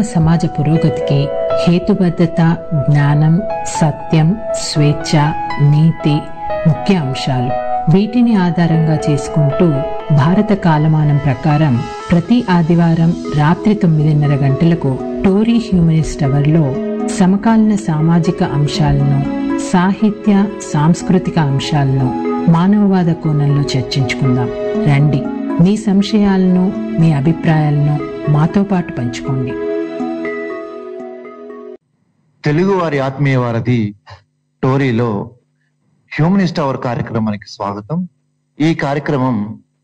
మానవ సమాజ పురోగతికి హేతుబద్ధత జ్ఞానం సత్యం స్వేచ్ఛ నీతి ముఖ్య అంశాలు వీటిని ఆధారంగా చేసుకుంటూ భారత కాలమానం ప్రకారం ప్రతి ఆదివారం రాత్రి తొమ్మిదిన్నర గంటలకు టోరీ హ్యూమనిస్ట్ అవర్లో సమకాలీన సామాజిక అంశాలను సాహిత్య సాంస్కృతిక అంశాలను మానవవాద కోణంలో చర్చించుకుందాం రండి మీ సంశయాలను మీ అభిప్రాయాలను మాతో పాటు పంచుకోండి తెలుగు వారి ఆత్మీయ వారధి టోరీలో హ్యూమనిస్ట్ అవర్ కార్యక్రమానికి స్వాగతం ఈ కార్యక్రమం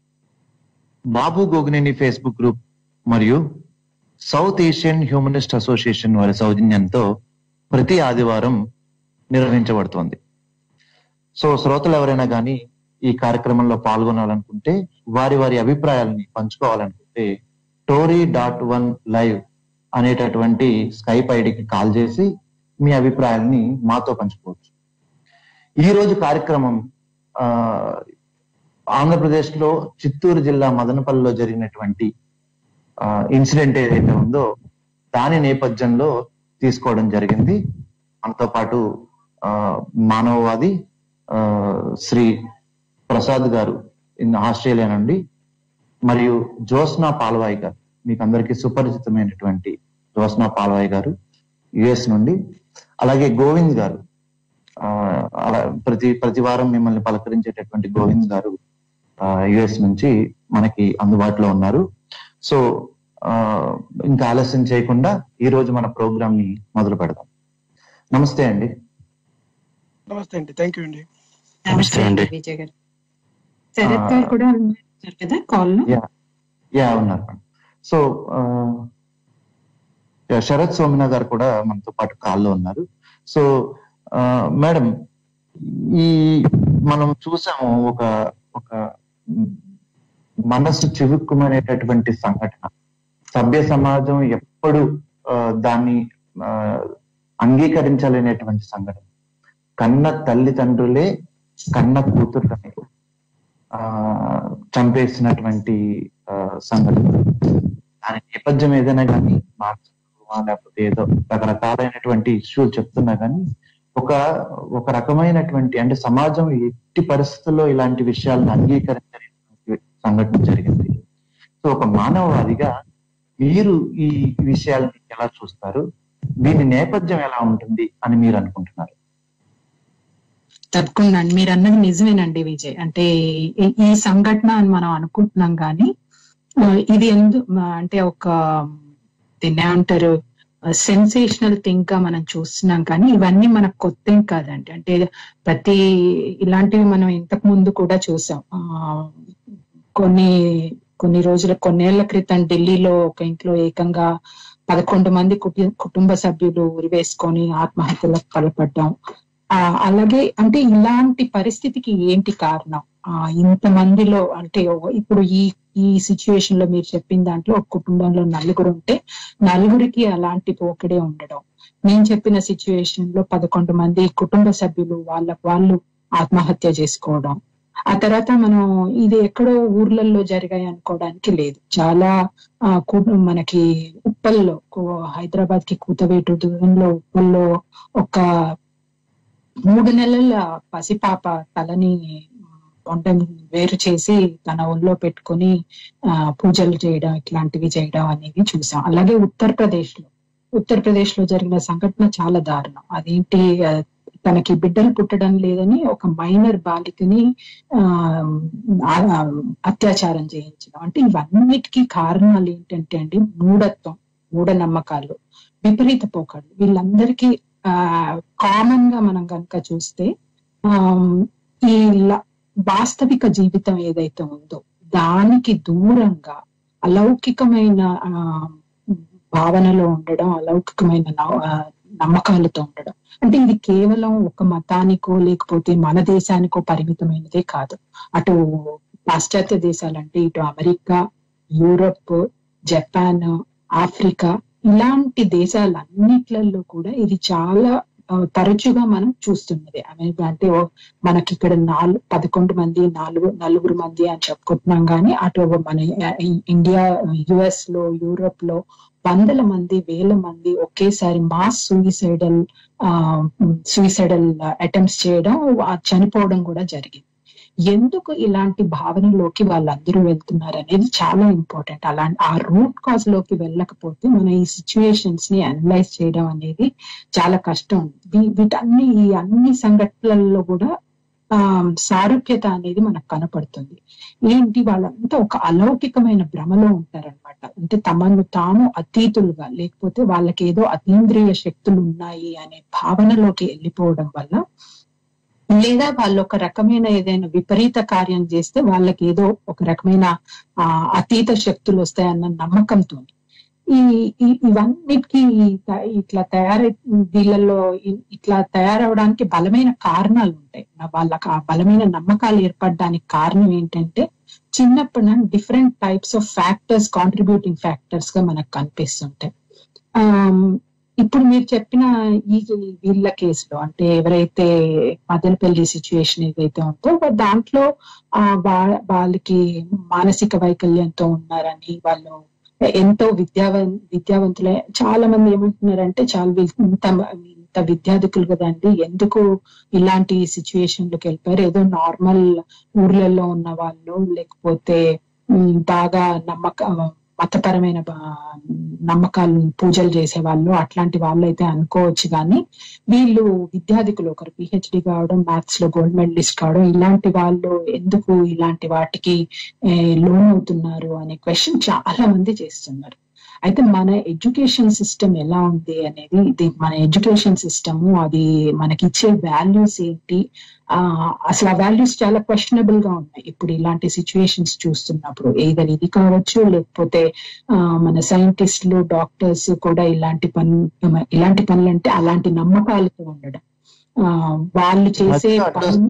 బాబు గోగినేని ఫేస్బుక్ గ్రూప్ మరియు సౌత్ ఏషియన్ హ్యూమనిస్ట్ అసోసియేషన్ వారి సౌజన్యంతో ప్రతి ఆదివారం నిర్వహించబడుతోంది సో శ్రోతలు ఎవరైనా కానీ ఈ కార్యక్రమంలో పాల్గొనాలనుకుంటే వారి వారి అభిప్రాయాలని పంచుకోవాలనుకుంటే టోరీ డాట్ వన్ లైవ్ అనేటటువంటి స్కైప్ ఐడికి కాల్ చేసి మీ అభిప్రాయాలని మాతో పంచుకోవచ్చు ఈ రోజు కార్యక్రమం ఆ, ఆంధ్రప్రదేశ్ లో చిత్తూరు జిల్లా మదనపల్లిలో జరిగినటువంటి ఇన్సిడెంట్ ఏదైతే ఉందో దాని నేపథ్యంలో తీసుకోవడం జరిగింది మనతో పాటు ఆ, మానవవాది ఆ, శ్రీ ప్రసాద్ గారు ఇన్ ఆస్ట్రేలియా నుండి మరియు జోస్నా పాల్వాయ్ గారు మీకు అందరికీ సుపరిచితమైనటువంటి జోస్నా పాల్వాయ్ గారు యుఎస్ నుండి అలాగే గోవింద్ గారు ఆ, అలా ప్రతి ప్రతి వారం మిమ్మల్ని పలకరించేటటువంటి గోవింద్ గారు యుఎస్ నుంచి మనకి అందుబాటులో ఉన్నారు సో ఆ, ఇంకా ఆలస్యం చేయకుండా ఈ రోజు మన ప్రోగ్రామ్ ని మొదలు పెడదాం నమస్తే అండి నమస్తే అండి థ్యాంక్ యూ అండి నమస్తే అండి. విజయ్ గారు శరత్ గారు కూడా ఉన్నారు కదా కాల్ లో యా యా ఉన్నారు మేడం సో ఆ, యా, శరత్ సోమినా గారు కూడా మనతో పాటు కాల్లో ఉన్నారు సో ఆ, మేడం ఈ మనం చూసాము ఒక ఒక మ్, మనసు చివుక్కుమనేటటువంటి సంఘటన సభ్య సమాజం ఎప్పుడు ఆ, దాన్ని ఆ, అంగీకరించలేనటువంటి సంఘటన కన్న తల్లిదండ్రులే కన్న కూతుర్లని ఆ చంపేసినటువంటి ఆ, సంఘటన దాని నేపథ్యం ఏదైనా కానీ మార్చుకోవా లేకపోతే ఏదో రకరకాలైనటువంటి ఇష్యూలు చెప్తున్నా కానీ ఒక ఒక రకమైనటువంటి అంటే సమాజం ఎట్టి పరిస్థితుల్లో ఇలాంటి విషయాలను అంగీకరించలేనటువంటి సంఘటన జరిగింది సో ఒక మానవవాదిగా మీరు ఈ విషయాలని ఎలా చూస్తారు దీని నేపథ్యం ఎలా ఉంటుంది అని మీరు అనుకుంటున్నారు తప్పకుండా అండి మీరు అన్నది నిజమేనండి విజయ్ అంటే ఈ- ఈ సంఘటన అని మనం అనుకుంటున్నాం కానీ ఆ, ఇది ఎందు ఆ, అంటే ఒక దీన్ని ఏమంటారు సెన్సేషనల్ థింగ్ గా మనం చూస్తున్నాం కానీ ఇవన్నీ మనకు కొత్త ఏం కాదండి అంటే ప్రతి ఇలాంటివి మనం ఇంతకు ముందు కూడా చూసాం ఆ, కొన్ని కొన్ని రోజుల కొన్నేళ్ల క్రితం ఢిల్లీలో ఒక ఇంట్లో ఏకంగా పదకొండు మంది కుటి- కుటుంబ సభ్యులు ఉరివేసుకొని ఆత్మహత్యలకు పాల్పడ్డాం ఆ, అలాగే అంటే ఇలాంటి పరిస్థితికి ఏంటి కారణం ఆ, ఇంతమందిలో అంటే ఓ- ఇప్పుడు ఈ ఈ సిచ్యువేషన్ లో మీరు చెప్పిన దాంట్లో ఒక కుటుంబంలో నలుగురు ఉంటే నలుగురికి అలాంటి పోకడే ఉండడం నేను చెప్పిన సిచ్యువేషన్ లో పదకొండు మంది కుటుంబ సభ్యులు వాళ్ళకు వాళ్ళు ఆత్మహత్య చేసుకోవడం ఆ తర్వాత మనం ఇది ఎక్కడో ఊర్లలో జరిగాయి అనుకోవడానికి లేదు చాలా ఆ, కు- మనకి ఉప్పల్లో కు- హైదరాబాద్ కి కూతవేటు దూరంలో ఉప్పల్లో ఒక మూడు నెలల పసిపాప తలని వంటని వేరు చేసి తన ఒళ్ళో పెట్టుకొని ఆ పూజలు చేయడం ఇట్లాంటివి చేయడం అనేవి చూసాం అలాగే ఉత్తరప్రదేశ్ లో ఉత్తరప్రదేశ్ లో జరిగిన సంఘటన చాలా దారుణం అదేంటి ఆ, తనకి బిడ్డలు పుట్టడం లేదని ఒక మైనర్ బాలికని ఆ ఆ, అత్యాచారం చేయించడం అంటే ఇవన్నిటికీ కారణాలు ఏంటంటే అండి మూఢత్వం మూఢనమ్మకాలు విపరీత పోకళ్ళు వీళ్ళందరికీ ఆ కామన్ గా మనం కనుక చూస్తే ఆ ఈ ల- వాస్తవిక జీవితం ఏదైతే ఉందో దానికి దూరంగా అలౌకికమైన ఆ, భావనలో ఉండడం అలౌకికమైన నవ- ఆ, నమ్మకాలతో ఉండడం అంటే ఇది కేవలం ఒక మతానికో లేకపోతే మన దేశానికో పరిమితమైనదే కాదు అటు పాశ్చాత్య దేశాలంటే ఇటు అమెరికా యూరప్ జపాన్ ఆఫ్రికా ఇలాంటి దేశాలన్నిట్లలో కూడా ఇది చాలా ఆ, తరచుగా మనం చూస్తున్నది అమెరికా అంటే ఓ- మనకి ఇక్కడ నాలుగు పదకొండు మంది నాలుగు నలుగురు మంది అని చెప్పుకుంటున్నాం కానీ అటు మన ఇ- ఇండియా యుఎస్ లో యూరోప్ లో వందల మంది వేల మంది ఒకేసారి మాస్ సూయిసైడల్ సూయిసైడల్ అటెంప్ట్స్ చేయడం ఆ చనిపోవడం కూడా జరిగింది ఎందుకు ఇలాంటి భావనలోకి వాళ్ళందరూ వెళ్తున్నారు అనేది చాలా ఇంపార్టెంట్ అలాంటి ఆ రూట్ కాజ్ లోకి వెళ్ళకపోతే మనం ఈ సిచ్యుయేషన్స్ ని అనలైజ్ చేయడం అనేది చాలా కష్టం వీ- వీటన్ని ఈ అన్ని సంఘటనలలో కూడా ఆ సారూప్యత అనేది మనకు కనపడుతుంది ఏంటి వాళ్ళంతా ఒక అలౌకికమైన భ్రమలో ఉంటారన్నమాట అంటే తమను తాము అతీతులుగా లేకపోతే వాళ్ళకి ఏదో అతీంద్రియ శక్తులు ఉన్నాయి అనే భావనలోకి వెళ్ళిపోవడం వల్ల లేదా వాళ్ళు ఒక రకమైన ఏదైనా విపరీత కార్యం చేస్తే వాళ్ళకి ఏదో ఒక రకమైన ఆ అతీత శక్తులు వస్తాయన్న నమ్మకంతో ఈ ఈ- ఇవన్నిటికీ ఈ త- ఇట్లా తయారై వీళ్ళల్లో ఇ- ఇట్లా తయారవడానికి బలమైన కారణాలు ఉంటాయి నా- వాళ్ళకి ఆ బలమైన నమ్మకాలు ఏర్పడడానికి కారణం ఏంటంటే చిన్నప్పటి నుండి different types of factors contributing factors గా మనకు కనిపిస్తుంటాయి ఆమ్, ఇప్పుడు మీరు చెప్పిన ఈ వీళ్ళ కేసులో అంటే ఎవరైతే మదనపల్లి సిచ్యుయేషన్ ఏదైతే ఉందో దాంట్లో ఆ వా- వాళ్ళకి మానసిక వైకల్యంతో ఉన్నారని వాళ్ళు ఎంతో విద్యావ విద్యావంతులే చాలా మంది ఏమంటున్నారంటే చాలా వీళ్ళు ఇంత ఇంత విద్యార్థికులు కదండి ఎందుకు ఇలాంటి సిచ్యుయేషన్ లోకి వెళ్ళిపోయారు ఏదో నార్మల్ ఊర్లలో ఉన్న వాళ్ళు లేకపోతే ఉమ్, బాగా నమ్మక మతపరమైన బా- నమ్మకాలు పూజలు చేసే వాళ్ళు అట్లాంటి వాళ్ళు అయితే అనుకోవచ్చు కానీ వీళ్ళు విద్యార్థికులు ఒకరు పిహెచ్డి కావడం మ్యాథ్స్ లో గోల్డ్ మెడలిస్ట్ కావడం ఇలాంటి వాళ్ళు ఎందుకు ఇలాంటి వాటికి లోన్ అవుతున్నారు అనే క్వశ్చన్ చాలా మంది చేస్తున్నారు అయితే మన ఎడ్యుకేషన్ సిస్టమ్ ఎలా ఉంది అనేది ఇది మన ఎడ్యుకేషన్ సిస్టమ్ అది మనకి ఇచ్చే వాల్యూస్ ఏంటి ఆ అసలు ఆ వాల్యూస్ చాలా క్వశ్చనబుల్ గా ఉన్నాయి ఇప్పుడు ఇలాంటి సిచ్యుయేషన్స్ చూస్తున్నప్పుడు ఏదైనా ఇది కావచ్చు లేకపోతే ఆ మన సైంటిస్టులు డాక్టర్స్ కూడా ఇలాంటి పని ఇలాంటి పనులు అంటే అలాంటి నమ్మకాలతో ఉండడం ఆ వాళ్ళు చేసే మధ్య అడ్రస్ పనులు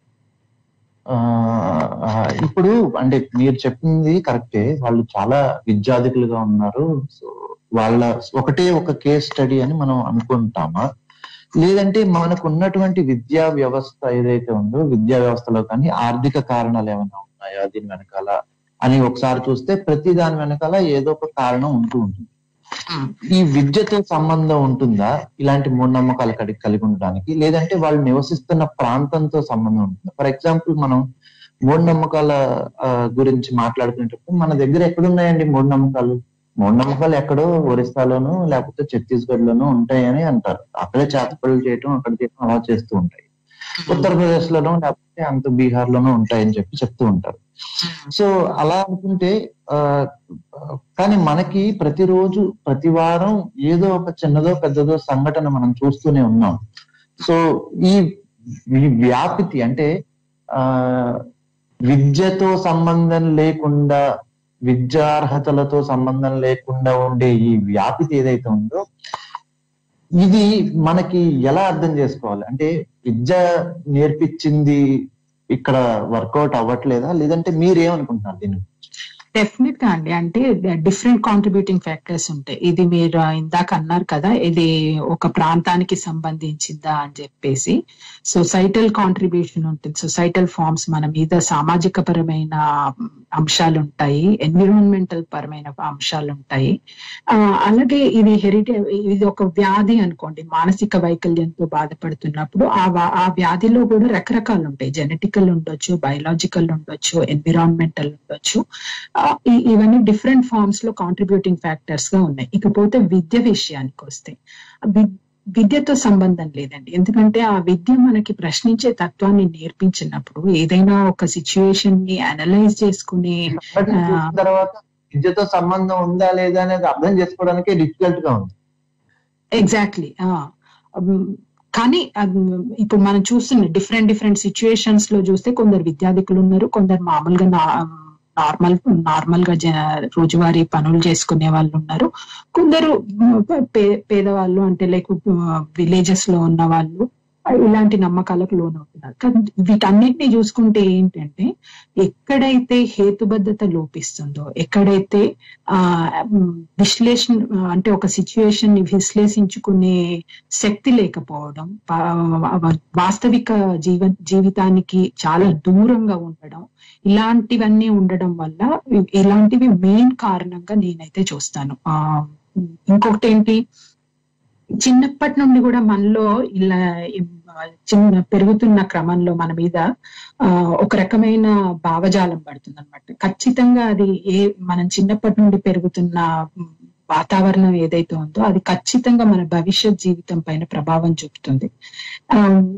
ఆ ఆ, ఇప్పుడు అంటే మీరు చెప్పింది కరెక్టే వాళ్ళు చాలా విద్యార్థికులుగా ఉన్నారు సో వాళ్ళ ఒకటే ఒక కేస్ స్టడీ అని మనం అనుకుంటామా లేదంటే మనకు ఉన్నటువంటి విద్యా వ్యవస్థ ఏదైతే ఉందో విద్యా వ్యవస్థలో కానీ ఆర్థిక కారణాలు ఏమైనా ఉన్నాయా దీని వెనకాల అని ఒకసారి చూస్తే ప్రతి దాని వెనకాల ఏదో ఒక కారణం ఉంటూ ఉంటుంది ఈ విద్యతో సంబంధం ఉంటుందా ఇలాంటి మూఢనమ్మకాలు కలిగి కలిగి ఉండడానికి లేదంటే వాళ్ళు నివసిస్తున్న ప్రాంతంతో సంబంధం ఉంటుందా ఫర్ ఎగ్జాంపుల్ మనం మూఢనమ్మకాల ఆ, గురించి మాట్లాడుకునేటప్పుడు మన దగ్గర ఎక్కడున్నాయండి మూఢనమ్మకాలు మూఢనమ్మకాలు ఎక్కడో ఒరిస్సాలోనూ లేకపోతే ఛత్తీస్గఢ్ లోనూ ఉంటాయని అంటారు అక్కడే చేతపడులు చేయటం అక్కడ చేయటం అలా చేస్తూ ఉంటాయి ఉత్తరప్రదేశ్ లోనూ లేకపోతే అంత బీహార్ లోనూ ఉంటాయని చెప్పి చెప్తూ ఉంటారు సో అలా అనుకుంటే ఆ కానీ మనకి ప్రతిరోజు ప్రతి వారం ఏదో ఒక చిన్నదో పెద్దదో సంఘటన మనం చూస్తూనే ఉన్నాం సో ఈ ఈ వ్యాపితి అంటే ఆ విద్యతో సంబంధం లేకుండా విద్యార్హతలతో సంబంధం లేకుండా ఉండే ఈ వ్యాపితి ఏదైతే ఉందో ఇది మనకి ఎలా అర్థం చేసుకోవాలి అంటే విద్య నేర్పించింది ఇక్కడ వర్కౌట్ అవ్వట్లేదా లేదంటే మీరేమనుకుంటున్నారు దీని గురించి? డెఫినెట్ గా అండి అంటే డిఫరెంట్ కాంట్రిబ్యూటింగ్ ఫ్యాక్టర్స్ ఉంటాయి ఇది మీరు ఇందాక అన్నారు కదా ఇది ఒక ప్రాంతానికి సంబంధించిందా అని చెప్పేసి సొసైటల్ కాంట్రిబ్యూషన్ ఉంటుంది సొసైటల్ ఫార్మ్స్ మన మీద సామాజిక పరమైన అంశాలు ఉంటాయి ఎన్విరాన్మెంటల్ పరమైన అంశాలు ఉంటాయి ఆ, అలాగే ఇది హెరిటే ఇది ఒక వ్యాధి అనుకోండి మానసిక వైకల్యంతో బాధపడుతున్నప్పుడు ఆ వా- ఆ వ్యాధిలో కూడా రకరకాలు ఉంటాయి జెనెటికల్ ఉండొచ్చు బయలాజికల్ ఉండొచ్చు ఎన్విరాన్మెంటల్ ఉండొచ్చు ఆ, ఈ- ఇవన్నీ డిఫరెంట్ ఫార్మ్స్ లో కాంట్రిబ్యూటింగ్ ఫ్యాక్టర్స్ గా ఉన్నాయి ఇకపోతే విద్య విషయానికి వస్తే వి- విద్యతో సంబంధం లేదండి ఎందుకంటే ఆ విద్య మనకి ప్రశ్నించే తత్వాన్ని నేర్పించినప్పుడు ఏదైనా ఒక సిచ్యుయేషన్ ని అనలైజ్ చేసుకునే సంఘటన ఆ. చూసిన తర్వాత విద్యతో సంబంధం ఉందా లేదా అనేది అర్థం చేసుకోవడానికి డిఫికల్ట్ గా ఉంది ఎగ్జాక్ట్లీ కానీ అది ఇప్పుడు మనం చూస్తున్న డిఫరెంట్ డిఫరెంట్ సిచ్యుయేషన్స్ లో చూస్తే కొందరు విద్యార్థికులు ఉన్నారు కొందరు మామూలుగా నార్మల్ నార్మల్ గా జ- రోజువారీ పనులు చేసుకునే వాళ్ళు ఉన్నారు కొందరు మ్, పే- పేదవాళ్ళు అంటే లైక్ విలేజెస్ లో ఉన్న వాళ్ళు ఇలాంటి నమ్మకాలకు లోనవుతున్నారు కానీ వీటన్నిటిని చూసుకుంటే ఏంటంటే ఎక్కడైతే హేతుబద్ధత లోపిస్తుందో ఎక్కడైతే ఆ మ్, విశ్లేషణ అంటే ఒక సిచ్యుయేషన్ ని విశ్లేషించుకునే శక్తి లేకపోవడం వా- వాస్తవిక జీవ జీవితానికి చాలా దూరంగా ఉండడం ఇలాంటివన్నీ ఉండడం వల్ల ఇ- ఇలాంటివి మెయిన్ కారణంగా నేనైతే చూస్తాను ఆ ఇంకొకటి ఏంటి చిన్నప్పటి నుండి కూడా మనలో ఇలా చిన్న పెరుగుతున్న క్రమంలో మన మీద ఆ ఒక రకమైన భావజాలం పడుతుంది అనమాట ఖచ్చితంగా అది ఏ మనం చిన్నప్పటి నుండి పెరుగుతున్న వాతావరణం ఏదైతే ఉందో అది ఖచ్చితంగా మన భవిష్యత్ జీవితం పైన ప్రభావం చూపుతుంది ఆ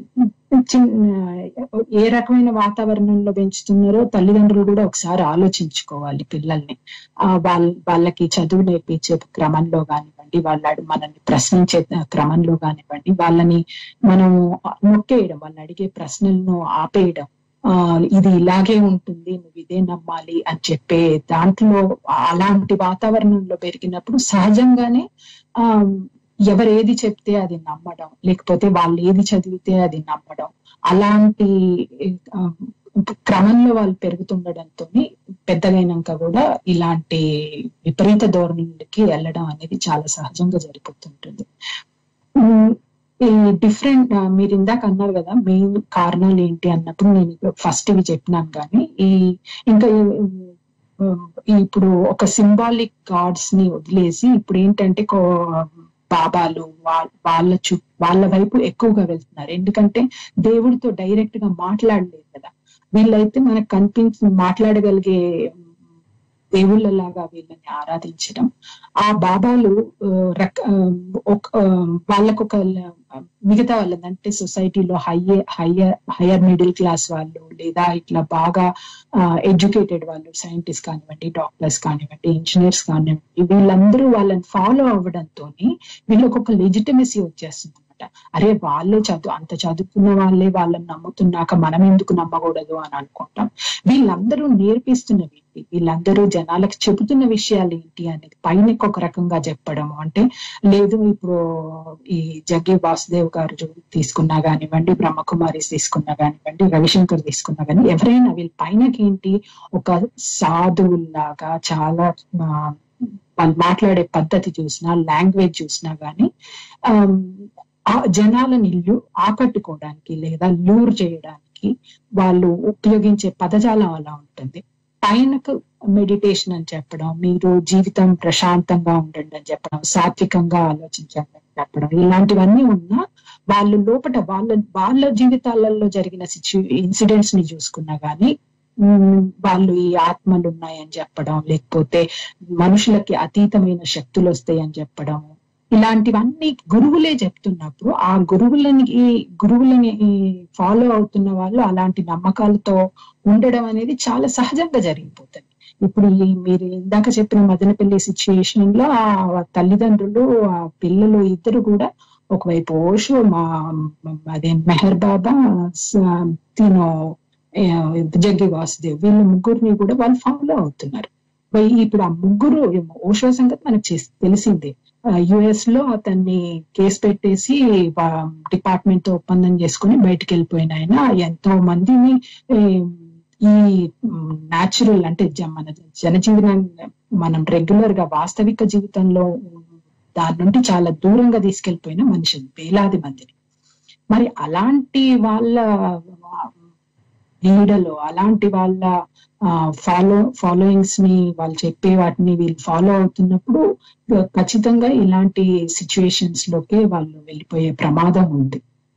చిన్న ఏ రకమైన వాతావరణంలో పెంచుతున్నారో తల్లిదండ్రులు కూడా ఒకసారి ఆలోచించుకోవాలి పిల్లల్ని ఆ వాళ్ళ వాళ్ళకి చదువు నేర్పించే క్రమంలో కానివ్వండి వాళ్ళ మనల్ని ప్రశ్నించే క్రమంలో కానివ్వండి వాళ్ళని మనం నొక్కేయడం వాళ్ళు అడిగే ప్రశ్నలను ఆపేయడం ఆ ఇది ఇలాగే ఉంటుంది నువ్వు ఇదే నమ్మాలి అని చెప్పే దాంట్లో అలాంటి వాతావరణంలో పెరిగినప్పుడు సహజంగానే ఆ ఎవరు ఏది చెప్తే అది నమ్మడం లేకపోతే వాళ్ళు ఏది చదివితే అది నమ్మడం అలాంటి క్రమంలో వాళ్ళు పెరుగుతుండడంతో పెద్దగైనాక కూడా ఇలాంటి విపరీత ధోరణులకి వెళ్ళడం అనేది చాలా సహజంగా జరిగిపోతుంటుంది ఈ డిఫరెంట్ మీరు ఇందాక అన్నారు కదా మెయిన్ కారణాలు ఏంటి అన్నప్పుడు నేను ఫస్ట్ ఇవి చెప్పినాను కానీ ఈ ఇంకా ఇప్పుడు ఒక సింబాలిక్ గాడ్స్ ని వదిలేసి ఇప్పుడు ఏంటంటే బాబాలు వాళ్ళ చు వాళ్ళ వైపు ఎక్కువగా వెళ్తున్నారు ఎందుకంటే దేవుడితో డైరెక్ట్ గా మాట్లాడలేదు కదా వీళ్ళైతే మనకు కనిపించి మాట్లాడగలిగే దేవుళ్ళలాగా వీళ్ళని ఆరాధించడం ఆ బాబాలు రక వాళ్ళకు ఒక మిగతా వాళ్ళది అంటే సొసైటీలో higher higher higher middle class వాళ్ళు లేదా ఇట్లా బాగా ఎడ్యుకేటెడ్ వాళ్ళు సైంటిస్ట్ కానివ్వండి డాక్టర్స్ కానివ్వండి ఇంజనీర్స్ కానివ్వండి వీళ్ళందరూ వాళ్ళని ఫాలో అవ్వడంతో వీళ్ళకి ఒక లెజిటమసీ వచ్చేస్తుంది అనమాట అరే వాళ్ళే చదువు అంత చదువుకున్న వాళ్ళే వాళ్ళని నమ్ముతున్నాక మనం ఎందుకు నమ్మకూడదు అని అనుకుంటాం వీళ్ళందరూ నేర్పిస్తున్నవి ఏంటి వీళ్ళందరూ జనాలకు చెబుతున్న విషయాలు ఏంటి అనేది పైన ఒక రకంగా చెప్పడం అంటే లేదు ఇప్పుడు ఈ జగ్గి వాసుదేవ్ గారు తీసుకున్నా కానివ్వండి బ్రహ్మకుమారి తీసుకున్నా కానివ్వండి రవిశంకర్ తీసుకున్నా కానీ ఎవరైనా వీళ్ళ పైనకి ఏంటి ఒక సాధువుల్లాగా చాలా వాళ్ళు మాట్లాడే పద్ధతి చూసినా లాంగ్వేజ్ చూసినా గానీ ఆ జనాలని ఆకట్టుకోవడానికి లేదా లూర్ చేయడానికి వాళ్ళు ఉపయోగించే పదజాలం అలా ఉంటుంది పైనకు మెడిటేషన్ అని చెప్పడం మీరు జీవితం ప్రశాంతంగా ఉండండి అని చెప్పడం సాత్వికంగా ఆలోచించండి అని చెప్పడం ఇలాంటివన్నీ ఉన్నా వాళ్ళు లోపల వాళ్ళ వాళ్ళ జీవితాలలో జరిగిన సిచ్యు ఇన్సిడెంట్స్ ని చూసుకున్నా గానీ వాళ్ళు ఈ ఆత్మలు ఉన్నాయని చెప్పడం లేకపోతే మనుషులకి అతీతమైన శక్తులు వస్తాయని చెప్పడం ఇలాంటివన్నీ గురువులే చెప్తున్నప్పుడు ఆ గురువులని గురువులని ఫాలో అవుతున్న వాళ్ళు అలాంటి నమ్మకాలతో ఉండడం అనేది చాలా సహజంగా జరిగిపోతుంది ఇప్పుడు ఈ మీరు ఇందాక చెప్పిన మదనపల్లి సిచ్యుయేషన్ లో ఆ తల్లిదండ్రులు ఆ పిల్లలు ఇద్దరు కూడా ఒకవైపు ఓషు మా అదే మెహర్ బాబా తినో జగ్గి వాసుదేవ్ వీళ్ళ ముగ్గురిని కూడా వాళ్ళు ఫాలో అవుతున్నారు ఇప్పుడు ఆ ముగ్గురు ఓషో సంగతి మనకు తెలిసిందే యుఎస్ లో అతన్ని కేసు పెట్టేసి డిపార్ట్మెంట్ తో ఒప్పందం చేసుకుని బయటకు వెళ్ళిపోయిన ఆయన ఎంతో మందిని ఈ న్యాచురల్ అంటే మన జనజీవనం మనం రెగ్యులర్ గా వాస్తవిక జీవితంలో దాని నుండి చాలా దూరంగా తీసుకెళ్లిపోయిన మనుషులు వేలాది మందిని మరి అలాంటి వాళ్ళ నీడలో అలాంటి వాళ్ళ ఫాలో ఫాలోయింగ్స్ ని వాళ్ళు చెప్పే వాటిని వీళ్ళు ఫాలో అవుతున్నప్పుడు ఖచ్చితంగా ఇలాంటి సిచ్యువేషన్స్ లోకే వాళ్ళు వెళ్ళిపోయే ప్రమాదం ఉంది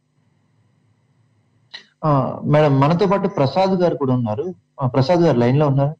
మేడం మనతో పాటు ప్రసాద్ గారు కూడా ఉన్నారు ప్రసాద్ గారు లైన్ లో ఉన్నారు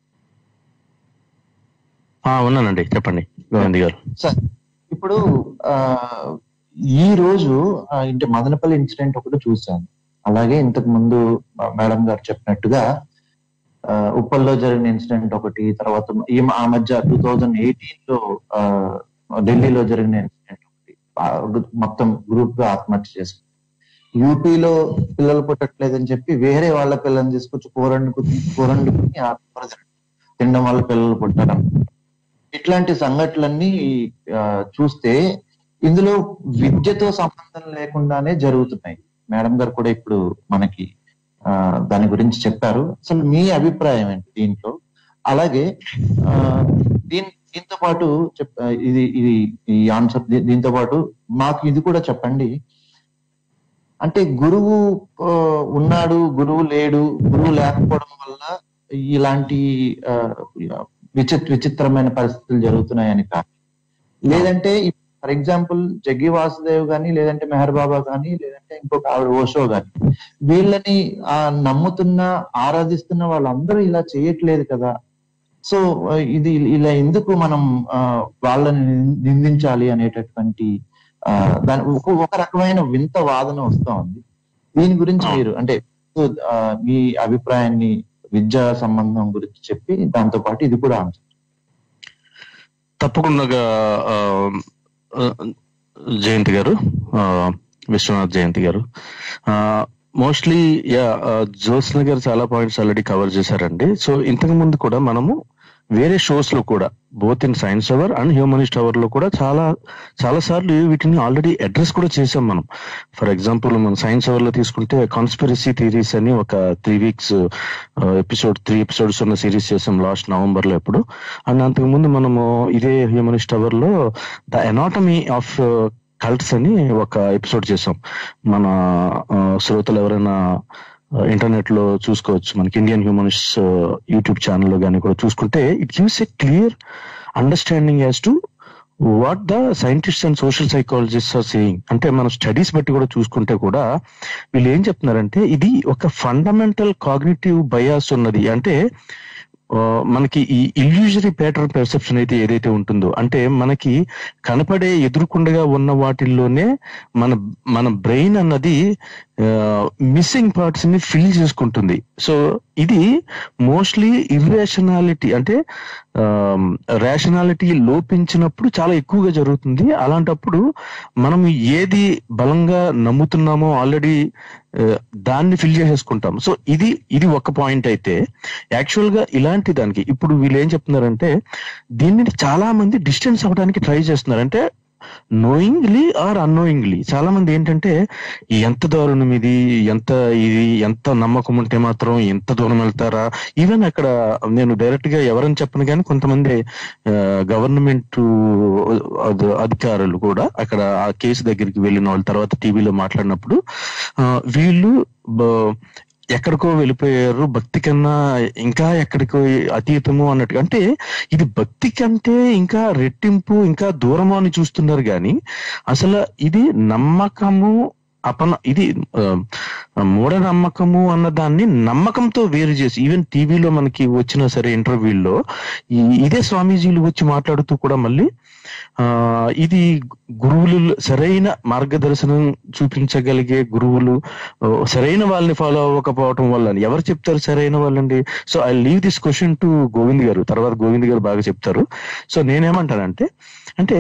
ఉన్నానండి చెప్పండి గోవింద్ గారు సార్ ఇప్పుడు ఆ ఈ రోజు ఇంటి మదనపల్లి ఇన్సిడెంట్ ఒకటి చూశాను అలాగే ఇంతకు ముందు మేడం గారు చెప్పినట్టుగా ఉప్పల్లో జరిగిన ఇన్సిడెంట్ ఒకటి తర్వాత ఈ ఆ మధ్య టూ థౌజండ్ ఎయిటీన్ లో ఢిల్లీలో జరిగిన ఇన్సిడెంట్ ఒకటి మొత్తం గ్రూప్ గా ఆత్మహత్య చేసుకుంది యూపీలో పిల్లలు పుట్టట్లేదని చెప్పి వేరే వాళ్ళ పిల్లల్ని తీసుకొచ్చి కూరండుకు కూరండుకుని ఆత్మహత్య తినడం వల్ల పిల్లలు పుట్టడం ఇట్లాంటి సంఘటనలన్నీ చూస్తే ఇందులో విద్యతో సంబంధం లేకుండానే జరుగుతున్నాయి మేడం గారు కూడా ఇప్పుడు మనకి ఆ దాని గురించి చెప్పారు అసలు మీ అభిప్రాయం ఏంటి దీంట్లో అలాగే ఆ దీని దీంతో పాటు చెప్ ఇది ఇది ఈ ఆన్సర్ దీంతో పాటు మాకు ఇది కూడా చెప్పండి అంటే గురువు ఉన్నాడు గురువు లేడు గురువు లేకపోవడం వల్ల ఇలాంటి విచిత్ర విచిత్రమైన పరిస్థితులు జరుగుతున్నాయని కాదు లేదంటే ఫర్ ఎగ్జాంపుల్ జగ్గి వాసుదేవ్ గాని లేదంటే మెహర్ బాబా గాని లేదంటే ఇంకొక ఆవిడ ఓషో గాని వీళ్ళని ఆ నమ్ముతున్న ఆరాధిస్తున్న వాళ్ళందరూ ఇలా చేయట్లేదు కదా సో ఆ, ఇది ఇలా ఎందుకు మనం ఆ, వాళ్ళని నిందించాలి అనేటటువంటి ఆ, దాని ఒక ఒక రకమైన వింత వాదన వస్తా ఉంది దీని గురించి మీరు అంటే ఆ, మీ అభిప్రాయాన్ని విద్యా సంబంధం గురించి చెప్పి దాంతో పాటు ఇది కూడా ఆన్సర్ తప్పకుండా ఆ, ఆ, జయంతి గారు ఆ, విశ్వనాథ్ జయంతి గారు మోస్ట్లీ యా జోత్స్న గారు చాలా పాయింట్స్ ఆల్రెడీ కవర్ చేశారండి సో ఇంతకు ముందు కూడా మనము వేరే షోస్ లో కూడా both in science hour and humanist hour లో కూడా చాలా చాలా సార్లు వీటిని ఆల్రెడీ అడ్రస్ కూడా చేసాం మనం ఫర్ ఎగ్జాంపుల్ మనం సైన్స్ అవర్ లో తీసుకుంటే కాన్స్పిరసీ థియరీస్ అని ఒక three weeks episode three episodes ఉన్న సిరీస్ చేసాం లాస్ట్ నవంబర్ లో ఎప్పుడు అండ్ అంతకు ముందు మనము ఇదే హ్యూమనిస్ట్ అవర్ లో ద ఎనాటమీ ఆఫ్ కల్ట్స్ అని ఒక ఎపిసోడ్ చేసాం మన ఆ, శ్రోతలు ఎవరైనా ఇంటర్నెట్ లో చూసుకోవచ్చు మనకి ఇండియన్ హ్యూమనిస్ట్ యూట్యూబ్ ఛానల్ లో కానీ కూడా చూసుకుంటే it gives a clear understanding as to what the scientist and social psychologist are saying అంటే మనం స్టడీస్ బట్టి కూడా చూసుకుంటే కూడా వీళ్ళు ఏం చెప్తున్నారంటే ఇది ఒక ఫండమెంటల్ కాగ్నిటివ్ బయాస్ ఉన్నది అంటే ఆ, మనకి ఈ ఇల్యూజరీ ప్యాటర్న్ పెర్సెప్షన్ అయితే ఏదైతే ఉంటుందో అంటే మనకి కనపడే ఎదురుకుండగా ఉన్న వాటిల్లోనే మన మన బ్రెయిన్ అన్నది మిస్సింగ్ పార్ట్స్ ని ఫిల్ చేసుకుంటుంది సో ఇది మోస్ట్లీ ఇర్రేషనాలిటీ అంటే రేషనాలిటీ లోపించినప్పుడు చాలా ఎక్కువగా జరుగుతుంది అలాంటప్పుడు మనం ఏది బలంగా నమ్ముతున్నామో ఆల్రెడీ దాన్ని ఫిల్ చేసేసుకుంటాం సో ఇది ఇది ఒక పాయింట్ అయితే యాక్చువల్ గా ఇలాంటి దానికి ఇప్పుడు వీళ్ళు ఏం చెప్తున్నారంటే దీన్ని చాలా మంది డిస్టెన్స్ అవ్వడానికి ట్రై చేస్తున్నారు అంటే నోయింగ్లీ ఆర్ అన్నోయింగ్లీ చాలా మంది ఏంటంటే ఎంత దారుణం ఇది ఎంత ఇది ఎంత నమ్మకం ఉంటే మాత్రం ఎంత దూరం వెళ్తారా ఈవెన్ అక్కడ నేను డైరెక్ట్ గా ఎవరని చెప్పను కానీ కొంతమంది గవర్నమెంట్ అధికారులు కూడా అక్కడ ఆ కేసు దగ్గరికి వెళ్ళిన వాళ్ళ తర్వాత టీవీలో మాట్లాడినప్పుడు ఆ, వీళ్ళు బ- ఎక్కడికో వెళ్ళిపోయారు భక్తి కన్నా ఇంకా ఎక్కడికో అతీతము అన్నట్టు అంటే ఇది భక్తి కంటే ఇంకా రెట్టింపు ఇంకా దూరము అని చూస్తున్నారు కానీ అసలు ఇది నమ్మకము అపన ఇది ఆ, మూఢనమ్మకము అన్న దాన్ని నమ్మకంతో వేరు చేసి ఈవెన్ టీవీలో మనకి వచ్చిన సరే ఇంటర్వ్యూల్లో ఇదే స్వామీజీలు వచ్చి మాట్లాడుతూ కూడా మళ్ళీ ఆ ఇది గురువులు సరైన మార్గదర్శనం చూపించగలిగే గురువులు ఆ, సరైన వాళ్ళని ఫాలో అవ్వకపోవటం వల్ల అని. ఎవరు చెప్తారు సరైన వాళ్ళండి so I leave this question to Govind గారు తర్వాత గోవింద్ గారు బాగా చెప్తారు సో నేనేమంటానంటే అంటే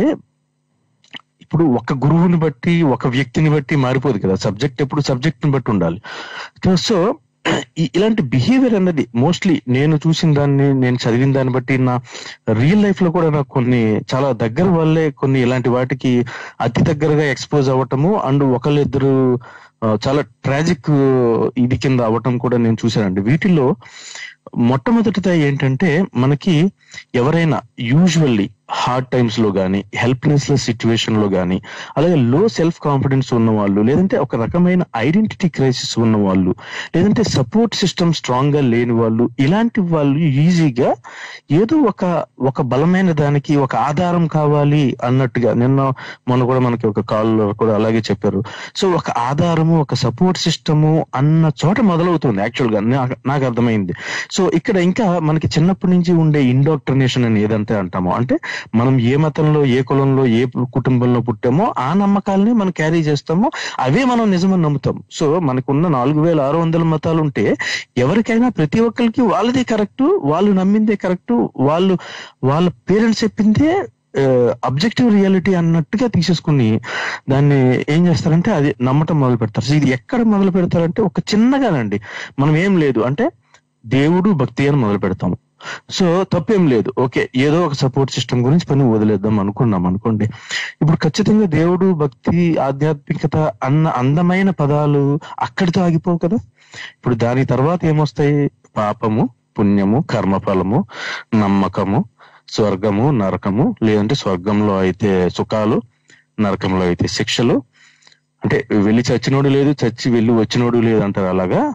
ఇప్పుడు ఒక గురువుని బట్టి ఒక వ్యక్తిని బట్టి మారిపోదు కదా సబ్జెక్ట్ ఎప్పుడు సబ్జెక్ట్ ని బట్టి ఉండాలి సో ఈ- ఇలాంటి బిహేవియర్ అన్నది మోస్ట్లీ నేను చూసిన దాన్ని నేను చదివిన దాన్ని బట్టి నా రియల్ లైఫ్ లో కూడా నాకు కొన్ని చాలా దగ్గర వల్లే కొన్ని ఇలాంటి వాటికి అతి దగ్గరగా ఎక్స్పోజ్ అవ్వటము అండ్ ఒకళ్ళిద్దరు ఆ, చాలా ట్రాజిక్ ఇది కింద అవ్వటం కూడా నేను చూశానండి వీటిల్లో మొట్టమొదటిగా ఏంటంటే మనకి ఎవరైనా యూజువల్లీ హార్డ్ టైమ్స్ లో కానీ హెల్ప్లెస్ సిచ్యువేషన్ లో కానీ అలాగే లో సెల్ఫ్ కాన్ఫిడెన్స్ ఉన్న వాళ్ళు లేదంటే ఒక రకమైన ఐడెంటిటీ క్రైసిస్ ఉన్న వాళ్ళు లేదంటే సపోర్ట్ సిస్టమ్ స్ట్రాంగ్ గా లేని వాళ్ళు ఇలాంటి వాళ్ళు ఈజీగా ఏదో ఒక ఒక బలమైన దానికి ఒక ఆధారం కావాలి అన్నట్టుగా నిన్న మొన్న కూడా మనకి ఒక కాల్ కూడా అలాగే చెప్పారు సో ఒక ఆధారము ఒక సపోర్ట్ సిస్టము అన్న చోట మొదలవుతుంది యాక్చువల్ గా నాకు- నాకు అర్థమైంది సో ఇక్కడ ఇంకా మనకి చిన్నప్పటి నుంచి ఉండే ఇండోక్ట్రినేషన్ అని ఏదంటే అంటామో అంటే మనం ఏ మతంలో ఏ కులంలో ఏ కుటుంబంలో పుట్టామో ఆ నమ్మకాలని మనం క్యారీ చేస్తామో అవే మనం నిజమని నమ్ముతాం సో మనకున్న నాలుగు వేల ఆరు వందల మతాలు ఉంటే ఎవరికైనా ప్రతి ఒక్కరికి వాళ్ళదే కరెక్ట్ వాళ్ళు నమ్మిందే కరెక్ట్ వాళ్ళు వాళ్ళ పేరెంట్స్ చెప్పిందే అబ్జెక్టివ్ రియాలిటీ అన్నట్టుగా తీసేసుకుని దాన్ని ఏం చేస్తారంటే అది నమ్మటం మొదలు పెడతారు సో ఇది ఎక్కడ మొదలు పెడతారంటే ఒక చిన్నగానండి మనం ఏం లేదు అంటే దేవుడు భక్తి అని మొదలు పెడతాము సో తప్పేం లేదు ఓకే ఏదో ఒక సపోర్ట్ సిస్టమ్ గురించి పని వదిలేద్దాం అనుకున్నాం అనుకోండి ఇప్పుడు ఖచ్చితంగా దేవుడు భక్తి ఆధ్యాత్మికత అన్న అందమైన పదాలు అక్కడితో ఆగిపోవు కదా ఇప్పుడు దాని తర్వాత ఏమొస్తాయి పాపము పుణ్యము కర్మఫలము నమ్మకము స్వర్గము నరకము లేదంటే స్వర్గంలో అయితే సుఖాలు నరకంలో అయితే శిక్షలు అంటే వెళ్ళి చచ్చినోడు లేదు చచ్చి వెళ్ళి వచ్చినోడు లేదు అంటారు అలాగా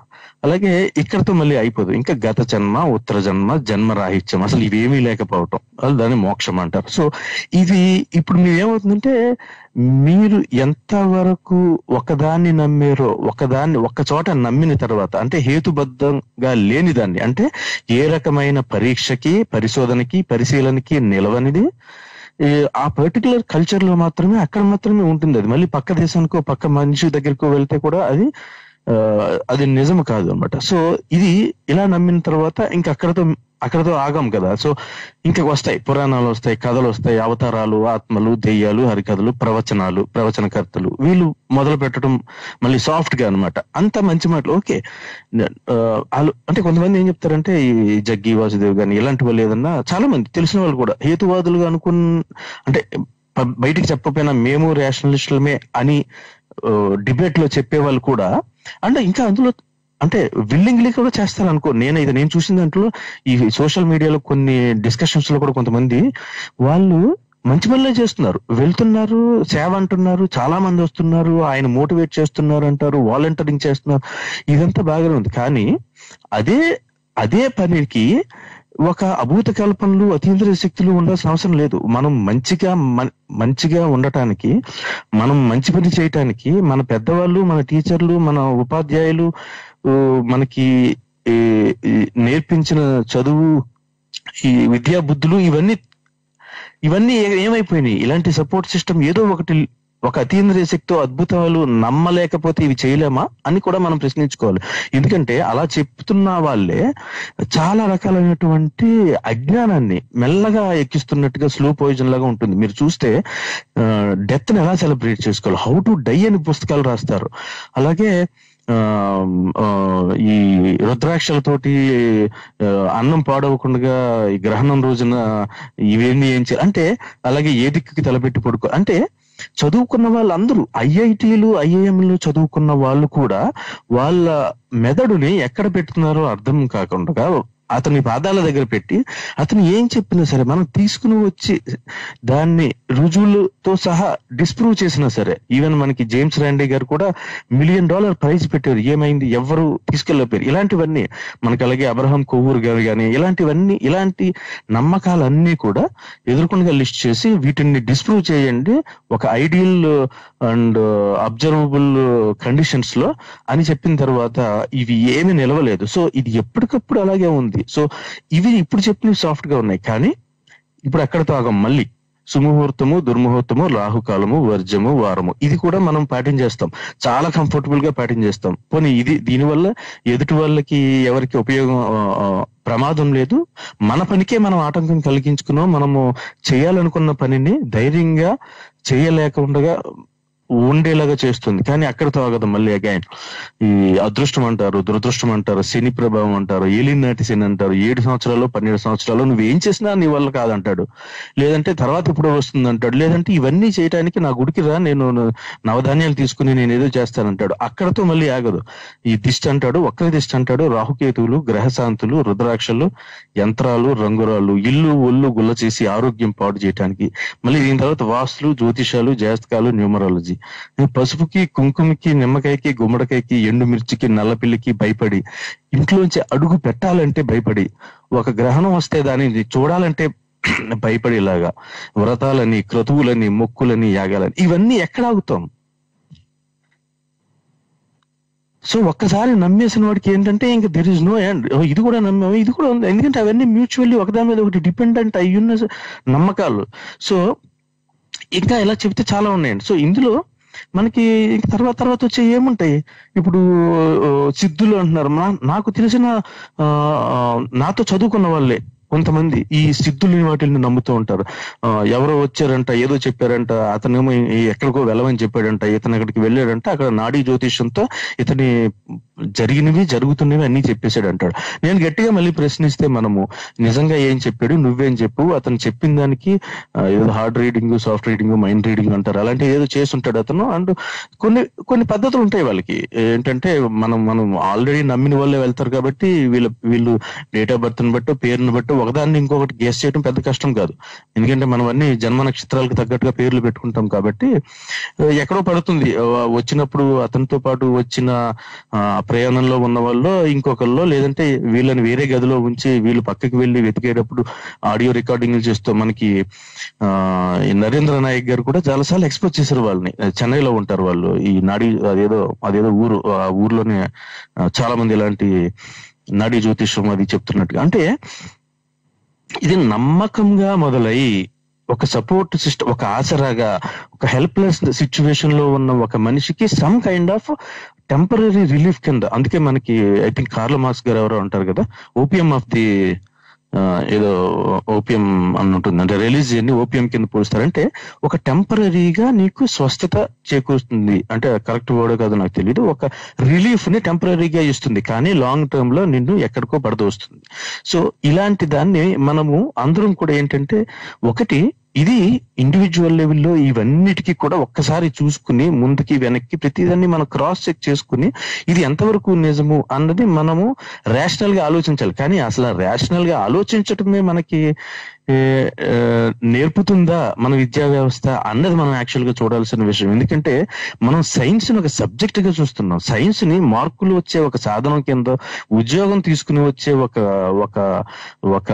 అలాగే ఇక్కడతో మళ్ళీ అయిపోదు ఇంకా గత జన్మ ఉత్తర జన్మ జన్మ రాహిత్యం అసలు ఇవేమీ లేకపోవటం అది దాన్ని మోక్షం అంటారు సో ఇది ఇప్పుడు మీరు ఏమవుతుందంటే మీరు ఎంతవరకు ఒకదాన్ని నమ్మారో ఒకదాన్ని ఒక చోట నమ్మిన తర్వాత అంటే హేతుబద్ధంగా లేని దాన్ని అంటే ఏ రకమైన పరీక్షకి పరిశోధనకి పరిశీలనకి నిలవనిది ఈ ఆ పర్టికులర్ కల్చర్ లో మాత్రమే అక్కడ మాత్రమే ఉంటుంది అది మళ్ళీ పక్క దేశానికో పక్క మనిషి దగ్గరకో వెళ్తే కూడా అది ఆ, అది నిజం కాదు అన్నమాట సో ఇది ఇలా నమ్మిన తర్వాత ఇంకా అక్కడతో అక్కడతో ఆగం కదా సో ఇంకా వస్తాయి పురాణాలు వస్తాయి కథలు వస్తాయి అవతారాలు ఆత్మలు దెయ్యాలు హరికథలు ప్రవచనాలు ప్రవచనకర్తలు వీళ్ళు మొదలు పెట్టడం మళ్ళీ సాఫ్ట్ గా అనమాట అంత మంచి మాటలు ఓకే ఆ, వాళ్ళు అంటే కొంతమంది ఏం చెప్తారంటే ఈ జగ్గి వాసుదేవ్ గాని ఇలాంటి వాళ్ళు ఏదన్నా చాలా మంది తెలిసిన వాళ్ళు కూడా హేతువాదులుగా అనుకున్న అంటే ప- బయటికి చెప్పకపోయినా మేము రేషనలిస్టులమే అని డిబేట్ లో చెప్పే వాళ్ళు కూడా అంటే ఇంకా అందులో అంటే విల్లింగ్లీ కూడా చేస్తారు అనుకో నేను ఇది నేను చూసిన దాంట్లో ఈ సోషల్ మీడియాలో కొన్ని డిస్కషన్స్ లో కూడా కొంతమంది వాళ్ళు మంచి పనులే చేస్తున్నారు వెళ్తున్నారు సేవ అంటున్నారు చాలా మంది వస్తున్నారు ఆయన మోటివేట్ చేస్తున్నారు అంటారు వాలంటీరింగ్ చేస్తున్నారు ఇదంతా బాగానే ఉంది కానీ అదే అదే పనికి ఒక అభూత కల్పనలు అతీంద్రియ శక్తులు ఉండాల్సిన అవసరం లేదు మనం మంచిగా మన్- మంచిగా ఉండటానికి మనం మంచి పని చేయటానికి మన పెద్దవాళ్ళు మన టీచర్లు మన ఉపాధ్యాయులు ఊ, మనకి ఈ, ఈ నేర్పించిన చదువు ఈ విద్యా బుద్ధులు ఇవన్నీ ఇవన్నీ ఏ- ఏమైపోయినాయి ఇలాంటి సపోర్ట్ సిస్టమ్ ఏదో ఒకటి ఒక అతీంద్రియ శక్తితో అద్భుతాలు నమ్మలేకపోతే ఇవి చేయలేమా అని కూడా మనం ప్రశ్నించుకోవాలి ఎందుకంటే అలా చెప్తున్న వాళ్ళే చాలా రకాలైనటువంటి అజ్ఞానాన్ని మెల్లగా ఎక్కిస్తున్నట్టుగా స్లో పాయిజన్ లాగా ఉంటుంది మీరు చూస్తే డెత్ ని ఎలా సెలబ్రేట్ చేసుకోవాలి హౌ టు డై అని పుస్తకాలు రాస్తారు అలాగే ఆ, ఆ, ఈ రుద్రాక్షలతోటి ఆ, అన్నం పాడవకుండా ఈ గ్రహణం రోజున ఇవన్నీ ఏం చేయాలి అంటే అలాగే ఏ దిక్కుకి తలపెట్టి పడుకో అంటే చదువుకున్న వాళ్ళందరూ ఐఐటీలు ఐఐఎంలు చదువుకున్న వాళ్ళు కూడా వాళ్ళ మెదడుని ఎక్కడ పెడుతున్నారో అర్థం కాకుండా అతని పాదాల దగ్గర పెట్టి అతను ఏం చెప్పినా సరే మనం తీసుకుని వచ్చి దాన్ని రుజువులతో సహా డిస్ప్రూవ్ చేసినా సరే ఈవెన్ మనకి జేమ్స్ రాండే గారు కూడా మిలియన్ డాలర్ ప్రైజ్ పెట్టారు ఏమైంది ఎవరు తీసుకెళ్ళపోయారు ఇలాంటివన్నీ మనకి అలాగే అబ్రహం కొవ్వూరు గారు కానీ ఇలాంటివన్నీ ఇలాంటి నమ్మకాలన్నీ కూడా ఎదుర్కొండగా లిస్ట్ చేసి వీటిని డిస్ప్రూవ్ చేయండి ఒక ఐడియల్ అండ్ అబ్జర్వబుల్ కండిషన్స్ లో అని చెప్పిన తర్వాత ఇవి ఏమి నిలవలేదు సో ఇది ఎప్పటికప్పుడు అలాగే ఉంది సో ఇవి ఇప్పుడు చెప్పినవి సాఫ్ట్ గా ఉన్నాయి కానీ ఇప్పుడు ఎక్కడతో ఆగం మళ్ళీ సుముహూర్తము దుర్ముహూర్తము రాహుకాలము వర్జము వారము ఇది కూడా మనం పాటించేస్తాం చాలా కంఫర్టబుల్ గా పాటించేస్తాం పోనీ ఇది దీనివల్ల ఎదుటి వాళ్ళకి ఎవరికి ఉపయోగం ఆ, ఆ, ప్రమాదం లేదు మన పనికే మనం ఆటంకం కలిగించుకున్నాం మనము చేయాలనుకున్న పనిని ధైర్యంగా చేయలేకుండా ఉండేలాగా చేస్తుంది కానీ అక్కడతో ఆగదు మళ్ళీ అగైన్ ఈ అదృష్టం అంటారు దురదృష్టం అంటారు శని ప్రభావం అంటారు ఏలినాటి శని అంటారు ఏడు సంవత్సరాలు పన్నెండు సంవత్సరాలు నువ్వు ఏం చేసినా నీ వల్ల కాదంటాడు లేదంటే తర్వాత ఇప్పుడు వస్తుంది అంటాడు లేదంటే ఇవన్నీ చేయడానికి నా గుడికి రా నేను నవధాన్యాలు తీసుకుని నేను ఏదో చేస్తానంటాడు అక్కడతో మళ్ళీ ఆగదు ఈ దిష్టి అంటాడు వక్ర దిష్టి అంటాడు రాహుకేతువులు గ్రహశాంతులు రుద్రాక్షలు యంత్రాలు రంగురాళ్ళు ఇల్లు ఒళ్ళు గుల్ల చేసి ఆరోగ్యం పాడు చేయడానికి మళ్ళీ దీని తర్వాత వాస్తులు జ్యోతిషాలు జాతకాలు న్యూమరాలజీ పసుపుకి కుంకుమకి నిమ్మకాయకి గుమ్మడికాయకి ఎండుమిర్చికి నల్లపిల్లికి భయపడి ఇంట్లోంచి అడుగు పెట్టాలంటే భయపడి ఒక గ్రహణం వస్తే దానిని చూడాలంటే భయపడేలాగా వ్రతాలని క్రతువులని మొక్కులని యాగాలని ఇవన్నీ ఎక్కడ ఆగుతాం సో ఒక్కసారి నమ్మేసిన వాడికి ఏంటంటే ఇంకా దెర్ ఇస్ నో ఎండ్ ఇది కూడా నమ్మాము ఇది కూడా ఉంది ఎందుకంటే అవన్నీ మ్యూచువల్లీ ఒకదాని మీద ఒకటి డిపెండెంట్ అయ్యున్న నమ్మకాలు సో ఇంకా ఇలా చెప్తే చాలా ఉన్నాయండి సో ఇందులో మనకి ఇంక తర్వాత తర్వాత వచ్చే ఏముంటాయి ఇప్పుడు ఆ, సిద్ధులు అంటున్నారు నా- నాకు తెలిసిన ఆ, ఆ, నాతో చదువుకున్న వాళ్ళే కొంతమంది ఈ సిద్ధులు వాటిని నమ్ముతూ ఉంటారు ఆ, ఎవరో వచ్చారంట ఏదో చెప్పారంట అతనేమో ఈ- ఎక్కడికో వెళ్ళమని చెప్పాడంట ఇతను అక్కడికి వెళ్ళాడంట అక్కడ నాడీ జ్యోతిష్యంతో ఇతని జరిగినవి జరుగుతున్నవి అన్ని చెప్పేశాడు అంటాడు నేను గట్టిగా మళ్ళీ ప్రశ్నిస్తే మనము నిజంగా ఏం చెప్పాడు నువ్వేం చెప్పు అతను చెప్పిన దానికి ఆ, ఏదో hard reading soft reading mind reading అంటారు అలాంటి ఏదో చేస్తుంటాడు అతను అండ్ కొన్ని కొన్ని పద్ధతులు ఉంటాయి వాళ్ళకి ఏంటంటే మనం మనం ఆల్రెడీ నమ్మిన వాళ్ళే వెళ్తారు కాబట్టి వీళ్ళ వీళ్ళు డేట్ ఆఫ్ బర్త్ ని బట్టి పేరుని బట్టి ఒకదాన్ని ఇంకొకటి గెస్ చేయడం పెద్ద కష్టం కాదు ఎందుకంటే మనం అన్ని జన్మ నక్షత్రాలకు తగ్గట్టుగా పేర్లు పెట్టుకుంటాం కాబట్టి ఆ, ఎక్కడో పడుతుంది ఆ, వచ్చినప్పుడు అతనితో పాటు వచ్చిన ఆ, ప్రయాణంలో ఉన్న వాళ్ళు ఇంకొకళ్ళు లేదంటే వీళ్ళని వేరే గదిలో ఉంచి వీళ్ళు పక్కకి వెళ్ళి వెతికేటప్పుడు ఆడియో రికార్డింగ్లు చేస్తూ మనకి ఆ ఈ నరేంద్ర నాయక్ గారు కూడా చాలాసార్లు ఎక్స్పోజ్ చేశారు వాళ్ళని చెన్నైలో ఉంటారు వాళ్ళు ఈ నాడి అదేదో అదేదో ఊరు ఆ ఊర్లోనే ఆ, చాలా మంది ఇలాంటి నాడీ జ్యోతిష్యం అది చెప్తున్నట్టుగా అంటే ఇది నమ్మకంగా మొదలై ఒక సపోర్ట్ సిస్టమ్ ఒక ఆసరాగా ఒక హెల్ప్లెస్ సిచ్యువేషన్ లో ఉన్న ఒక మనిషికి some kind of temporary relief కింద అందుకే మనకి ఐ థింక్ కార్ల మాస్ గారు ఎవరో అంటారు కదా ఓపియం ఆఫ్ ది ఏదో ఓపియం అని ఉంటుంది అంటే రిలీజియన్ ని ఓపియం కింద పోలుస్తారంటే ఒక టెంపరీగా నీకు స్వస్థత చేకూరుస్తుంది అంటే కరెక్ట్ వర్డ్ కాదు నాకు తెలియదు ఒక రిలీఫ్ ని టెంపరీగా ఇస్తుంది కానీ లాంగ్ టర్మ్ లో నిన్ను ఎక్కడికో పడదోస్తుంది సో ఇలాంటి దాన్ని మనము అందరం కూడా ఏంటంటే ఒకటి ఇది ఇండివిజువల్ లెవెల్లో ఇవన్నిటికీ కూడా ఒక్కసారి చూసుకుని ముందుకి వెనక్కి ప్రతిదాన్ని మనం క్రాస్ చెక్ చేసుకుని ఇది ఎంతవరకు నిజము అన్నది మనము రేషనల్ గా ఆలోచించాలి కానీ అసలు రేషనల్ గా ఆలోచించటమే మనకి ఏ, ఏ, నేర్పుతుందా మన విద్యా వ్యవస్థ అన్నది మనం యాక్చువల్ గా చూడాల్సిన విషయం ఎందుకంటే మనం సైన్స్ ని ఒక సబ్జెక్ట్ గా చూస్తున్నాం సైన్స్ ని మార్కులు వచ్చే ఒక సాధనం కింద ఉద్యోగం తీసుకుని వచ్చే ఒక ఒక ఒక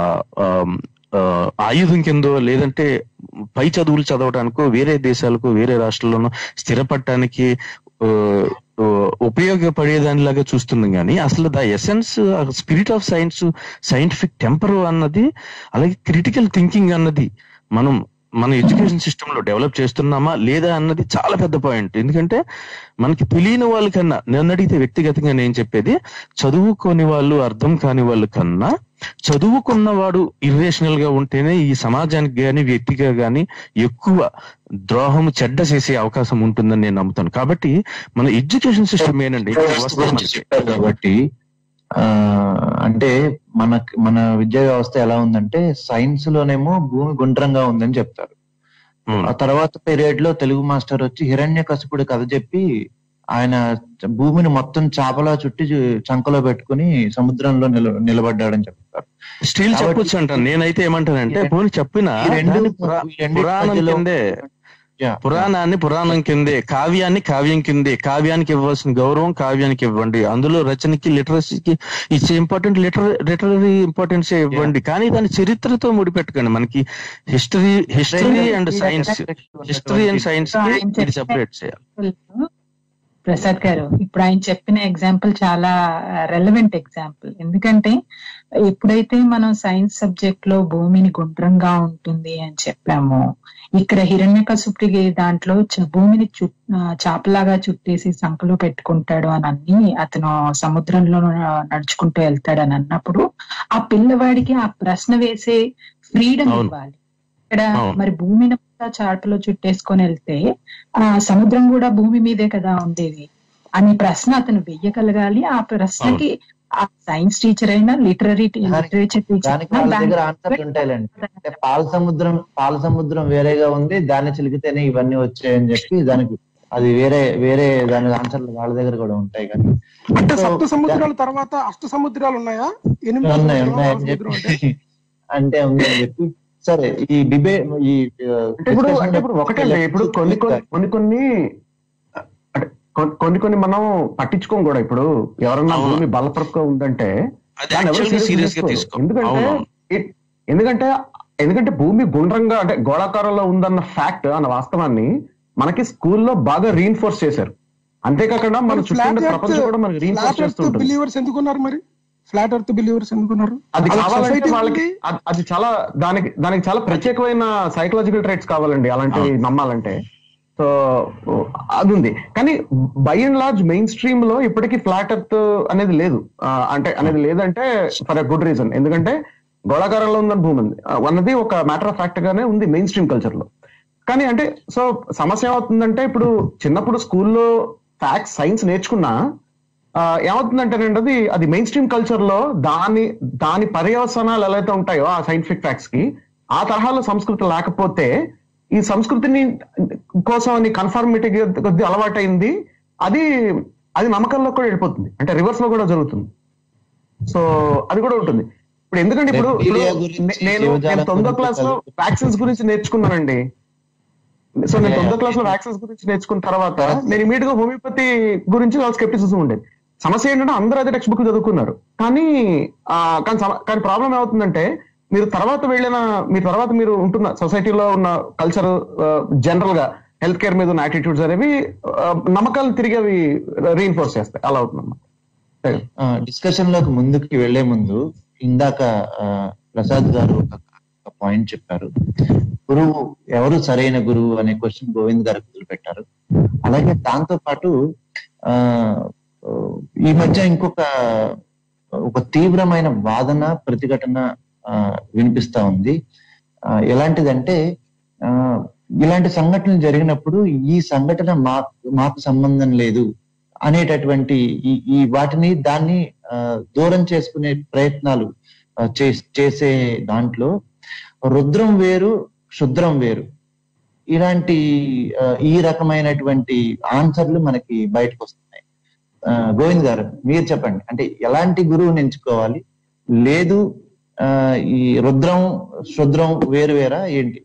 ఆమ్, ఆ, ఆయుధం కిందో లేదంటే పై చదువులు చదవడానికో వేరే దేశాలకు వేరే రాష్ట్రాల్లోనో స్థిరపడటానికి ఆ, ఆ, ఉపయోగపడేదానిలాగా చూస్తున్నాం కానీ అసలు the essence spirit of science scientific temper అన్నది అలాగే క్రిటికల్ థింకింగ్ అన్నది మనం మన ఎడ్యుకేషన్ సిస్టమ్ లో డెవలప్ చేస్తున్నామా లేదా అన్నది చాలా పెద్ద పాయింట్ ఎందుకంటే మనకి తెలియని వాళ్ళకన్నా నన్ను అడిగితే వ్యక్తిగతంగా నేను చెప్పేది చదువుకోని వాళ్ళు అర్థం కాని వాళ్ళు కన్నా చదువుకున్నవాడు ఇర్రేషనల్ గా ఉంటేనే ఈ సమాజానికి గాని వ్యక్తిగా గాని ఎక్కువ ద్రోహం చెడ్డ చేసే అవకాశం ఉంటుందని నేను నమ్ముతాను కాబట్టి మన ఎడ్యుకేషన్ సిస్టమ్ ఏనండి వస్తే మనకి. చెప్పారు కాబట్టి ఆ అంటే మన మన విద్యా వ్యవస్థ ఎలా ఉందంటే సైన్స్ లోనేమో భూమి గుండ్రంగా ఉందని చెప్తారు అవును. ఆ తర్వాత పీరియడ్ లో తెలుగు మాస్టర్ వచ్చి హిరణ్య కశిపుడు కథ చెప్పి ఆయన భూమిని మొత్తం చాపలా చుట్టి చు- చంకలో పెట్టుకుని సముద్రంలో నిల నిలబడ్డాడని చెప్తారు స్టిల్ కాబట్టి- చెప్పొచ్చు అంటాను నేనైతే ఏమంటానంటే పోనీ చెప్పిన ఈ రెండు దాన్ని పురా- ఈ రెండింటి పురాణం మధ్యలో- కిందే యా. పురాణాన్ని పురాణం కిందే కావ్యాన్ని కావ్యం కిందే కావ్యానికి ఇవ్వాల్సిన గౌరవం కావ్యానికి ఇవ్వండి అందులో రచనకి లిటరసీకి ఇచ్చే ఇంపార్టెంట్ లిటర్ లిటరరీ ఇంపార్టెన్స్ ఇవ్వండి కానీ దాని చరిత్రతో ముడిపెట్టకండి మనకి history history and science history and science కి ఇది సెపరేట్ చేయాలి ప్రసాద్ గారు ఇప్పుడు ఆయన చెప్పిన ఎగ్జాంపుల్ చాలా రెలవెంట్ ఎగ్జాంపుల్ ఎందుకంటే ఎప్పుడైతే మనం సైన్స్ సబ్జెక్ట్ లో భూమిని గుండ్రంగా ఉంటుంది అని చెప్పామో ఇక్కడ హిరణ్యకశుపుడికి దాంట్లో చ- భూమిని చు ఆ, చాపలాగా చుట్టేసి సంకలో పెట్టుకుంటాడు అని అన్ని అతను సముద్రంలో నడుచుకుంటూ వెళ్తాడు అని అన్నప్పుడు ఆ పిల్లవాడికి ఆ ప్రశ్న వేసే ఫ్రీడమ్ అవును. ఇవ్వాలి ఇక్కడ అవును. మరి భూమిని అంతా చాటలో చుట్టేసుకొని వెళ్తే ఆ సముద్రం కూడా భూమి మీదే కదా ఉండేది అని ప్రశ్న అతను వెయ్యగలగాలి ఆ ప్రశ్నకి ఆ సైన్స్ టీచర్ అయినా లిటరరీ లిటరేచర్ టీచర్ దానికి వాళ్ళ దగ్గర ఆన్సర్లు ఉంటాయిలేండి అంటే పాల సముద్రం పాల సముద్రం వేరేగా ఉంది దాన్ని చిలికితేనే ఇవన్నీ వచ్చాయని చెప్పి దానికి అది వేరే వేరే దాని ఆన్సర్లు వాళ్ళ దగ్గర కూడా ఉంటాయి కానీ అంటే సో, సప్త సముద్రాల తర్వాత అష్ట సముద్రాలు ఉన్నాయా ఎనిమిది ఉన్నాయి సముద్రాలు, ఉన్నాయి ఆరు అని సముద్రం అంటే చెప్పి అంటే ఉంది అని చెప్పి సరే ఈ డిబే ఈ అంటే ఇప్పుడు అంటే ఇప్పుడు ఒకటే అండి ఇప్పుడు కొన్ని కొన్ని కొన్ని కొన్ని అంటే కొన్- కొన్ని కొన్ని మనం పట్టించుకోం కూడా ఇప్పుడు ఎవరన్నా అవును. భూమి బలపరుపుగా ఉందంటే అది దాన్ని ఎవరు యాక్చువల్ గా serious సీరియస్ గా తీసుకోరు. తీసుకో ఎందుకంటే అవునవును ఇ- ఎందుకంటే ఎందుకంటే భూమి గుండ్రంగా అంటే గోళాకారంలో ఉందన్న ఫ్యాక్ట్ అన్న వాస్తవాన్ని మనకి స్కూల్లో బాగా రీఇన్ఫోర్స్ చేశారు అంతేకాకుండా మన మరి చుట్టూ flat ఉండే earth- ప్రపంచం కూడా మనకి రీఇన్ఫోర్స్ ఫ్లాట్ చేస్తూ ఎర్త్ ఉంటుంది బిలీవర్స్ ఎందుకున్నారు మరి ఫ్లాట్ ఎర్త్ బిలీవర్స్ ఎందుకున్నారు అది వాళ్ళకి కావాలంటే society వాళ్ళకి ఉంది. అది- అది చాలా దానికి దానికి చాలా ప్రత్యేకమైన సైకలాజికల్ ట్రైట్స్ కావాలండి అలాంటివి నమ్మాలంటే సో అది ఉంది కానీ by and large mainstream లో ఇప్పటికీ ఫ్లాట్ ఎర్త్ అనేది లేదు ఆ, అంటే అనేది లేదంటే ఫర్ ఎ గుడ్ రీజన్ ఎందుకంటే గోళాకారంలో ఉందని భూమి ఉంది ఆ, అన్నది ఒక మ్యాటర్ ఆఫ్ ఫ్యాక్ట్ గానే ఉంది మెయిన్ స్ట్రీమ్ కల్చర్ లో కానీ అంటే సో సమస్య ఏమవుతుందంటే ఇప్పుడు చిన్నప్పుడు స్కూల్లో ఫ్యాక్ట్స్ సైన్స్ నేర్చుకున్నా ఆ, ఏమవుతుందంటేనండి అది అది మెయిన్ స్ట్రీమ్ కల్చర్ లో దాని దాని పర్యవసనాలు ఎలా అయితే ఉంటాయో ఆ సైంటిఫిక్ ఫ్యాక్ట్స్ కి ఆ తరహాలో సంస్కృతి లేకపోతే ఈ సంస్కృతిని కోసం అని కన్ఫర్మిటీ కొద్ది అలవాటైంది అది అది నమ్మకంలో కూడా వెళ్ళిపోతుంది అంటే రివర్స్ లో కూడా జరుగుతుంది సో అది కూడా ఉంటుంది ఇప్పుడు ఎందుకంటే ఇప్పుడు ఇప్పుడు Bacteria గురించి, నే- నేను జీవజాలం నేను తొమ్మిదో గురించి క్లాస్ లో చదువుతూ- వ్యాక్సిన్స్ గురించి నేర్చుకున్నానండి సో నేను Yeah, తొమ్మిదో yeah. క్లాస్ లో వ్యాక్సిన్స్ గురించి నేర్చుకున్న తర్వాత Correct. నేను ఇమీడియట్ గా హోమియోపతి గురించి వాళ్ళ స్కెప్టిసిజం ఉండేది సమస్య ఏంటంటే అందరూ అదే టెక్స్ట్ బుక్ చదువుకున్నారు కానీ ఆ, కానీ సమ- కానీ ప్రాబ్లం ఏమవుతుందంటే మీరు తర్వాత వెళ్ళిన మీ తర్వాత మీరు ఉంటున్న సొసైటీలో ఉన్న కల్చర్ జనరల్ గా హెల్త్ కేర్ మీద ఉన్న యాటిట్యూడ్స్ అనేవి ఆ, నమ్మకాలను తిరిగి అవి రీఇన్ఫోర్స్ చేస్తాయి అలా అవుతుందన్నమాట డిస్కషన్ లోకి ముందుకి వెళ్లే ముందు ఇందాక ఆ, ప్రసాద్ గారు ఒక పాయింట్ చెప్పారు గురువు ఎవరు సరైన గురువు అనే క్వశ్చన్ గోవింద్ గారు పెట్టారు అలాగే దాంతో పాటు ఆ ఈ మధ్య ఇంకొక ఒక తీవ్రమైన వాదన ప్రతిఘటన ఆ, వినిపిస్తా ఉంది ఆ, ఎలాంటిదంటే ఆ, ఇలాంటి సంఘటనలు జరిగినప్పుడు ఈ సంఘటన మా మాకు సంబంధం లేదు అనేటటువంటి ఈ ఈ వాటిని దాన్ని ఆ, దూరం చేసుకునే ప్రయత్నాలు ఆ, చేస్- చేసే దాంట్లో రుద్రం వేరు క్షుద్రం వేరు ఇలాంటి ఆ, ఈ రకమైనటువంటి ఆన్సర్లు మనకి బయటకు వస్తున్నాయి ఆ, గోవింద్ గారు మీరు చెప్పండి అంటే ఎలాంటి గురువుని ఎంచుకోవాలి లేదు ఆ, ఈ రుద్రం క్షుద్రం వేరు వేరా ఏంటి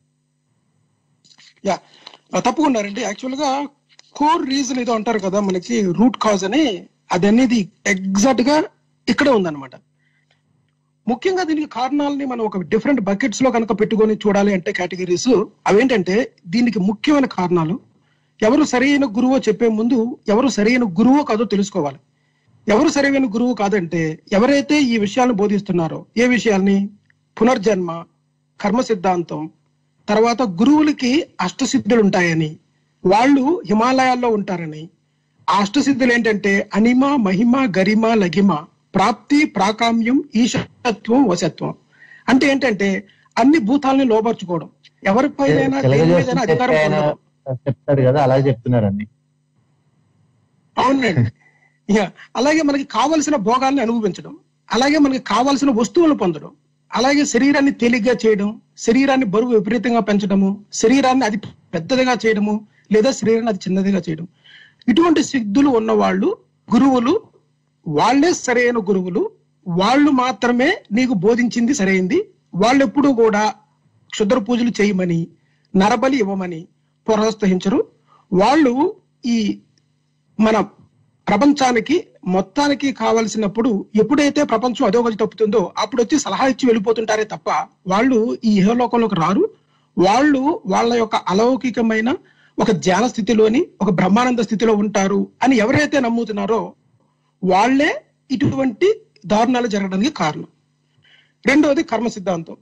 యా ఆ, తప్పకుండారండి యాక్చువల్ గా కోర్ రీజన్ ఏదో అంటారు కదా మనకి రూట్ కాజ్ అని అది అనేది ఎగ్జాక్ట్ గా ఇక్కడే ఉందన్నమాట ముఖ్యంగా దీనికి కారణాలని మనం ఒక డిఫరెంట్ బకెట్స్ లో కనుక పెట్టుకొని చూడాలి అంటే కేటగిరీస్ అవేంటంటే దీనికి ముఖ్యమైన కారణాలు ఎవరు సరైన గురువో చెప్పే ముందు ఎవరు సరైన గురువో కాదో తెలుసుకోవాలి ఎవరు సరైన గురువు కాదంటే ఎవరైతే ఈ విషయాలను బోధిస్తున్నారో ఏ విషయాల్ని పునర్జన్మ కర్మ సిద్ధాంతం తర్వాత గురువులకి అష్టసిద్ధులు ఉంటాయని వాళ్ళు హిమాలయాల్లో ఉంటారని ఆ అష్టసిద్ధులు ఏంటంటే అనిమ మహిమ గరిమ లగిమ ప్రాప్తి ప్రాకామ్యం ఈశత్వం వశత్వం అంటే ఏంటంటే అన్ని భూతాలని లోపరుచుకోవడం ఎవరిపైన దేని మీదైనా అధికారం ఆయన పొందడం చెప్తాడు కదా అలా చెప్తున్నారండి అవునండి యా. అలాగే మనకి కావలసిన భోగాల్ని అనుభవించడం అలాగే మనకి కావాల్సిన వస్తువులను పొందడం అలాగే శరీరాన్ని తేలిగ్గా చేయడం శరీరాన్ని బరువు విపరీతంగా పెంచడము శరీరాన్ని అది పెద్దదిగా చేయడము లేదా శరీరాన్ని అది చిన్నదిగా చేయడం ఇటువంటి సిద్ధులు ఉన్న వాళ్ళు గురువులు వాళ్ళే సరైన గురువులు వాళ్ళు మాత్రమే నీకు బోధించింది సరైంది వాళ్ళు ఎప్పుడూ కూడా క్షుద్ర పూజలు చేయమని నరబలి ఇవ్వమని ప్రోత్సహించరు వాళ్ళు ఈ మన ప్రపంచానికి మొత్తానికి కావలసినప్పుడు ఎప్పుడైతే ప్రపంచం అధోగతి తప్పుతుందో అప్పుడు వచ్చి సలహా ఇచ్చి వెళ్ళిపోతుంటారే తప్ప వాళ్ళు ఈ ఇహలోకంలోకి రారు వాళ్ళు వాళ్ళ యొక్క అలౌకికమైన ఒక ధ్యాన స్థితిలోని ఒక బ్రహ్మానంద స్థితిలో ఉంటారు అని ఎవరైతే నమ్ముతున్నారో వాళ్ళే ఇటువంటి దారుణాలు జరగడానికి కారణం రెండవది కర్మ సిద్ధాంతం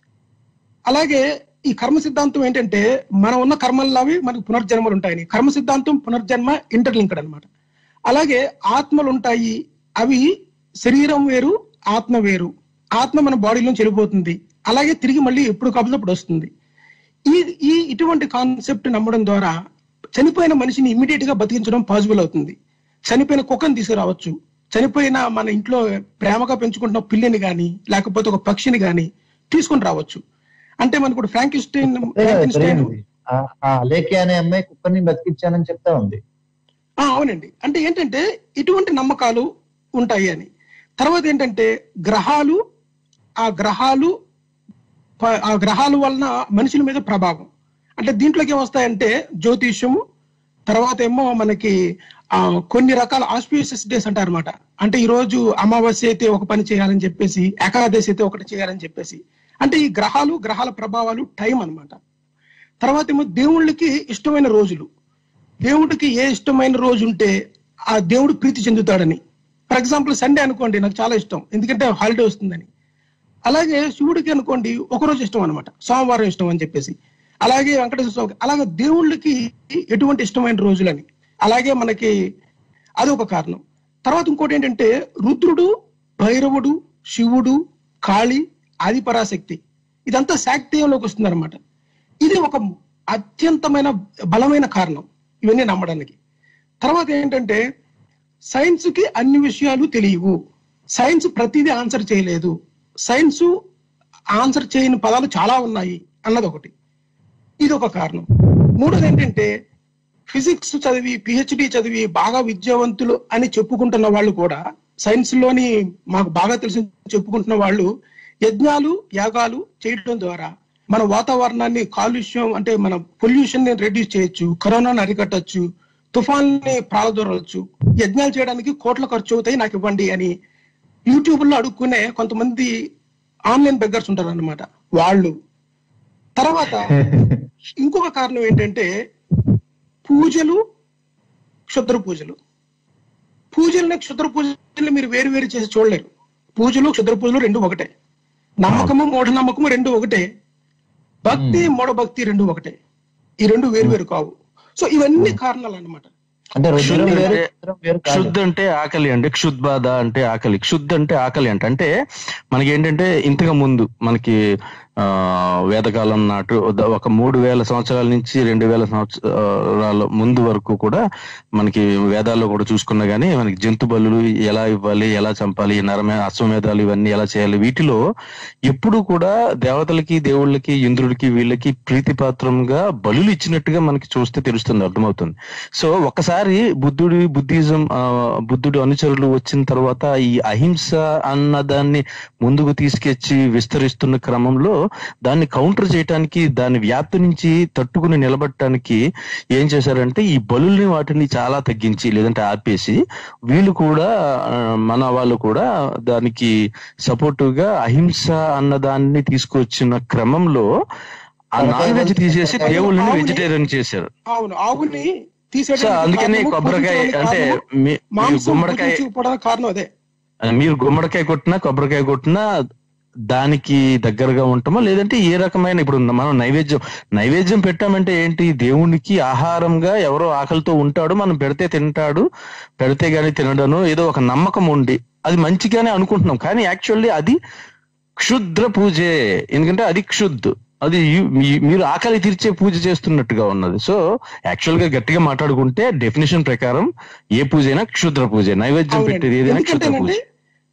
అలాగే ఈ కర్మ సిద్ధాంతం ఏంటంటే మనం ఉన్న కర్మల్లావి మనకు పునర్జన్మలు ఉంటాయని కర్మ సిద్ధాంతం పునర్జన్మ ఇంటర్లింక్డ్ అన్నమాట అలాగే ఆత్మలు ఉంటాయి అవి శరీరం వేరు ఆత్మ వేరు ఆత్మ మన బాడీలో చెడిపోతుంది అలాగే తిరిగి మళ్ళీ ఎప్పుడు కాపునప్పుడు వస్తుంది ఈ ఈ ఇటువంటి కాన్సెప్ట్ నమ్మడం ద్వారా చనిపోయిన మనిషిని ఇమ్మీడియట్ గా బతికించడం పాసిబుల్ అవుతుంది చనిపోయిన కుక్కని తీసుకురావచ్చు చనిపోయిన మన ఇంట్లో ప్రేమగా పెంచుకుంటున్న పిల్లిని గాని లేకపోతే ఒక పక్షిని గాని తీసుకొని రావచ్చు అంటే మనకు ఇప్పుడు ఫ్రాంకిస్టైన్ ఫ్రాంకిన్స్టైన్ ఆ- ఆ లేఖి అనే అమ్మాయి కుక్కర్ని బతికిచ్చానని చెప్తా ఉంది ఆ, అవునండి అంటే ఏంటంటే ఇటువంటి నమ్మకాలు ఉంటాయి అని తర్వాత ఏంటంటే గ్రహాలు ఆ గ్రహాలు ప- ఆ గ్రహాల వలన మనుషుల మీద ప్రభావం అంటే దీంట్లోకి ఏమొస్తాయంటే జ్యోతిష్యము తర్వాత ఏమో మనకి ఆ కొన్ని రకాల ఆస్పిషియస్ డేస్ అంటారు అనమాట అంటే ఈ రోజు అమావాస్య అయితే ఒక పని చేయాలని చెప్పేసి ఏకాదశి అయితే ఒకటి చేయాలని చెప్పేసి అంటే ఈ గ్రహాలు గ్రహాల ప్రభావాలు టైం అన్నమాట తర్వాత ఏమో దేవుళ్ళకి ఇష్టమైన రోజులు దేవుడికి ఏ ఇష్టమైన రోజు ఉంటే ఆ దేవుడు ప్రీతి చెందుతాడని ఫర్ ఎగ్జాంపుల్ సండే అనుకోండి నాకు చాలా ఇష్టం ఎందుకంటే హాలిడే వస్తుందని అలాగే శివుడికి అనుకోండి ఒక రోజు ఇష్టం అనమాట సోమవారం ఇష్టం అని చెప్పేసి అలాగే వెంకటేశ్వర స్వామికి అలాగే దేవుళ్ళకి ఎటువంటి ఇష్టమైన రోజులని అలాగే మనకి అది ఒక కారణం తర్వాత ఇంకోటి ఏంటంటే రుద్రుడు భైరవుడు శివుడు కాళి ఆదిపరాశక్తి ఇదంతా శాక్తీయంలోకి వస్తుంది అనమాట ఇది ఒక అత్యంతమైన బలమైన కారణం ఇవన్నీ నమ్మడానికి తర్వాత ఏంటంటే సైన్స్ కి అన్ని విషయాలు తెలియవు సైన్స్ ప్రతిదీ ఆన్సర్ చేయలేదు సైన్స్ ఆన్సర్ చేయని పదాలు చాలా ఉన్నాయి అన్నది ఒకటి ఇది ఒక కారణం మూడోది ఏంటంటే ఫిజిక్స్ చదివి పిహెచ్డి చదివి బాగా విద్యావంతులు అని చెప్పుకుంటున్న వాళ్ళు కూడా సైన్స్ లోని మాకు బాగా తెలిసి చెప్పుకుంటున్న వాళ్ళు యజ్ఞాలు యాగాలు చేయడం ద్వారా మన వాతావరణాన్ని కాలుష్యం అంటే మన పొల్యూషన్ ని రెడ్యూస్ చేయొచ్చు కరోనాను అరికట్టచ్చు తుఫాన్ని ప్రాలదొరవచ్చు యజ్ఞాలు చేయడానికి కోట్ల ఖర్చు అవుతాయి నాకు ఇవ్వండి అని యూట్యూబ్ లో అడుక్కునే కొంతమంది ఆన్లైన్ బెగ్గర్స్ ఉంటారు అనమాట వాళ్ళు తర్వాత ఇంకొక కారణం ఏంటంటే పూజలు క్షుద్ర పూజలు పూజల్ని క్షుద్ర పూజల్ని మీరు వేరు వేరు చేసి చూడలేరు పూజలు క్షుద్ర పూజలు రెండు ఒకటే నమ్మకము మూఢనమ్మకము రెండు ఒకటే భక్తి మూఢభక్తి రెండు ఒకటే ఈ రెండు వేరు వేరు కావు సో ఇవన్నీ కారణాలు అన్నమాట అంటే రుద్రం క్షుద్ర వేరు అంటే- రుద్రం వేరు కాదు. క్షుద్ధ అంటే ఆకలి అంటే క్షుద్బాధ అంటే ఆకలి క్షుద్ధ అంటే ఆకలి అంటే అంటే మనకి ఏంటంటే ఇంతకు ముందు మనకి ఆ వేదకాలం నాటు ద- ఒక మూడు వేల సంవత్సరాల నుంచి రెండు వేల సంవత్సరాల ముందు వరకు కూడా మనకి వేదాల్లో కూడా చూసుకున్నా గానీ మనకి జంతు బలులు ఎలా ఇవ్వాలి ఎలా చంపాలి ఈ నరమే అశ్వమేధాలు ఇవన్నీ ఎలా చేయాలి వీటిలో ఎప్పుడు కూడా దేవతలకి దేవుళ్ళకి ఇంద్రుడికి వీళ్ళకి ప్రీతిపాత్రంగా బలులు ఇచ్చినట్టుగా మనకి చూస్తే తెలుస్తుంది అర్థమవుతుంది సో ఒక్కసారి బుద్ధుడి బుద్ధిజం ఆ, బుద్ధుడి అనుచరులు వచ్చిన తర్వాత ఈ అహింస అన్న దాన్ని ముందుకు తీసుకొచ్చి విస్తరిస్తున్న క్రమంలో దాన్ని కౌంటర్ చేయడానికి దాని వ్యాప్తి నుంచి తట్టుకుని నిలబడటానికి ఏం చేశారంటే ఈ బలుల్ని వాటిని చాలా తగ్గించి లేదంటే ఆపేసి వీళ్ళు కూడా ఆ, మన వాళ్ళు కూడా దానికి సపోర్టివ్ గా అహింస అన్న దాన్ని తీసుకొచ్చిన క్రమంలో ఆ నాన్ వెజ్ తీసేసి దేవుళ్ళని వెజిటేరియన్ చేశారు అవును ఆవుని సో తీసేయడానికి అందుకని కారణము, కొబ్బరికాయ పూజించడానికి అంటే కారణము, మీ- మీరు మాంసం గుమ్మడికాయ పూజించకపోవడానికి కారణం అదే మీరు గుమ్మడికాయ కొట్టినా కొబ్బరికాయ కొట్టినా దానికి దగ్గరగా ఉంటామా లేదంటే ఏ రకమైన ఇప్పుడు మనం నైవేద్యం నైవేద్యం పెట్టామంటే ఏంటి దేవునికి ఆహారంగా ఎవరో ఆకలితో ఉంటాడు మనం పెడితే తింటాడు పెడితే గాని తినడను ఏదో ఒక నమ్మకం ఉండి అది మంచిగానే అనుకుంటున్నాం కానీ యాక్చువల్లీ అది క్షుద్ర పూజే ఎందుకంటే అది క్షుద్ అది యు- మీ- మీరు ఆకలి తీర్చే పూజ చేస్తున్నట్టుగా ఉన్నది సో యాక్చువల్ గా గట్టిగా మాట్లాడుకుంటే డెఫినేషన్ ప్రకారం ఏ పూజ అయినా క్షుద్ర పూజ నైవేద్యం అవునండి. పెట్టేది ఏదైనా క్షుద్ర పూజ ఎందుకంటేనండి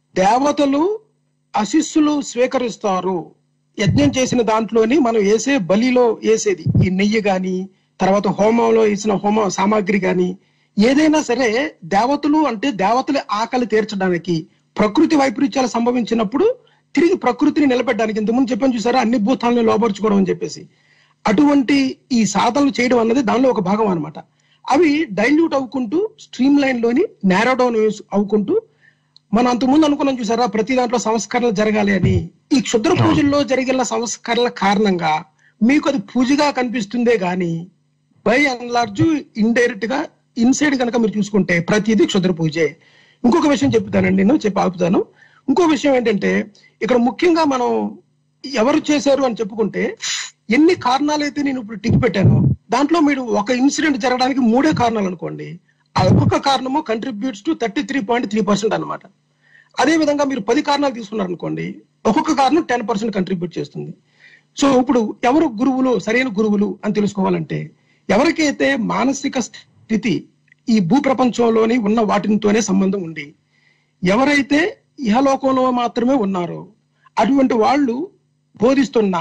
దేవతలు అశిస్సులు స్వీకరిస్తారు యజ్ఞం చేసిన దాంట్లోని మనం వేసే బలిలో వేసేది ఈ నెయ్యి గాని తర్వాత హోమంలో వేసిన హోమ సామాగ్రి గాని ఏదైనా సరే దేవతలు అంటే దేవతల ఆకలి తీర్చడానికి ప్రకృతి వైపరీత్యాలు సంభవించినప్పుడు తిరిగి ప్రకృతిని నిలబెట్టడానికి ఇంతకుముందు చెప్పాను చూసారా అన్ని భూతాలను లోపరుచుకోవడం అని చెప్పేసి అటువంటి ఈ సాధనలు చేయడం అన్నది దానిలో ఒక భాగం అన్నమాట అవి డైల్యూట్ అవ్వుకుంటూ స్ట్రీమ్ లైన్ లోని నేరో డౌన్ అవ్వుకుంటూ మనం అంతకుముందు అనుకున్నాం చూసారా ప్రతి దాంట్లో సంస్కరణలు జరగాలి అని ఈ క్షుద్ర పూజల్లో జరిగిన సంస్కరణల కారణంగా మీకు అది పూజగా కనిపిస్తుందే గాని బై అండ్ లార్జ్ ఇండైరెక్ట్ గా ఇన్సైడ్ కనుక మీరు చూసుకుంటే ప్రతిదీ క్షుద్ర పూజే ఇంకొక విషయం చెప్తానండి నేను చెప్పి ఆపుతాను ఇంకో విషయం ఏంటంటే ఇక్కడ ముఖ్యంగా మనం ఎవరు చేశారు అని చెప్పుకుంటే ఎన్ని కారణాలు అయితే నేను ఇప్పుడు టిక్ పెట్టాను దాంట్లో మీరు ఒక ఇన్సిడెంట్ జరగడానికి మూడే కారణాలు అనుకోండి ఆ ఒక్కొక్క కారణము contributes to thirty three point three percent అనమాట అదే విధంగా మీరు పది కారణాలు తీసుకున్నారు అనుకోండి ఒక్కొక్క కారణం టెన్ పర్సెంట్ కంట్రిబ్యూట్ చేస్తుంది సో ఇప్పుడు ఎవరు గురువులు సరైన గురువులు అని తెలుసుకోవాలంటే ఎవరికైతే మానసిక స్థితి ఈ భూ ప్రపంచంలోని ఉన్న వాటితోనే సంబంధం ఉంది ఎవరైతే ఇహలోకంలో మాత్రమే ఉన్నారో అటువంటి వాళ్ళు బోధిస్తున్న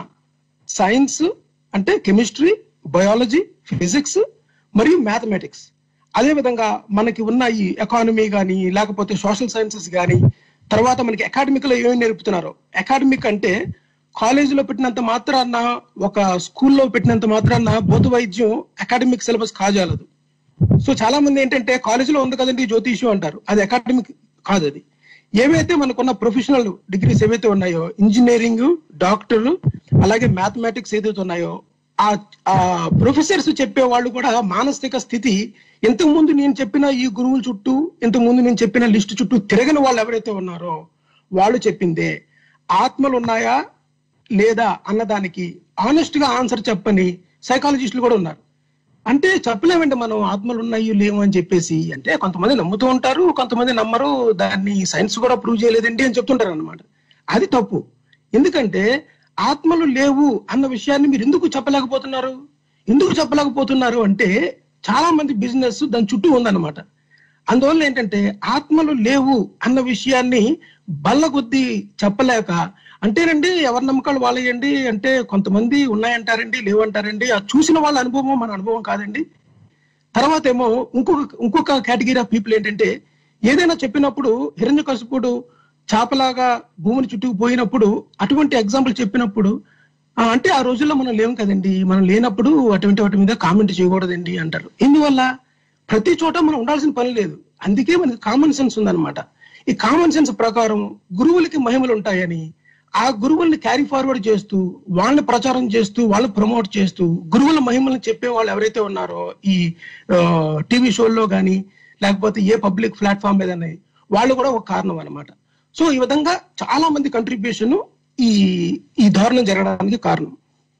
సైన్స్ అంటే కెమిస్ట్రీ బయాలజీ ఫిజిక్స్ మరియు మ్యాథమెటిక్స్ అదే విధంగా మనకి ఉన్న ఈ ఎకానమీ కానీ లేకపోతే సోషల్ సైన్సెస్ కానీ తర్వాత మనకి అకాడమిక్ లో ఏమేమి నేర్పుతున్నారో అకాడమిక్ అంటే కాలేజీలో పెట్టినంత మాత్రాన ఒక స్కూల్లో పెట్టినంత మాత్రాన భూత వైద్యం అకాడమిక్ సిలబస్ కాజాలదు సో చాలా మంది ఏంటంటే కాలేజీలో ఉంది కదండి జ్యోతిష్యం అంటారు అది అకాడమిక్ కాదు అది ఏవైతే మనకున్న ప్రొఫెషనల్ డిగ్రీస్ ఏవైతే ఉన్నాయో ఇంజనీరింగ్ డాక్టర్ అలాగే మ్యాథమెటిక్స్ ఏదైతే ఉన్నాయో ఆ ఆ ప్రొఫెసర్స్ చెప్పే వాళ్ళు కూడా మానసిక స్థితి ఇంతకు ముందు నేను చెప్పిన ఈ గురువుల చుట్టూ ఇంతకు ముందు నేను చెప్పిన లిస్ట్ చుట్టూ తిరగని వాళ్ళు ఎవరైతే ఉన్నారో వాళ్ళు చెప్పిందే ఆత్మలు ఉన్నాయా లేదా అన్నదానికి ఆనెస్ట్ గా ఆన్సర్ చెప్పని సైకాలజిస్టులు కూడా ఉన్నారు అంటే చెప్పలేమండి మనం ఆత్మలు ఉన్నాయి లేవు అని చెప్పేసి అంటే కొంతమంది నమ్ముతూ ఉంటారు కొంతమంది నమ్మరు దాన్ని సైన్స్ కూడా ప్రూవ్ చేయలేదండి అని చెప్తుంటారు అనమాట అది తప్పు ఎందుకంటే ఆత్మలు లేవు అన్న విషయాన్ని మీరు ఎందుకు చెప్పలేకపోతున్నారు ఎందుకు చెప్పలేకపోతున్నారు అంటే చాలా మంది బిజినెస్ దాని చుట్టూ ఉందన్నమాట అందువల్ల ఏంటంటే ఆత్మలు లేవు అన్న విషయాన్ని బల్ల కొద్దీ చెప్పలేక అంటేనండి ఎవరి నమ్మకాలు వాళ్ళయండి అంటే కొంతమంది ఉన్నాయంటారండి లేవంటారండి ఆ చూసిన వాళ్ళ అనుభవం మన అనుభవం కాదండి తర్వాత ఏమో ఇంకొక ఇంకొక కేటగిరీ ఆఫ్ పీపుల్ ఏంటంటే ఏదైనా చెప్పినప్పుడు హిరణ్యకశిపుడు చాపలాగా భూమిని చుట్టుకుపోయినప్పుడు అటువంటి ఎగ్జాంపుల్ చెప్పినప్పుడు ఆ, అంటే ఆ రోజుల్లో మనం లేము కదండి మనం లేనప్పుడు అటువంటి వాటి మీద కామెంట్ చేయకూడదండి అంటారు ఇందువల్ల ప్రతి చోట మనం ఉండాల్సిన పని లేదు అందుకే మనకి కామన్ సెన్స్ ఉందన్నమాట ఈ కామన్ సెన్స్ ప్రకారం గురువులకి మహిమలు ఉంటాయని ఆ గురువుల్ని క్యారీ ఫార్వర్డ్ చేస్తూ వాళ్ళని ప్రచారం చేస్తూ వాళ్ళని ప్రమోట్ చేస్తూ గురువుల మహిమలను చెప్పే వాళ్ళు ఎవరైతే ఉన్నారో ఈ టీవీ షోల్లో కానీ లేకపోతే ఏ పబ్లిక్ ప్లాట్ఫామ్ మీద వాళ్ళు కూడా ఒక కారణం అన్నమాట సో ఈ విధంగా చాలా మంది కంట్రిబ్యూషన్ ఈ ఈ దారుణం జరగడానికి కారణం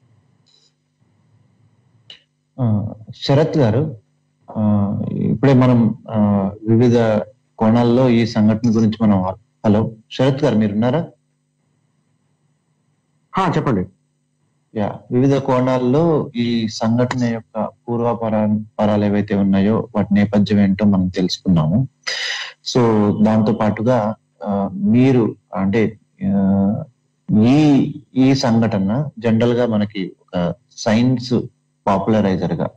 ఆ, శరత్ గారు ఆ, ఇప్పుడే మనం ఆ, వివిధ కోణాల్లో ఈ సంఘటన గురించి మనం హలో శరత్ గారు మీరున్నారా హా, చెప్పండి యా వివిధ కోణాల్లో ఈ సంఘటన యొక్క పూర్వపరా పరాలు ఏవైతే ఉన్నాయో వాటి నేపథ్యం ఏంటో మనం తెలుసుకున్నాము సో దాంతో పాటుగా ఆ, మీరు అంటే ఆ, ఈ ఈ సంఘటన జనరల్ గా మనకి ఒక సైన్స్ పాపులరైజర్ గా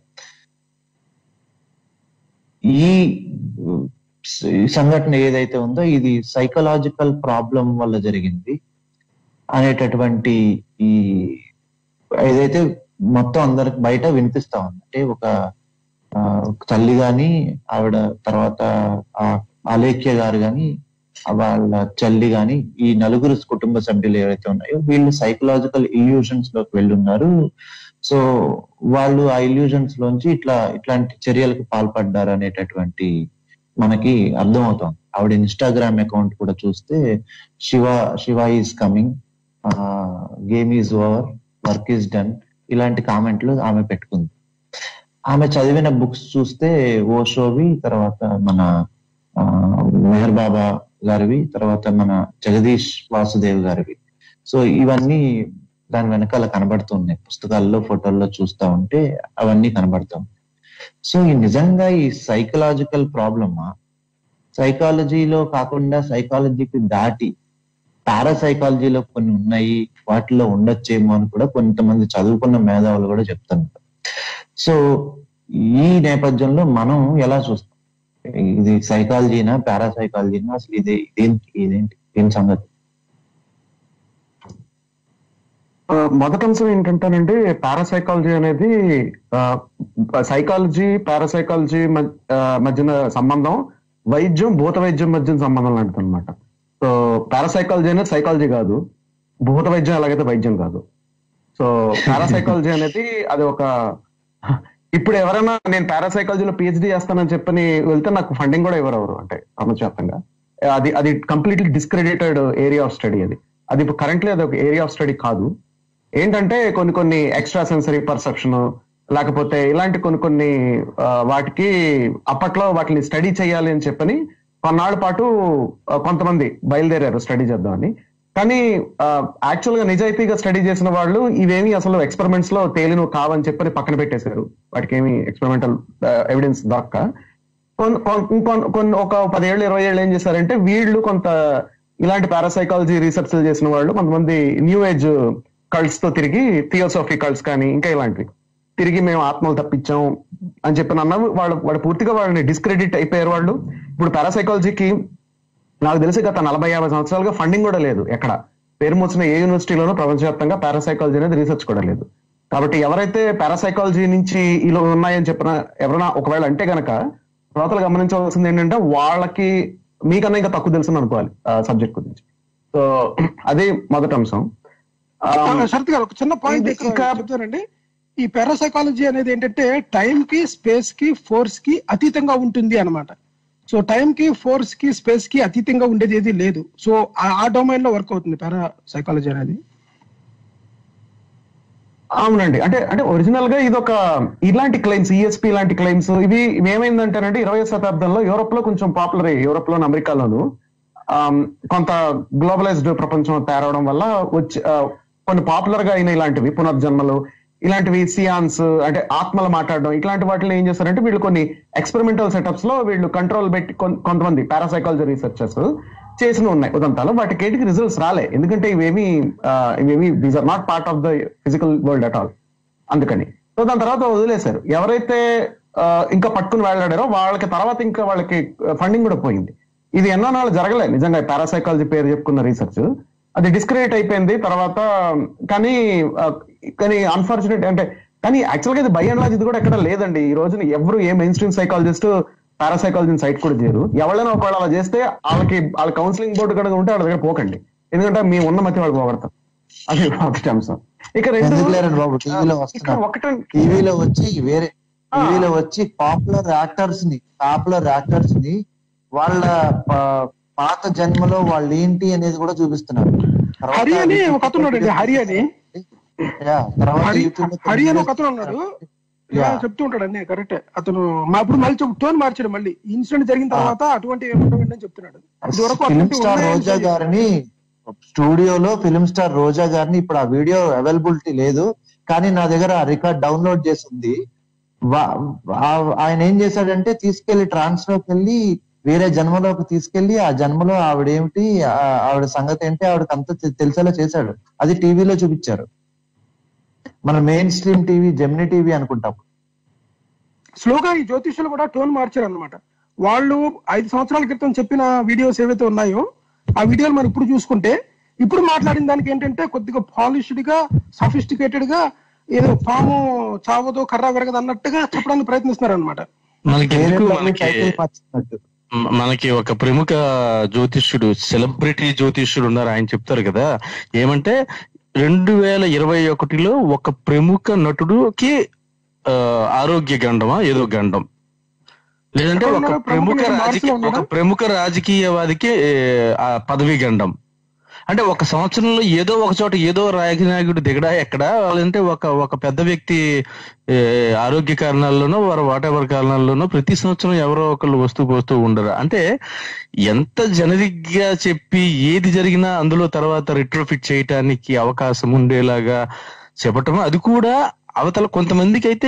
ఈ ఈ సంఘటన ఏదైతే ఉందో ఇది సైకలాజికల్ ప్రాబ్లం వల్ల జరిగింది అనేటటువంటి ఈ ఏదైతే మొత్తం అందరికి బయట వినిపిస్తా ఉంది అంటే ఒక ఆ, తల్లి గాని ఆవిడ తర్వాత ఆ అలేఖ్య గారు గాని ఆ వాళ్ళ చెల్లి గాని ఈ నలుగురు కుటుంబ సభ్యులు ఏవైతే ఉన్నాయో వీళ్ళు సైకలాజికల్ ఇల్యూషన్స్ లోకి వెళ్ళున్నారు సో వాళ్ళు ఆ ఇల్యూషన్స్ లోంచి ఇట్లా ఇట్లాంటి చర్యలకు పాల్పడ్డారు అనేటటువంటి మనకి అర్థమవుతోంది ఆవిడ ఇన్స్టాగ్రామ్ అకౌంట్ కూడా చూస్తే Shiva Shiva is coming game is over work is done ఇలాంటి కామెంట్లు ఆమె పెట్టుకుంది ఆమె చదివిన బుక్స్ చూస్తే ఓషోవి తర్వాత మన ఆ, మెహర్ బాబా గారివి తర్వాత మన జగదీష్ వాసుదేవ్ గారివి సో ఇవన్నీ దాని వెనకాల కనబడుతున్నాయి పుస్తకాల్లో ఫోటోల్లో చూస్తా ఉంటే అవన్నీ కనబడుతాం సో ఈ నిజంగా ఈ సైకలాజికల్ ప్రాబ్లమా సైకాలజీలో కాకుండా సైకాలజీకి దాటి పారాసైకాలజీలో కొన్ని ఉన్నాయి వాటిలో ఉండొచ్చేమో అని కూడా కొంతమంది చదువుకున్న మేధావులు కూడా చెప్తున్నారు సో ఈ నేపథ్యంలో మనం ఎలా చూస్తాం ఇది సైకాలజీనా పారాసైకాలజీనా అసలు ఇది ఇదేంటి ఇదేంటి ఏం సంగతి ఆ, మొదటి అంశం ఏంటంటేనండి పారాసైకాలజీ అనేది సైకాలజీ పారాసైకాలజీ మధ్యన సంబంధం వైద్యం భూత వైద్యం మధ్యన సంబంధం లాంటిది అనమాట సో పారాసైకాలజీ అనేది సైకాలజీ కాదు భూత వైద్యం ఎలాగైతే వైద్యం కాదు సో పారాసైకాలజీ అనేది అది ఒక ఇప్పుడు ఎవరైనా నేను పారాసైకాలజీలో పిహెచ్డి చేస్తానని చెప్పని వెళ్తే నాకు ఫండింగ్ కూడా ఇవ్వరు ఎవరు అంటే ప్రపంచవ్యాప్తంగా అది అది completely discredited area of study అది అది ఇప్పుడు కరెంట్లీ అది ఒక ఏరియా ఆఫ్ స్టడీ కాదు ఏంటంటే కొన్ని కొన్ని ఎక్స్ట్రా సెన్సరీ పర్సెప్షన్ లేకపోతే ఇలాంటి కొన్ని కొన్ని ఆ, వాటికి అప్పట్లో వాటిని స్టడీ చేయాలి అని చెప్పని కొన్నాళ్ళ పాటు ఆ, కొంతమంది బయలుదేరారు స్టడీ చేద్దామని కానీ యాక్చువల్ గా నిజాయితీగా స్టడీ చేసిన వాళ్ళు ఇవేమి అసలు ఎక్స్పెరిమెంట్స్ లో తేలిను కావని చెప్పని పక్కన పెట్టేశారు వాటికి ఏమి ఎక్స్పెరిమెంటల్ ఎవిడెన్స్ దొరక్క కొన్- కొన్- కొన్- కొన్ని ఒక పదేళ్ళు ఇరవై ఏళ్ళు ఏం చేశారంటే వీళ్ళు కొంత ఇలాంటి పారాసైకాలజీ రీసెర్చ్ చేసిన వాళ్ళు కొంతమంది న్యూ ఏజ్ కల్ట్స్ తో తిరిగి థియోసోఫీ కల్ట్స్ కానీ ఇంకా ఇలాంటివి తిరిగి మేము ఆత్మలు తప్పించాం అని చెప్పిన అన్నారు వాళ్ళు వాళ్ళు పూర్తిగా వాళ్ళని డిస్క్రెడిట్ అయిపోయారు వాళ్ళు ఇప్పుడు పారాసైకాలజీకి నాకు తెలిసి గత నలభై యాభై సంవత్సరాలుగా ఫండింగ్ కూడా లేదు ఎక్కడ పేరు మోసిన ఏ యూనివర్సిటీలోనూ ప్రపంచవ్యాప్తంగా పారాసైకాలజీ అనేది రీసెర్చ్ కూడా లేదు కాబట్టి ఎవరైతే పారాసైకాలజీ నుంచి ఇలా ఉన్నాయని చెప్పిన ఎవరైనా ఒకవేళ అంటే గనక శ్రోతలు గమనించవలసింది ఏంటంటే వాళ్ళకి మీకన్నా ఇంకా తక్కువ తెలుసు అనుకోవాలి సబ్జెక్ట్ గురించి సో అది మొదటి అంశం ఆ, శరత్ గారు ఒక చిన్న పాయింట్ ఇది ఇంకా- చెప్తానండి ఈ పారాసైకాలజీ అనేది ఏంటంటే టైం కి స్పేస్ కి ఫోర్స్ కి అతీతంగా ఉంటుంది అన్నమాట సో టైం కి ఫోర్స్ కి స్పేస్ కి అతీతంగా ఉండేది ఏది లేదు సో ఆ- ఆ డొమైన్ లో వర్క్ అవుతుంది పారాసైకాలజీ అనేది అవునండి అంటే అంటే ఒరిజినల్ గా ఇది ఒక ఇలాంటి క్లెయిమ్స్ ఈఎస్పి లాంటి క్లెయిమ్స్ ఇవి ఇవి ఏమైందంటేనంటే ఇరవై శతాబ్దంలో యూరోప్ లో కొంచెం పాపులర్ అయ్యాయి యూరోప్ లోను అమెరికాలోను ఆమ్, కొంత గ్లోబలైజ్డ్ ప్రపంచం తయారవడం వల్ల వచ్చి ఆ, కొన్ని పాపులర్ గా అయిన ఇలాంటివి పునర్జన్మలు ఇలాంటివి సియాన్స్ అంటే ఆత్మలు మాట్లాడడం ఇట్లాంటి వాటిలో ఏం చేస్తారంటే వీళ్ళు కొన్ని ఎక్స్పెరిమెంటల్ సెటప్స్ లో వీళ్ళు కంట్రోల్ పెట్టి కొన్- కొంతమంది పారాసైకాలజీ రీసెర్చర్స్ చేసిన ఉన్నాయి ఉదంతాలు వాటికి ఏంటికి రిజల్ట్స్ రాలే ఎందుకంటే ఇవేమి ఆ, ఇవేమి these are not part of the physical world at all అందుకని సో దాని తర్వాత వదిలేశారు ఎవరైతే ఆ, ఇంకా పట్టుకుని వెళ్ళాడారో వాళ్ళకి తర్వాత ఇంకా వాళ్ళకి ఫండింగ్ కూడా పోయింది ఇది ఎన్నో నాళ్ళు జరగలేదు నిజంగా పారాసైకాలజీ పేరు చెప్పుకున్న రీసెర్చ్ అది డిస్క్రియేట్ అయిపోయింది తర్వాత కానీ ఆ, కానీ అన్ఫార్చునేట్ అంటే కానీ యాక్చువల్ గా ఇది బై అండ్ లాజ్ ఇది కూడా ఎక్కడ లేదండి ఈ రోజున ఎవరు ఏ mainstream psychologist parapsychology site కూడా చేయరు ఎవరైనా ఒకవేళ అలా చేస్తే వాళ్ళకి వాళ్ళ కౌన్సిలింగ్ బోర్డు కనుక ఉంటే వాళ్ళ దగ్గర పోకండి ఎందుకంటే మీ ఉన్న మధ్య వాళ్ళు పోగొడతాం అది ఒకటి అంశం ఇక రెండు ఎందుకు లేరండి బాబు టీవీలో ఇక్కడ వస్తున్నారు ఒకటి టీవీలో వచ్చి వేరే టీవీలో వచ్చి పాపులర్ యాక్టర్స్ ని పాపులర్ యాక్టర్స్ ని వాళ్ళ పా- పాత జన్మలో వాళ్ళు ఏంటి అనేది కూడా చూపిస్తున్నారు తర్వాత హరి అని ఒక అతను ఉన్నాడండి హరి అని యా, తర్వాత హరి YouTube లో హరి అని ఒక అతను ఉన్నాడు ఇలా Yeah. చెప్తూ ఉంటాడు అన్నీ కరెక్టే అతను మా ఇప్పుడు మళ్ళీ టోన్ మార్చాడు మళ్ళీ ఇన్సిడెంట్ జరిగిన తర్వాత అటువంటి ఉండవండి అని చెప్తున్నాడు ఇదివరకు ఫిలిం అటువంటి స్టార్ ఉన్నాయని రోజా తెలియదు. గారిని స్టూడియోలో ఫిలిం స్టార్ రోజా గారిని ఇప్పుడు ఆ వీడియో అవైలబిలిటీ లేదు కానీ నా దగ్గర ఆ రికార్డ్ డౌన్లోడ్ చేసి ఉంది వా- ఆ- ఆయన ఏం చేశాడంటే తీసుకెళ్లి ట్రాన్స్ లోకి వెళ్ళి వేరే జన్మలోకి తీసుకెళ్లి ఆ జన్మలో ఆవిడ ఏమిటి ఆ- ఆవిడ సంగతి ఏంటి ఆవిడకి అంత తె- తెలిసేలా చేశాడు అది టీవీలో చూపించారు మన mainstream TV Gemini TV అనుకుంటాం స్లోగా ఈ జ్యోతిష్యులు కూడా టోన్ మార్చారు అనమాట వాళ్ళు ఐదు సంవత్సరాల క్రితం చెప్పిన వీడియోస్ ఏవైతే ఉన్నాయో ఆ వీడియోలు మనం ఇప్పుడు చూసుకుంటే ఇప్పుడు మాట్లాడిన దానికి ఏంటంటే కొద్దిగా పాలిష్డ్ గా సఫిస్టికేటెడ్ గా ఏదో పాము చావదో కర్ర విరగదు అన్నట్టుగా చెప్పడానికి ప్రయత్నిస్తున్నారు అనమాట మనకి ఎందుకు మనకి టైటిల్ మార్చినట్టు మ- మనకి ఒక ప్రముఖ జ్యోతిష్యుడు సెలబ్రిటీ జ్యోతిష్యుడు ఉన్నారు ఆయన చెప్తారు కదా ఏమంటే రెండు వేల ఇరవై ఒకటిలో ఒక ప్రముఖ నటుడుకి ఆ, ఆరోగ్య గండమా ఏదో గండం లేదంటే ఎక్కడ ఒక ఉన్నాడు? ప్రముఖ ప్రముఖ నటుడు రాజకీయ మార్చిలో ఉన్నాడా? ఒక ప్రముఖ రాజకీయవాదికి ఏ, ఆ పదవీ గండం అంటే ఒక సంవత్సరంలో ఏదో ఒక చోట ఏదో రాజకీయ నాయకుడు దిగడా ఎక్కడ లేదంటే ఒక ఒక పెద్ద వ్యక్తి ఏ, ఆరోగ్య కారణాల్లోనో వారు వాటెవర్ కారణాల్లోనో ప్రతి సంవత్సరం ఎవరో ఒకళ్ళు వస్తూ పోస్తూ ఉండరు అంటే ఎంత జనరిక్గా చెప్పి ఏది జరిగినా అందులో తర్వాత రిట్రోఫిట్ చేయటానికి అవకాశం ఉండేలాగా చెప్పటం అది కూడా అవతల కొంతమందికి అయితే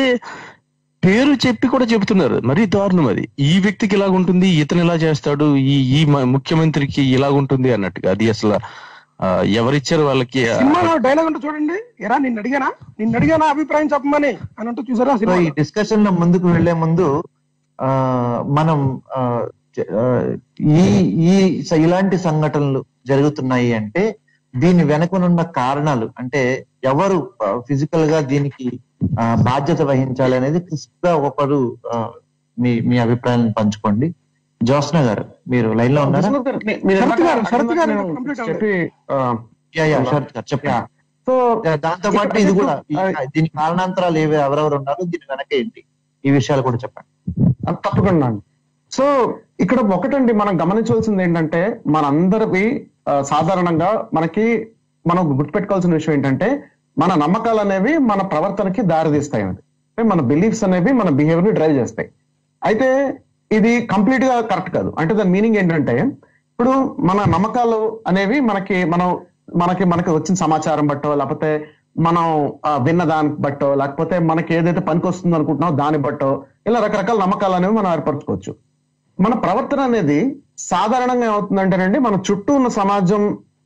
పేరు చెప్పి కూడా చెబుతున్నారు మరీ దారుణం అది ఈ వ్యక్తికి ఇలాగ ఉంటుంది ఇతను ఇలా చేస్తాడు ఈ ఈ మ- ముఖ్యమంత్రికి ఇలాగ ఉంటుంది అన్నట్టుగా అది అసలు ఆ, ఎవరిచ్చారు వాళ్ళకి ఆ, సినిమాలో డైలాగ్ అంటే చూడండి ఎరా నిన్ను అడిగానా నిన్ను అడిగానా అభిప్రాయం చెప్పమని అని అంటూ చూసారా సో సినిమా ఈ డిస్కషన్ లో ముందుకు వెళ్లే ముందు ఆ మనం ఆ, జ- ఆ, ఈ ఈ స- ఇలాంటి సంఘటనలు జరుగుతున్నాయి అంటే దీని వెనకనున్న కారణాలు అంటే ఎవరు ఫిజికల్ గా దీనికి ఆ, బాధ్యత వహించాలి అనేది క్రిస్ప్ గా ఒకరు ఆ, మీ మీ అభిప్రాయాలను పంచుకోండి జోస్న గారు మీరు లైన్ లో ఉన్నారా విష్ణు గారు, మీ- మీరు శరత్ గారు, ఇందాక శరత్ గారు నేను కంప్లీట్ అవ్వలేదు. చెప్పి ఆ, యా యా శరత్ గారు చెప్పండి యా. సో యా, దాంతో పాటు ఇది కూడా ఈ- దీని కారణాంతరాలు ఏవి ఎవరెవరు ఉన్నారు దీని వెనక ఏంటి ఈ విషయాలు కూడా చెప్పండి అది తప్పకుండా అండి సో ఇక్కడ ఒకటండి మనం గమనించవలసింది ఏంటంటే మనందరివి ఆ, సాధారణంగా మనకి మనం గుర్తుపెట్టుకోవాల్సిన విషయం ఏంటంటే మన నమ్మకాలు అనేవి మన ప్రవర్తనకి దారితీస్తాయి అండి అంటే మన బిలీఫ్స్ అనేవి మన బిహేవియర్ ని డ్రైవ్ చేస్తాయి అయితే ఇది కంప్లీట్ గా కరెక్ట్ కాదు అంటే దాని మీనింగ్ ఏంటంటే ఇప్పుడు మన నమ్మకాలు అనేవి మనకి మనం మనకి మనకి వచ్చిన సమాచారం బట్టో లేకపోతే మనం ఆ, విన్న దాన్ని బట్టో లేకపోతే మనకి ఏదైతే పనికి వస్తుంది అనుకుంటున్నామో దాన్ని బట్టో ఇలా రకరకాల నమ్మకాలు అనేవి మనం ఏర్పరచుకోవచ్చు మన ప్రవర్తన అనేది సాధారణంగా ఏమవుతుందంటేనండి మన చుట్టూ ఉన్న సమాజం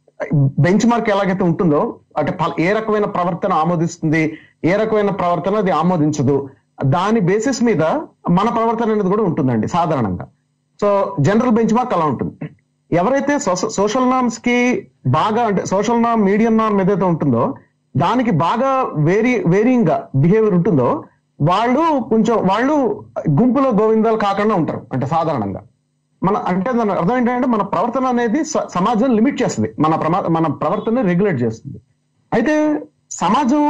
బెంచ్ మార్క్ ఎలాగైతే ఉంటుందో అంటే ప- ఏ రకమైన ప్రవర్తన ఆమోదిస్తుంది ఏ రకమైన ప్రవర్తన అది ఆమోదించదు దాని బేసిస్ మీద మన ప్రవర్తన అనేది కూడా ఉంటుందండి సాధారణంగా సో జనరల్ బెంచ్ మార్క్ అలా ఉంటుంది ఎవరైతే సోషల్ నార్మ్స్ కి బాగా అంటే సోషల్ నార్మ్ మీడియం నార్మ్ ఏదైతే ఉంటుందో దానికి బాగా వేరీ వేరియింగ్ గా బిహేవియర్ ఉంటుందో వాళ్ళు కొంచెం వాళ్ళు గుంపులో గోవిందాలు కాకుండా ఉంటారు అంటే సాధారణంగా మన అంటే దాని అర్థం ఏంటంటే మన ప్రవర్తన అనేది స- సమాజం లిమిట్ చేస్తుంది మన ప్రమా మన ప్రవర్తన రెగ్యులేట్ చేస్తుంది అయితే సమాజం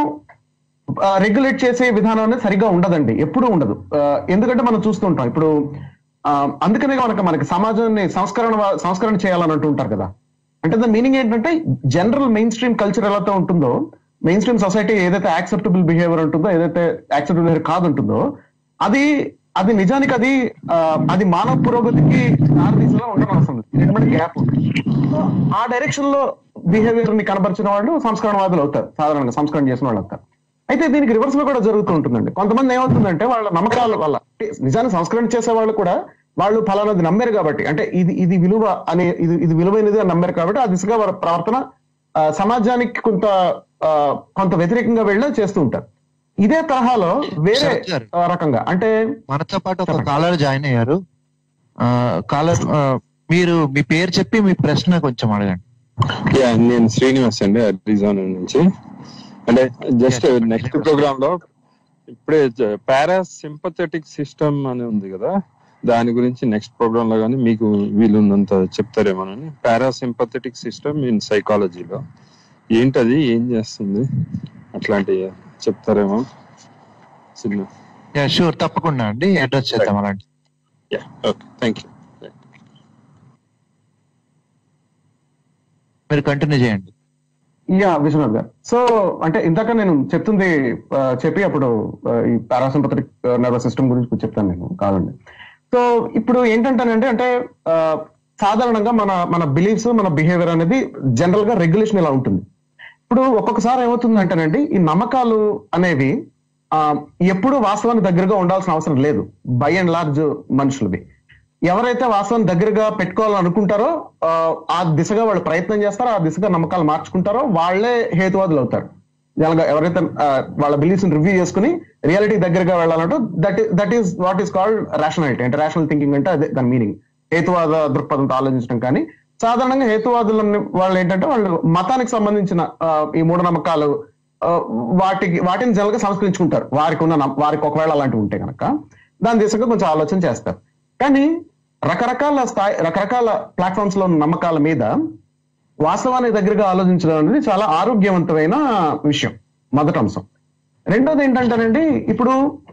రెగ్యులేట్ చేసే విధానం అనేది సరిగ్గా ఉండదండి ఎప్పుడూ ఉండదు ఆ, ఎందుకంటే మనం చూస్తుంటాం ఇప్పుడు ఆ, అందుకనే మనకి మనకి సమాజాన్ని సంస్కరణ వా- సంస్కరణ చేయాలని అంటూ ఉంటారు కదా అంటే దాని మీనింగ్ ఏంటంటే జనరల్ మెయిన్ స్ట్రీమ్ కల్చర్ ఎలాతో ఉంటుందో మెయిన్ స్ట్రీమ్ సొసైటీ ఏదైతే యాక్సెప్టబుల్ బిహేవియర్ ఉంటుందో ఏదైతే యాక్సెప్టబుల్ బిహేవియర్ కాదు ఉంటుందో అది అది నిజానికి అది ఆ, అది మానవ పురోగతికి దారితీసేలా ఉండడం అవసరం లేదు గ్యాప్ సో ఆ డైరెక్షన్ లో బిహేవియర్ ని కనబరిచిన వాళ్ళు సంస్కరణవాదులు అవుతారు సాధారణంగా సంస్కరణ చేసిన వాళ్ళు అవుతారు అయితే దీనికి రివర్స్ లో కూడా జరుగుతూ ఉంటుందండి కొంతమంది ఏమవుతుందంటే వాళ్ళ నమ్మకాల వల్ల నిజాన్ని సంస్కరణ చేసే వాళ్ళు కూడా వాళ్ళు ఫలానాది నమ్మారు కాబట్టి అంటే ఇది ఇది విలువ అనే ఇది ఇది విలువైనది అని నమ్మారు కాబట్టి ఆ దిశగా వాళ్ళ ప్రవర్తన ఆ, సమాజానికి కొంత ఆ, కొంత వ్యతిరేకంగా వెళ్ళి చేస్తూ ఉంటారు ఇదే తరహాలో వేరే శరత్ గారు. ఆ, రకంగా అంటే మనతో పాటు ఒక కాలర్ జాయిన్ అయ్యారు కాలర్ మీరు మీ పేరు చెప్పి మీ ప్రశ్న కొంచెం అడగండి యా నేను శ్రీనివాస్ అండి అరిజోనా నుంచి అంటే జస్ట్ Yes, చెప్పండి. నెక్స్ట్ ప్రోగ్రామ్ లో ఇప్పుడే పారాసింపథెటిక్ సిస్టమ్ అని ఉంది కదా దాని గురించి నెక్స్ట్ ప్రోగ్రామ్ లో కానీ మీకు వీలున్నంత చెప్తారేమోనని పారాసింపథెటిక్ సిస్టమ్ ఇన్ సైకాలజీలో ఏంటది ఏం చేస్తుంది అట్లాంటివి చెప్తారేమో చిన్న షూర్ తప్పకుండా అండి అడ్రస్ చేద్దాం అలాంటి యా ఓకే థ్యాంక్ యూ మీరు కంటిన్యూ చేయండి యా విశ్వనాథ్ గారు సో అంటే ఇందాక నేను చెప్తుంది ఆ, చెప్పి అప్పుడు ఆ, ఈ పారాసింపథటిక్ నర్వస్ సిస్టమ్ గురించి చెప్తాను నేను కాదండి సో ఇప్పుడు ఏంటంటానంటే అంటే ఆ, సాధారణంగా మన మన బిలీఫ్స్ మన బిహేవియర్ అనేది జనరల్ గా రెగ్యులేషన్ ఇలా ఉంటుంది ఇప్పుడు ఒక్కొక్కసారి ఏమవుతుంది అంటేనండి ఈ నమ్మకాలు అనేవి ఆ, ఎప్పుడూ వాస్తవానికి దగ్గరగా ఉండాల్సిన అవసరం లేదు బై అండ్ లార్జ్ మనుషులవి ఎవరైతే వాస్తవం దగ్గరగా పెట్టుకోవాలని అనుకుంటారో ఆ, ఆ దిశగా వాళ్ళు ప్రయత్నం చేస్తారో ఆ దిశగా నమ్మకాలు మార్చుకుంటారో వాళ్ళే హేతువాదులు అవుతారు జనరల్గా ఎవరైతే ఆ, వాళ్ళ బిలీఫ్స్ రివ్యూ చేసుకుని రియాలిటీ దగ్గరగా వెళ్ళాలంటే that that is what is called rationality అంటే రేషనల్ థింకింగ్ అంటే అదే దాని మీనింగ్ హేతువాద దృక్పథంతో ఆలోచించడం కానీ సాధారణంగా హేతువాదులు వాళ్ళు ఏంటంటే వాళ్ళు మతానికి సంబంధించిన ఆ, ఈ మూఢనమ్మకాలు ఆ, వాటికి వాటిని జనరల్ గా సంస్కరించుకుంటారు వారికి ఉన్న నమ్- వారికి ఒకవేళ అలాంటివి ఉంటే కనుక దాని దిశగా కొంచెం ఆలోచన చేస్తారు కానీ రకరకాల స్థాయి రకరకాల ప్లాట్ఫామ్స్ లో ఉన్న నమ్మకాల మీద వాస్తవానికి దగ్గరగా ఆలోచించడం అనేది చాలా ఆరోగ్యవంతమైన విషయం మొదటి అంశం రెండోది ఏంటంటేనండి ఇప్పుడు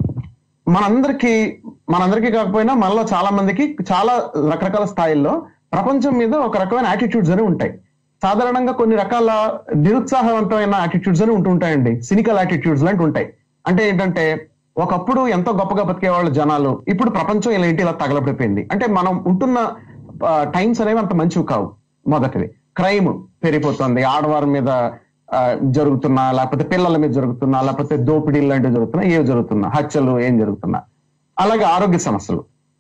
మనందరికీ మనందరికీ కాకపోయినా మనలో చాలా మందికి చాలా రకరకాల స్థాయిల్లో ప్రపంచం మీద ఒక రకమైన యాటిట్యూడ్స్ అని ఉంటాయి సాధారణంగా కొన్ని రకాల నిరుత్సాహవంతమైన యాటిట్యూడ్స్ అని ఉంటుంటాయండి సినికల్ యాటిట్యూడ్స్ లాంటి ఉంటాయి అంటే ఏంటంటే ఒకప్పుడు ఎంతో గొప్పగా బతికేవాళ్ళు జనాలు ఇప్పుడు ప్రపంచం ఇలా ఏంటి ఇలా తగలబడిపోయింది అంటే మనం ఉంటున్న టైమ్స్ అనేవి అంత మంచివి కావు మొదటిది క్రైమ్ పెరిగిపోతుంది ఆడవారి మీద ఆ, జరుగుతున్నా లేకపోతే పిల్లల మీద జరుగుతున్నా లేకపోతే దోపిడీలు లాంటివి జరుగుతున్నా ఏవి జరుగుతున్నా హత్యలు ఏం జరుగుతున్నా అలాగే ఆరోగ్య సమస్యలు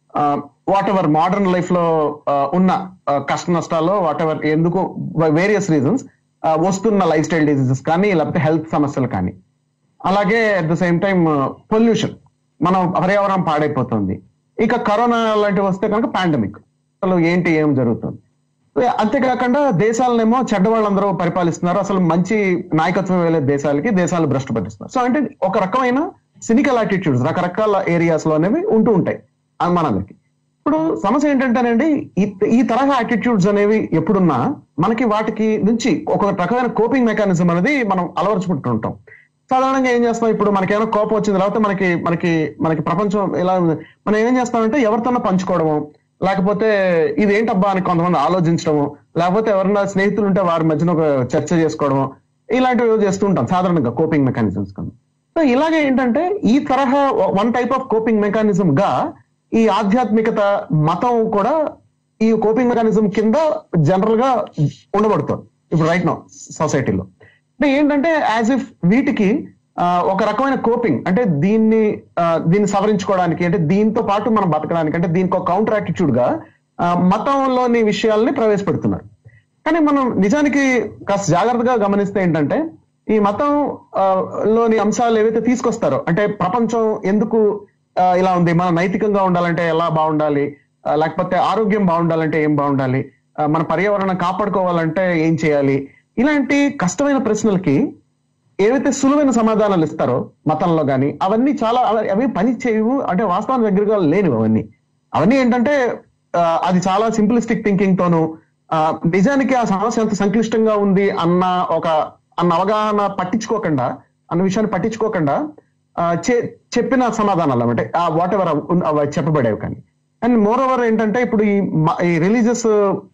వాట్ ఎవర్ మోడర్న్ లైఫ్ లో ఆ, ఉన్న ఆ, కష్ట నష్టాలు వాట్ ఎవర్ ఎందుకు వేరియస్ రీజన్స్ వస్తున్న లైఫ్ స్టైల్ డిసీజెస్ కానీ లేకపోతే హెల్త్ సమస్యలు కానీ అలాగే at the same time pollution మనం పర్యావరణం పాడైపోతుంది ఇక కరోనా లాంటివి వస్తే కనుక పాండమిక్ అసలు ఏంటి ఏం జరుగుతుంది అంతేకాకుండా దేశాలనేమో చెడ్డ వాళ్ళందరూ పరిపాలిస్తున్నారు అసలు మంచి నాయకత్వం వెళ్ళే దేశాలకి దేశాలు భ్రష్టు పట్టిస్తున్నారు సో అంటే ఒక రకమైన సినికల్ యాటిట్యూడ్స్ రకరకాల ఏరియాస్ లో అనేవి ఉంటూ ఉంటాయి అది మనందరికి ఇప్పుడు సమస్య ఏంటంటేనండి ఈ ఈ తరహా యాటిట్యూడ్స్ అనేవి ఎప్పుడున్నా మనకి వాటికి నుంచి ఒక రకమైన కోపింగ్ మెకానిజం అనేది మనం అలవరుచుకుంటుంటాం సాధారణంగా ఏం చేస్తాం ఇప్పుడు మనకేమైనా కోపం వచ్చింది లేకపోతే మనకి మనకి మనకి ప్రపంచం ఇలా ఉంది మనం ఏం చేస్తామంటే ఎవరితోనో పంచుకోవడము లేకపోతే ఇది ఏంటబ్బా అని కొంతమంది ఆలోచించడము లేకపోతే ఎవరైనా స్నేహితులు ఉంటే వారి మధ్యన ఒక చర్చ చేసుకోవడము ఇలాంటివి ఏవో చేస్తూ ఉంటాం సాధారణంగా కోపింగ్ మెకానిజమ్స్ కింద సో ఇలాగే ఏంటంటే ఈ తరహా one type of coping mechanism గా ఈ ఆధ్యాత్మికత మతం కూడా ఈ కోపింగ్ మెకానిజం కింద జనరల్ గా ఉండబడుతుంది ఇప్పుడు రైట్ నో సొసైటీలో అంటే ఏంటంటే యాజ్ ఇఫ్ వీటికి ఆ, ఒక రకమైన కోపింగ్ అంటే దీన్ని ఆ, దీన్ని సవరించుకోవడానికి అంటే దీంతో పాటు మనం బతకడానికి అంటే దీనికి ఒక కౌంటర్ యాటిట్యూడ్ గా ఆ, మతంలోని విషయాల్ని ప్రవేశపెడుతున్నారు కానీ మనం నిజానికి కాస్త జాగ్రత్తగా గమనిస్తే ఏంటంటే ఈ మతం ఆ, లోని అంశాలు ఏవైతే తీసుకొస్తారో అంటే ప్రపంచం ఎందుకు ఆ, ఇలా ఉంది మనం నైతికంగా ఉండాలంటే ఎలా బాగుండాలి ఆ, లేకపోతే ఆరోగ్యం బాగుండాలంటే ఏం బాగుండాలి ఆ, మన పర్యావరణం కాపాడుకోవాలంటే ఏం చేయాలి ఇలాంటి కష్టమైన ప్రశ్నలకి ఏవైతే సులువైన సమాధానాలు ఇస్తారో మతంలో గాని అవన్నీ చాలా అవ- అవి పని చేయవు అంటే వాస్తవానికి దగ్గరగా లేనివి అవన్నీ అవన్నీ ఏంటంటే ఆ, అది చాలా సింప్లిస్టిక్ థింకింగ్ తోను ఆ, నిజానికి ఆ సమస్య ఎంత సంక్లిష్టంగా ఉంది అన్న ఒక అన్న అవగాహన పట్టించుకోకుండా అన్న విషయాన్ని పట్టించుకోకుండా ఆ, చె- చెప్పిన సమాధానాలు అంటే ఆ వాట్ ఎవర్ అవి చెప్పబడేవి కానీ అండ్ మోర్ ఓవర్ ఏంటంటే ఇప్పుడు ఈ మ- ఈ రిలీజియస్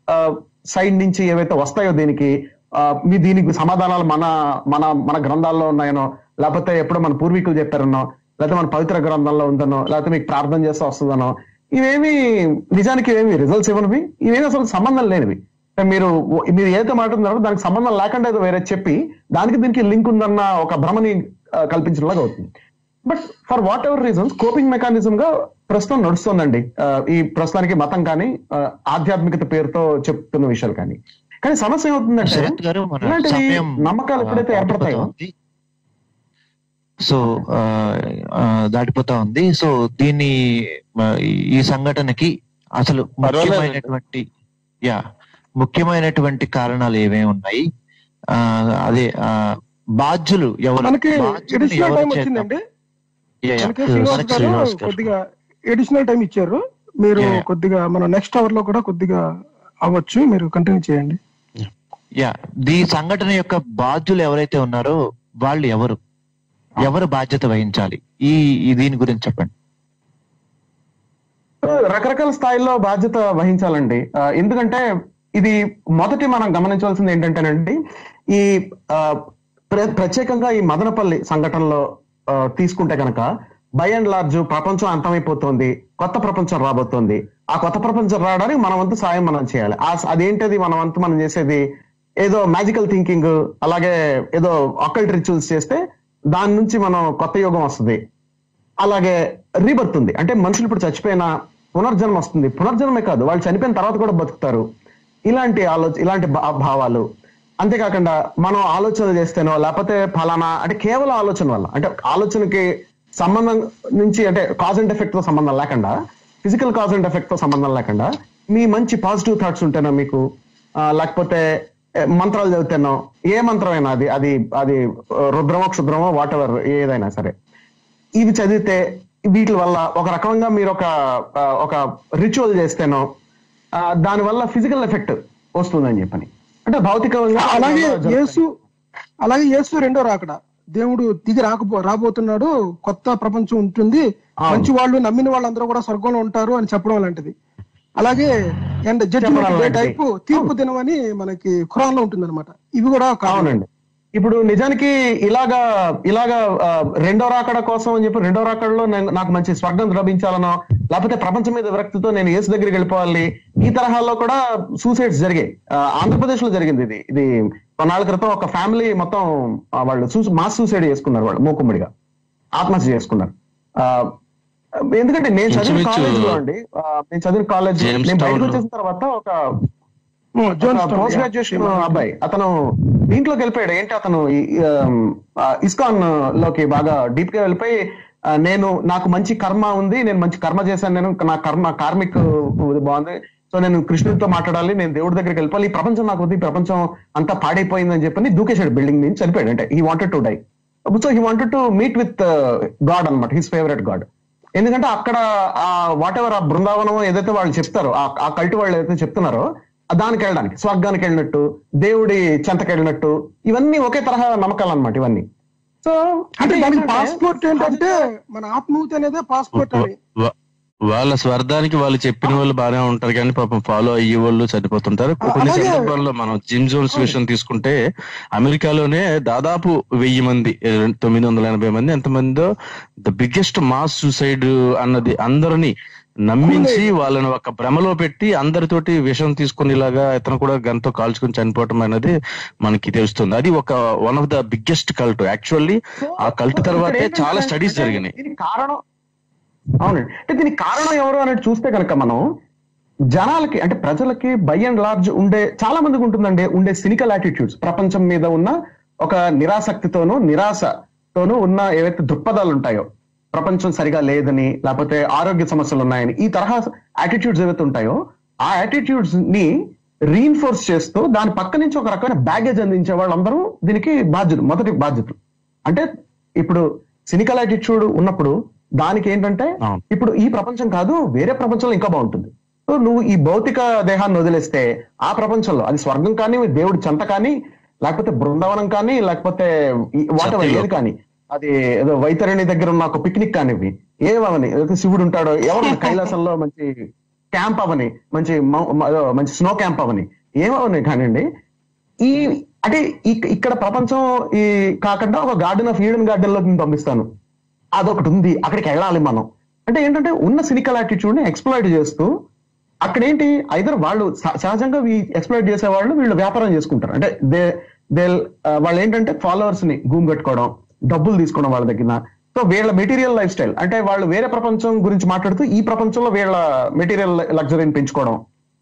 సైడ్ నుంచి ఏవైతే వస్తాయో దీనికి ఆ, మీ దీనికి సమాధానాలు మన మన మన గ్రంథాల్లో ఉన్నాయనో లేకపోతే ఎప్పుడో మన పూర్వీకులు చెప్పారనో లేకపోతే మన పవిత్ర గ్రంథంలో ఉందనో లేకపోతే మీకు ప్రార్థన చేస్తే వస్తుందనో ఇవేమి నిజానికి ఇవేమి రిజల్ట్స్ ఇవ్వనివి ఇవేమి అసలు సంబంధం లేనివి అంటే మీరు మీరు ఏదైతే మాట్లాడుతున్నారో దానికి సంబంధం లేకుండా ఏదో వేరే చెప్పి దానికి దీనికి లింక్ ఉందన్న ఒక భ్రమని ఆ, కల్పించడంలాగా అవుతుంది but for whatever reasons coping mechanism గా ప్రస్తుతం నడుస్తుందండి ఆ, ఈ ప్రస్తుతానికి మతం కానీ ఆ, ఆధ్యాత్మికత పేరుతో చెప్తున్న విషయాలు కానీ కానీ సమస్య ఏమవుతుందంటే శరత్ గారు మన ఇలాంటివి సమయం నమ్మకాలు ఆ, ఎప్పుడైతే దాటిపోతా ఏర్పడతాయో ఉంది. సో ఆ, ఆ, దాటిపోతా ఉంది సో దీన్ని ఆ, ఈ సంఘటనకి అసలు పర్వాలేదు. ముఖ్యమైనటువంటి యా ముఖ్యమైనటువంటి కారణాలు ఏమేమి ఉన్నాయి ఆ, అదే ఆ, బాధ్యులు ఎవరు మనకి బాధ్యులను ఎడిషనల్ ఎవరు టైం చేద్దాం? వచ్చిందండి యా, యా. మనకి శ్రీనివాస్ మనకి గారు శ్రీనివాస్ గారు. కొద్దిగా ఎడిషనల్ టైం ఇచ్చారు మీరు Yeah, yeah. కొద్దిగా మన నెక్స్ట్ అవర్ లో కూడా కొద్దిగా అవ్వచ్చు మీరు కంటిన్యూ చేయండి యా ఈ సంఘటన యొక్క బాధ్యులు ఎవరైతే ఉన్నారో వాళ్ళు ఎవరు ఎవరు బాధ్యత వహించాలి ఈ ఈ దీని గురించి చెప్పండి రకరకాల స్థాయిల్లో బాధ్యత వహించాలండి ఆ, ఎందుకంటే ఇది మొదటి మనం గమనించవలసింది ఏంటంటేనండి ఈ ఆ, ప్ర- ప్రత్యేకంగా ఈ మదనపల్లి సంఘటనలో ఆ, తీసుకుంటే కనుక బై అండ్ లార్జ్ ప్రపంచం అంతమైపోతుంది కొత్త ప్రపంచం రాబోతోంది ఆ కొత్త ప్రపంచం రావడానికి మన వంతు సాయం మనం చేయాలి ఆ అదేంటది మన వంతు మనం చేసేది ఏదో మ్యాజికల్ థింకింగ్ అలాగే ఏదో అకల్ట్ రిచువల్స్ చేస్తే దాని నుంచి మనం కొత్త యుగం వస్తుంది అలాగే రీబర్త్ ఉంది అంటే మనుషులు ఇప్పుడు చచ్చిపోయిన పునర్జన్మ వస్తుంది పునర్జన్మే కాదు వాళ్ళు చనిపోయిన తర్వాత కూడా బతుకుతారు ఇలాంటి ఆలోచన ఇలాంటి భా- భావాలు అంతేకాకుండా మనం ఆలోచనలు చేస్తేనో లేకపోతే ఫలానా అంటే కేవలం ఆలోచన వల్ల అంటే ఆలోచనకి సంబంధం నుంచి అంటే కాజ్ అండ్ ఎఫెక్ట్ తో సంబంధం లేకుండా ఫిజికల్ కాజ్ అండ్ ఎఫెక్ట్ తో సంబంధం లేకుండా మీ మంచి పాజిటివ్ థాట్స్ ఉంటేనో మీకు ఆ, లేకపోతే ఏ, మంత్రాలు చదివితేనో ఏ మంత్రమైనా అది అది అది ఆ, రుద్రమో క్షుద్రమో వాట్ ఎవర్ ఏదైనా సరే ఇవి చదివితే వీటి వల్ల ఒక రకంగా మీరు ఒక ఆ, ఒక రిచువల్ చేస్తేనో ఆ, దాని వల్ల ఫిజికల్ ఎఫెక్ట్ వస్తుందని చెప్పని అంటే భౌతికంగా అలాగే జరుగుతాయి. యేసు అలాగే యేసు రెండో రాకడ దేవుడు దిగి రాకపో రాబోతున్నాడు కొత్త ప్రపంచం ఉంటుంది అవును. మంచి వాళ్ళు నమ్మిన వాళ్ళందరూ కూడా స్వర్గంలో ఉంటారు అని చెప్పడం లాంటిది అలాగే అండ్ చెప్పడం జడ్జిమెంట్ డే లాంటిది. టైప్ తీర్పు దినం అని మనకి ఖురాన్ లో ఉంటుంది అనమాట ఇవి కూడా కారణం. అవునండి ఇప్పుడు నిజానికి ఇలాగా ఇలాగా ఆ, రెండో రాకడ కోసం అని చెప్పి రెండో రాకడలో నేను- నాకు మంచి స్వర్గం లభించాలనో లేకపోతే ప్రపంచం మీద విరక్తితో నేను యేసు దగ్గరికి వెళ్ళిపోవాలి ఈ తరహాలో కూడా సూసైడ్స్ జరిగాయి ఆ, ఆంధ్రప్రదేశ్ లో జరిగింది ఇది ఇది కొన్నాళ్ళ క్రితం ఒక ఫ్యామిలీ మొత్తం ఆ, వాళ్ళు సూ- మాస్ సూసైడ్ చేసుకున్నారు వాళ్ళు మూకుమ్మడిగా ఆత్మహత్య చేసుకున్నారు ఆ, ఎందుకంటే నేను చదివిన ఇంచుమించు కాలేజ్ లో అండి ఆ, నేను చదివిన కాలేజ్ జేమ్స్ నేను బయటకు టౌన్ లో. వచ్చేసిన తర్వాత ఒక ఓ, Jonestown, post yeah. Graduation అబ్బాయి అతను దీంట్లోకి వెళ్ళిపోయాడు ఏంటి అతను ఈ, ఆమ్, ఆ, ఇస్కాన్ లోకి బాగా డీప్ గా వెళ్ళిపోయి ఆ, నేను నాకు మంచి కర్మ ఉంది నేను మంచి కర్మ చేశాను నేను నా కర్మ కార్మిక్ ఇది బాగుంది సో నేను కృష్ణుడితో మాట్లాడాలి నేను దేవుడి దగ్గరికి వెళ్ళిపోవాలి ఈ ప్రపంచం నాకు వద్దు ఈ ప్రపంచం అంతా పాడైపోయిందని చెప్పని దూకేశాడు బిల్డింగ్ నుంచి చనిపోయాడు అంటే he wanted to die so he wanted to meet with God అన్నమాట హిస్ ఫేవరెట్ గాడ్ ఎందుకంటే అక్కడ ఆ వాట్ ఎవర్ ఆ బృందావనం ఏదైతే వాళ్ళు చెప్తారో ఆ- ఆ కల్టి వాళ్ళు ఏదైతే చెప్తున్నారో ఆ దానికి వెళ్ళడానికి స్వర్గానికి వెళ్ళినట్టు దేవుడి చెంతకి వెళ్ళినట్టు ఇవన్నీ ఒకే తరహా నమ్మకాలు అన్నమాట ఇవన్నీ సో అంటే దానికి ఏంటంటే, పాస్పోర్ట్ ఏంటంటే మన ఆత్మహూతి అనేదే పాస్పోర్ట్ అని వా- వాళ్ళ స్వర్ధానికి వాళ్ళు చెప్పిన వాళ్ళు బాగానే ఉంటారు కానీ పాపం ఫాలో అయ్యే వాళ్ళు చనిపోతుంటారు కొన్ని అలాగే- సందర్భాల్లో మనం జిమ్ జోన్స్ విషయం తీసుకుంటే అమెరికాలోనే దాదాపు వెయ్యి మంది ఏ, తొమ్మిది వందల ఎనభై మంది ఎంతమందో ద బిగ్గెస్ట్ మాస్ సూసైడ్ అన్నది అందరినీ నమ్మించి వాళ్ళని ఒక భ్రమలో పెట్టి అందరితోటి విషం తీసుకునేలాగా ఇతను కూడా గంతో కాల్చుకుని చనిపోవటం అనేది మనకి తెలుస్తుంది అది ఒక one of the biggest cult actually ఆ కల్ట్ ఇక్కడ తర్వాతే ఏంటంటే చాలా స్టడీస్ అంటే జరిగినాయి దీనికి కారణం అవునండి అంటే దీనికి కారణం ఎవరు అనేది చూస్తే కనుక మనం జనాలకి అంటే ప్రజలకి బై అండ్ లార్జ్ ఉండే చాలా మందికి ఉంటుందండి ఉండే సినికల్ యాటిట్యూడ్స్ ప్రపంచం మీద ఉన్న ఒక నిరాసక్తితోనూ నిరాశతోనూ ఉన్న ఏవైతే దృక్పథాలు ఉంటాయో ప్రపంచం సరిగా లేదని లేకపోతే ఆరోగ్య సమస్యలు ఉన్నాయని ఈ తరహా యాటిట్యూడ్స్ ఏవైతే ఉంటాయో ఆ యాటిట్యూడ్స్ ని రీఇన్ఫోర్స్ చేస్తూ దాని పక్క నుంచి ఒక రకమైన బ్యాగేజ్ అందించే వాళ్ళందరూ దీనికి బాధ్యులు మొదటి బాధ్యతలు అంటే ఇప్పుడు సినికల్ యాటిట్యూడ్ ఉన్నప్పుడు దానికి ఏంటంటే అవును. ఇప్పుడు ఈ ప్రపంచం కాదు వేరే ప్రపంచంలో ఇంకా బాగుంటుంది సో నువ్వు ఈ భౌతిక దేహాన్ని వదిలేస్తే ఆ ప్రపంచంలో అది స్వర్గం కానీ దేవుడి చెంత కానీ లేకపోతే బృందావనం కానీ లేకపోతే వాట్ సత్యలోకం. ఏది కానీ అది ఏదో వైతరణి దగ్గర ఉన్న ఒక పిక్నిక్ కానివి ఏమవని ఏదైతే శివుడు ఉంటాడో ఎవరు కైలాసంలో మంచి క్యాంప్ అవని మంచి మౌ- మ- ఏదో మంచి స్నో క్యాంప్ అవని ఏమవని కానివ్వండి ఈ అంటే ఇక్- ఇక్కడ ప్రపంచం ఈ కాకుండా ఒక గార్డెన్ ఆఫ్ ఈడెన్ గార్డెన్ లోకి నేను పంపిస్తాను అదొకటి ఉంది అక్కడికి వెళ్ళాలి మనం అంటే ఏంటంటే ఉన్న సినికల్ యాటిట్యూడ్ ని ఎక్స్ప్లాయిట్ చేస్తూ అక్కడ ఏంటి ఐదర్ వాళ్ళు సహ- సహజంగా ఈ ఎక్స్ప్లాయిట్ చేసే వాళ్ళు వీళ్ళు వ్యాపారం చేసుకుంటారు అంటే దే దే వాళ్ళు ఏంటంటే ఫాలోవర్స్ ని గూమ్ కట్టుకోవడం డబ్బులు తీసుకోవడం వాళ్ళ దగ్గర సో వీళ్ళ మెటీరియల్ లైఫ్ స్టైల్ అంటే వాళ్ళు వేరే ప్రపంచం గురించి మాట్లాడుతూ ఈ ప్రపంచంలో వీళ్ళ మెటీరియల్ లగ్జరీని పెంచుకోవడం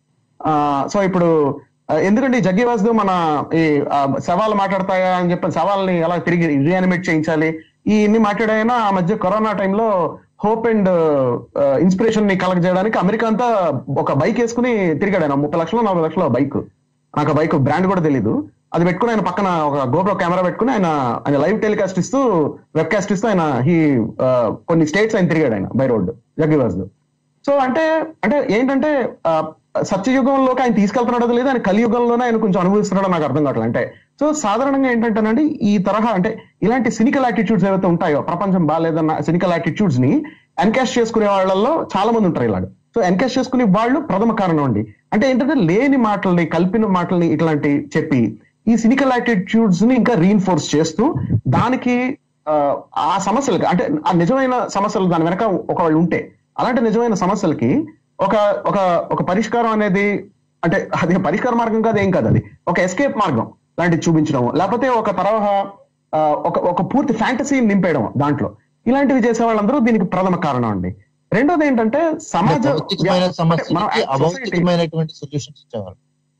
ఆ సో ఇప్పుడు ఆ, ఎందుకంటే ఈ జగ్గి వాసుదేవ్ మన ఈ ఆ, శవాలు మాట్లాడతాయా అని చెప్పి శవాలని ఎలా తిరిగి రీయానిమేట్ చేయించాలి ఈ ఇన్ని మాట్లాడాయన ఆ మధ్య కరోనా టైంలో హోప్ అండ్ ఇన్స్పిరేషన్ ని కలెక్ట్ చేయడానికి అమెరికా అంతా ఒక బైక్ వేసుకుని తిరిగాడు ఆయన ముప్పై లక్షలు నలభై లక్షల బైక్ నాకు ఆ బైక్ బ్రాండ్ కూడా తెలీదు అది పెట్టుకుని ఆయన పక్కన ఒక గోప్రో కెమెరా పెట్టుకుని ఆయన ఆయన లైవ్ టెలికాస్ట్ ఇస్తూ వెబ్ కాస్ట్ ఇస్తూ ఆయన ఈ కొన్ని స్టేట్స్ ఆయన తిరిగాడు ఆయన బై రోడ్ జగ్గివాజ్ సో అంటే అంటే ఏంటంటే ఆ, సత్యయుగంలోకి ఆయన తీసుకెళ్తున్నాడో లేదు ఆయన కలియుగంలోనే ఆయన కొంచెం అనుభవిస్తున్నాడో నాకు అర్థం కావట్లేదు అంటే సో సాధారణంగా ఏంటంటేనండి ఈ తరహా అంటే ఇలాంటి సినికల్ యాటిట్యూడ్స్ ఏవైతే ఉంటాయో ప్రపంచం బాగాలేదన్న సినికల్ యాటిట్యూడ్స్ ని ఎన్కాష్ చేసుకునే వాళ్ళల్లో చాలా మంది ఉంటారు ఇలాగ సో ఎన్కాష్ చేసుకునే వాళ్ళు ప్రథమ కారణం అండి అంటే ఏంటంటే లేని మాటల్ని కలిపిన మాటల్ని ఇట్లాంటి చెప్పి ఈ సినికల్ యాటిట్యూడ్స్ ని ఇంకా రీఇన్ఫోర్స్ చేస్తూ దానికి ఆ, ఆ సమస్యలకి అంటే ఆ నిజమైన సమస్యలు దాని వెనక ఒకళ్ళు ఉంటే అలాంటి నిజమైన సమస్యలకి ఒక ఒక ఒక పరిష్కారం అనేది అంటే అది పరిష్కార మార్గం కాదు ఏం కాదు అది ఒక ఎస్కేప్ మార్గం లాంటిది చూపించడం లేకపోతే ఒక తరహా ఆ, ఒక ఒక పూర్తి ఫ్యాంటసీ నింపేయడం దాంట్లో ఇలాంటివి చేసే వాళ్ళందరూ దీనికి ప్రథమ కారణం అండి రెండోది ఏంటంటే సమాజ భౌతికమైన అంటే మనం సమస్యలకి society- అభౌతికమైనటువంటి సొల్యూషన్స్ ఇచ్చేవారు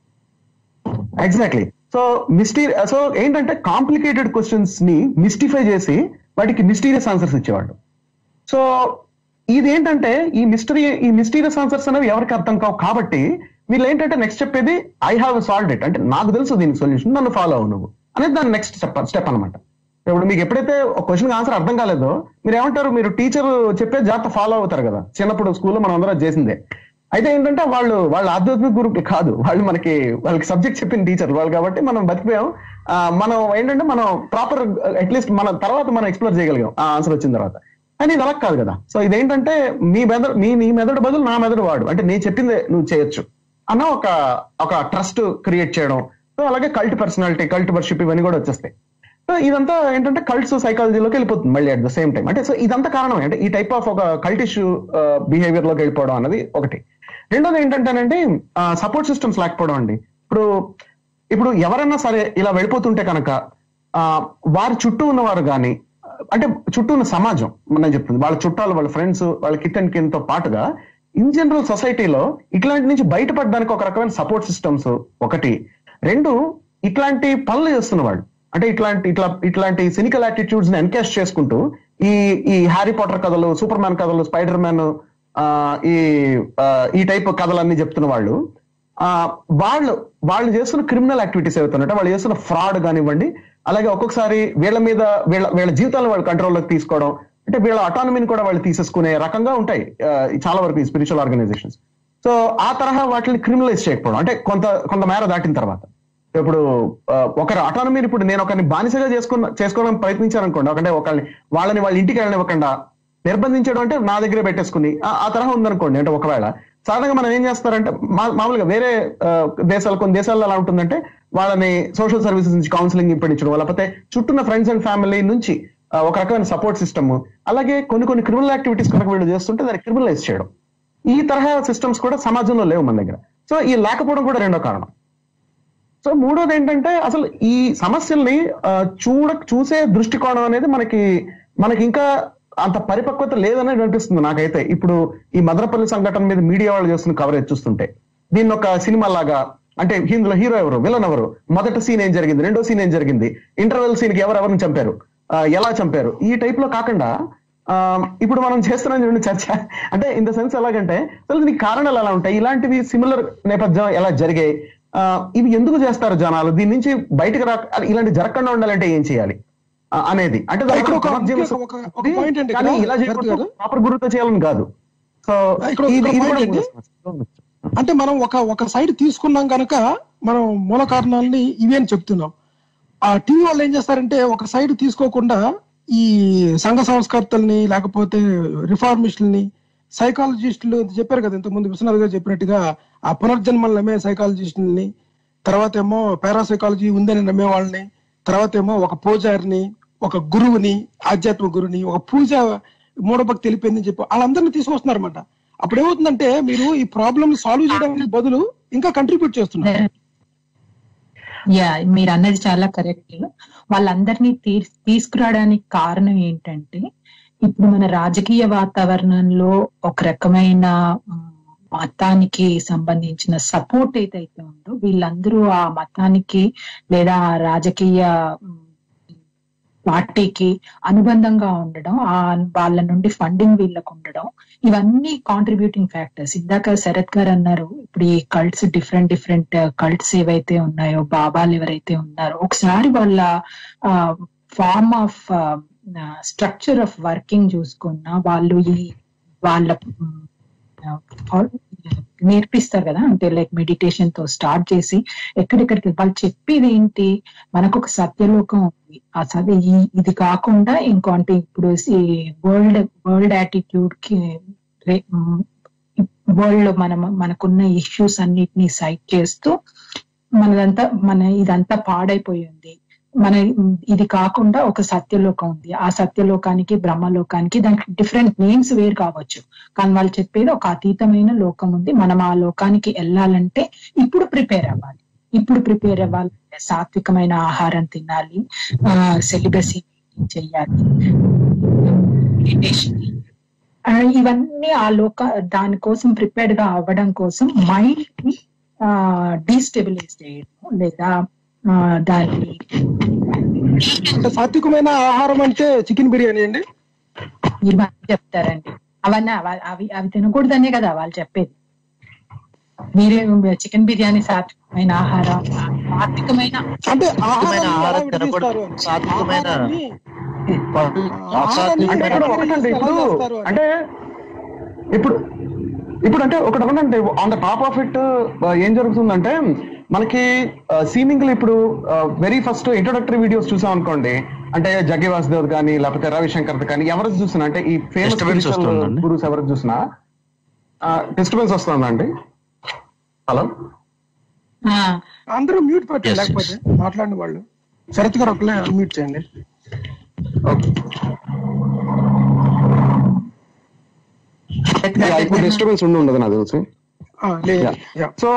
ఎగ్జాక్ట్లీ సో మిస్టీ సో ఏంటంటే కాంప్లికేటెడ్ క్వశ్చన్స్ ని మిస్టిఫై చేసి వాటికి మిస్టీరియస్ ఆన్సర్స్ ఇచ్చేవాడు సో ఇది ఏంటంటే ఈ మిస్టరీ ఈ మిస్టీరియస్ ఆన్సర్స్ అనేవి ఎవరికి అర్థం కావు కాబట్టి వీళ్ళు ఏంటంటే నెక్స్ట్ చెప్పేది ఐ హావ్ సాల్వ్ ఇట్ అంటే నాకు తెలుసు దీనికి సొల్యూషన్ నన్ను ఫాలో అవ్వు నువ్వు అనేది దాని నెక్స్ట్ స్టెప్ స్టెప్ అనమాట ఇప్పుడు మీకు ఎప్పుడైతే ఒక క్వశ్చన్ ఆన్సర్ అర్థం కాలేదో మీరు ఏమంటారు మీరు టీచర్ చెప్పే జాగ్రత్త ఫాలో అవుతారు కదా చిన్నప్పుడు స్కూల్లో మనం అందరం చేసిందే అయితే ఏంటంటే వాళ్ళు వాళ్ళ ఆధ్యాత్మిక గురువులు కాదు వాళ్ళు మనకి వాళ్ళకి సబ్జెక్ట్ చెప్పిన టీచర్ వాళ్ళు కాబట్టి మనం బతికిపోయాం ఆ, మనం ఏంటంటే మనం ప్రాపర్ అట్లీస్ట్ మన తర్వాత మనం ఎక్స్ప్లోర్ చేయగలిగాం ఆ ఆన్సర్ వచ్చిన తర్వాత కానీ ఇది అలా కాదు కదా సో ఇదేంటంటే మీ మెదడు మీ నీ మెదడు బదులు నా మెదడు వాడు అంటే నేను చెప్పింది నువ్వు చేయొచ్చు అన్న ఒక ఒక ట్రస్ట్ క్రియేట్ చేయడం సో అలాగే కల్ట్ పర్సనాలిటీ కల్ట్ వర్షిప్ ఇవన్నీ కూడా వచ్చేస్తాయి సో ఇదంతా ఏంటంటే కల్ట్స్ సైకాలజీలోకి వెళ్ళిపోతుంది మళ్ళీ అట్ ద సేమ్ టైం అంటే సో ఇదంతా కారణం అంటే ఈ టైప్ ఆఫ్ ఒక కల్ట్ ఇష్యూ బిహేవియర్ లోకి వెళ్ళిపోవడం అనేది ఒకటి రెండోది ఏంటంటేనండి సపోర్ట్ సిస్టమ్స్ లేకపోవడం అండి ఇప్పుడు ఇప్పుడు ఎవరైనా సరే ఇలా వెళ్ళిపోతుంటే కనుక ఆ, వారి చుట్టూ ఉన్నవారు కానీ అంటే చుట్టూ ఉన్న సమాజం మనం చెప్తుంది వాళ్ళ చుట్టాలు వాళ్ళ ఫ్రెండ్స్ వాళ్ళ కిట్ అండ్ కిన్తో పాటుగా ఇన్ జనరల్ సొసైటీలో ఇట్లాంటి నుంచి బయటపడడానికి ఒక రకమైన సపోర్ట్ సిస్టమ్స్ ఒకటి రెండు ఇట్లాంటి పనులు చేస్తున్న వాళ్ళు అంటే ఇట్లాంటి ఇట్లా ఇట్లాంటి సినికల్ యాటిట్యూడ్స్ ని ఎన్కాష్ చేసుకుంటూ ఈ ఈ హ్యారీ పాటర్ కథలు సూపర్ మ్యాన్ కథలు స్పైడర్ మ్యాన్ ఈ ఆ, ఈ టైప్ కథలన్నీ చెప్తున్న వాళ్ళు ఆ వాళ్ళు వాళ్ళు చేస్తున్న క్రిమినల్ యాక్టివిటీస్ ఏవైతున్నాయంటే వాళ్ళు చేస్తున్న ఫ్రాడ్ కానివ్వండి అలాగే ఒక్కొక్కసారి వీళ్ళ మీద వీళ్ళ వీళ్ళ జీవితాలను వాళ్ళు కంట్రోల్లోకి తీసుకోవడం అంటే వీళ్ళ అటానమీని కూడా వాళ్ళు తీసేసుకునే రకంగా ఉంటాయి ఆ, చాలా వరకు ఈ స్పిరిచువల్ ఆర్గనైజేషన్స్ సో ఆ తరహా వాటిని క్రిమినలైజ్ చేయకపోవడం అంటే కొంత కొంత మేర దాటిన తర్వాత ఇప్పుడు ఆ, ఒకరి అటానమీని ఇప్పుడు నేను ఒకరిని బానిసగా చేసుకున్న చేసుకోవడం ప్రయత్నించాను అనుకోండి ఒకటే ఒకరిని వాళ్ళని వాళ్ళ ఇంటికి వెళ్ళనివ్వకుండా నిర్బంధించడం అంటే నా దగ్గరే పెట్టేసుకుని ఆ- ఆ తరహా ఉందనుకోండి అంటే ఒకవేళ సాధారణంగా మనం ఏం చేస్తారంటే మా- మామూలుగా వేరే ఆ, దేశాలు కొన్ని దేశాల్లో ఎలా ఉంటుందంటే వాళ్ళని సోషల్ సర్వీసెస్ నుంచి కౌన్సిలింగ్ ఇప్పించడం లేకపోతే చుట్టూన్న ఫ్రెండ్స్ అండ్ ఫ్యామిలీ నుంచి ఆ, ఒక రకమైన సపోర్ట్ సిస్టమ్ అలాగే కొన్ని కొన్ని క్రిమినల్ యాక్టివిటీస్ కనుక వీళ్ళు చేస్తుంటే దాన్ని క్రిమినలైజ్ చేయడం ఈ తరహా సిస్టమ్స్ కూడా సమాజంలో లేవు మన దగ్గర సో ఈ లేకపోవడం కూడా రెండో కారణం సో మూడోది ఏంటంటే అసలు ఈ సమస్యల్ని ఆ, చూడ చూసే దృష్టికోణం అనేది మనకి మనకి ఇంకా అంత పరిపక్వత లేదనేది అనిపిస్తుంది నాకైతే ఇప్పుడు ఈ మదనపల్లి సంఘటన మీద మీడియా వాళ్ళు చేస్తున్న కవరేజ్ చూస్తుంటే దీన్ని ఒక సినిమా లాగా అంటే ఇందులో హీరో ఎవరు విలన్ ఎవరు మొదటి సీన్ ఏం జరిగింది రెండో సీన్ ఏం జరిగింది ఇంటర్వెల్ సీన్ కి ఎవరు ఎవరిని చంపారు ఆ, ఎలా చంపారు ఈ టైప్ లో కాకుండా ఆ, ఇప్పుడు మనం చేస్తున్నాం చూడండి చర్చ అంటే ఇన్ ద సెన్స్ ఎలాగంటే అసలు దీనికి కారణాలు ఎలా ఉంటాయి ఇలాంటివి సిమిలర్ నేపథ్యం ఎలా జరిగాయి ఆ, ఇవి ఎందుకు చేస్తారు జనాలు దీని నుంచి బయటకు రా ఇలాంటి జరగకుండా ఉండాలంటే ఏం చేయాలి ఆ, అనేది అంటే దానికి ఇక్కడ ఒక పునర్జీవన ఒక- ఒక- ఒక point అండి కానీ ఇక్కడ, ఇలా భరత్ చేయకూడదు గారు. ప్రాపర్ గురుతో చేయాలని కాదు సో ఇక్కడ ఒక ఇది ఇది point కూడా అండి. మూడో సమస్య. అంటే మనం ఒక ఒక సైడ్ తీసుకున్నాం కనుక మనం మూల కారణాలని ఇవి అని చెప్తున్నాం ఆ టీవీ వాళ్ళు ఏం చేస్తారంటే ఒక సైడ్ తీసుకోకుండా ఈ సంఘ సంస్కర్తల్ని లేకపోతే రిఫార్మిస్టుల్ని సైకాలజిస్టులు చెప్పారు కదా ఇంతకుముందు విశ్వనాథ్ గారు చెప్పినట్టుగా ఆ పునర్జన్మలు నమ్మే సైకాలజిస్టుల్ని తర్వాత ఏమో పారాసైకాలజీ ఉందని నమ్మే వాళ్ళని తర్వాత ఏమో ఒక పూజారిని ఒక గురువుని ఆధ్యాత్మిక గురువుని ఒక పూజ మూఢభక్తి తెలిపిందని చెప్పి వాళ్ళందరినీ తీసుకొస్తున్నారు అనమాట అప్పుడు ఏమవుతుందంటే మీరు ఈ ప్రాబ్లమ్ సాల్వ్ చేయడానికి బదులు ఇంకా కంట్రిబ్యూట్ చేస్తున్నారు యా మీరు అన్నది చాలా కరెక్ట్ వాళ్ళందరినీ తీ- తీసుకురావడానికి కారణం ఏంటంటే ఇప్పుడు మన రాజకీయ వాతావరణంలో ఒక రకమైన మ్, మతానికి సంబంధించిన సపోర్ట్ ఏదైతే ఉందో వీళ్ళందరూ ఆ మతానికి లేదా ఆ రాజకీయ మ్, పార్టీకి అనుబంధంగా ఉండడం ఆ వాళ్ళ నుండి ఫండింగ్ వీళ్ళకు ఉండడం ఇవన్నీ కాంట్రిబ్యూటింగ్ ఫ్యాక్టర్స్ ఇందాక శరత్ గారు అన్నారు ఇప్పుడు ఈ కల్ట్స్ డిఫరెంట్ డిఫరెంట్ కల్ట్స్ ఏవైతే ఉన్నాయో బాబాలు ఎవరైతే ఉన్నారో ఒకసారి వాళ్ళ form of structure of working చూసుకున్నా వాళ్ళు ఈ వాళ్ళ మ్, ఆ, నేర్పిస్తారు కదా అంటే లైక్ మెడిటేషన్ తో స్టార్ట్ చేసి ఎక్కడెక్కడికి వాళ్ళు చెప్పేది ఏంటి మనకు ఒక సత్యలోకం ఉంది ఆ సత్య ఈ- ఇది కాకుండా ఇంకో అంటే ఇప్పుడు ఈ వరల్డ్ వరల్డ్ యాటిట్యూడ్ కి వరల్డ్ లో మనం మనకున్న ఇష్యూస్ అన్నిటిని సైట్ చేస్తూ మనదంతా మన ఇదంతా పాడైపోయింది మన ఇది కాకుండా ఒక సత్యలోకం ఉంది ఆ సత్యలోకానికి బ్రహ్మలోకానికి దానికి డిఫరెంట్ నేమ్స్ వేరు కావచ్చు కానీ వాళ్ళు చెప్పేది ఒక అతీతమైన లోకం ఉంది మనం ఆ లోకానికి వెళ్ళాలంటే ఇప్పుడు ప్రిపేర్ అవ్వాలి ఇప్పుడు ప్రిపేర్ అవ్వాలి సాత్వికమైన ఆహారం తినాలి ఆ సెలిబసీ చెయ్యాలి meditation. ఆ, ఇవన్నీ ఆ లోక దానికోసం ప్రిపేర్డ్ గా అవ్వడం కోసం మైండ్ ని డీస్టెబిలైజ్ చేయడం లేదా ఆ, దాన్ని అంటే సాత్వికమైన ఆహారం అంటే చికెన్ బిర్యానీ అండి మీరు బాగా చెప్తారండి అవన్నీ అవ- అవి అవి తినకూడదనే కదా వాళ్ళు చెప్పేది మీరే చికెన్ బిర్యానీ సాత్వికమైన ఆహారం సాత్వికమైన అంటే సాత్వికమైన ఆహారాన్ని ఎలా ఆహారం విడదీస్తారు తినకూడదు. అని. సాత్వికమైన ఆహారాన్ని, వాళ్ళు ఆహారాన్ని అంటే అసాత్వికమైన ఇక్కడ ఒకటండి ఇప్పుడు ఎలా చేస్తారు అని. అంటే ఇప్పుడు ఇప్పుడు అంటే ఒకటి ఒకటంటే on the top of it ఏం జరుగుతుందంటే మనకి సీమింగ్లీ ఇప్పుడు వెరీ ఫస్ట్ ఇంట్రొడక్టరీ వీడియోస్ చూసాం అనుకోండి అంటే జగ్గి వాసుదేవ్ కానీ లేకపోతే రవిశంకర్ కానీ ఎవరికి చూసినా అంటే ఈ ఫేమస్ Disturbance వస్తుందండి. గురుస్ ఎవరికి చూసినా డిస్టర్బెన్స్ వస్తుందండి హలో ఆ, అందరూ మ్యూట్ పెట్టండి Yes, లేకపోతే మాట్లాడిన వాళ్ళు శరత్ గారు ఒకలే మ్యూట్ చేయండి ఇప్పుడు డిస్టర్బెన్స్ ఉండి ఉండదు నాకు తెలిసి ఆ, లేదు Yeah. Yeah. So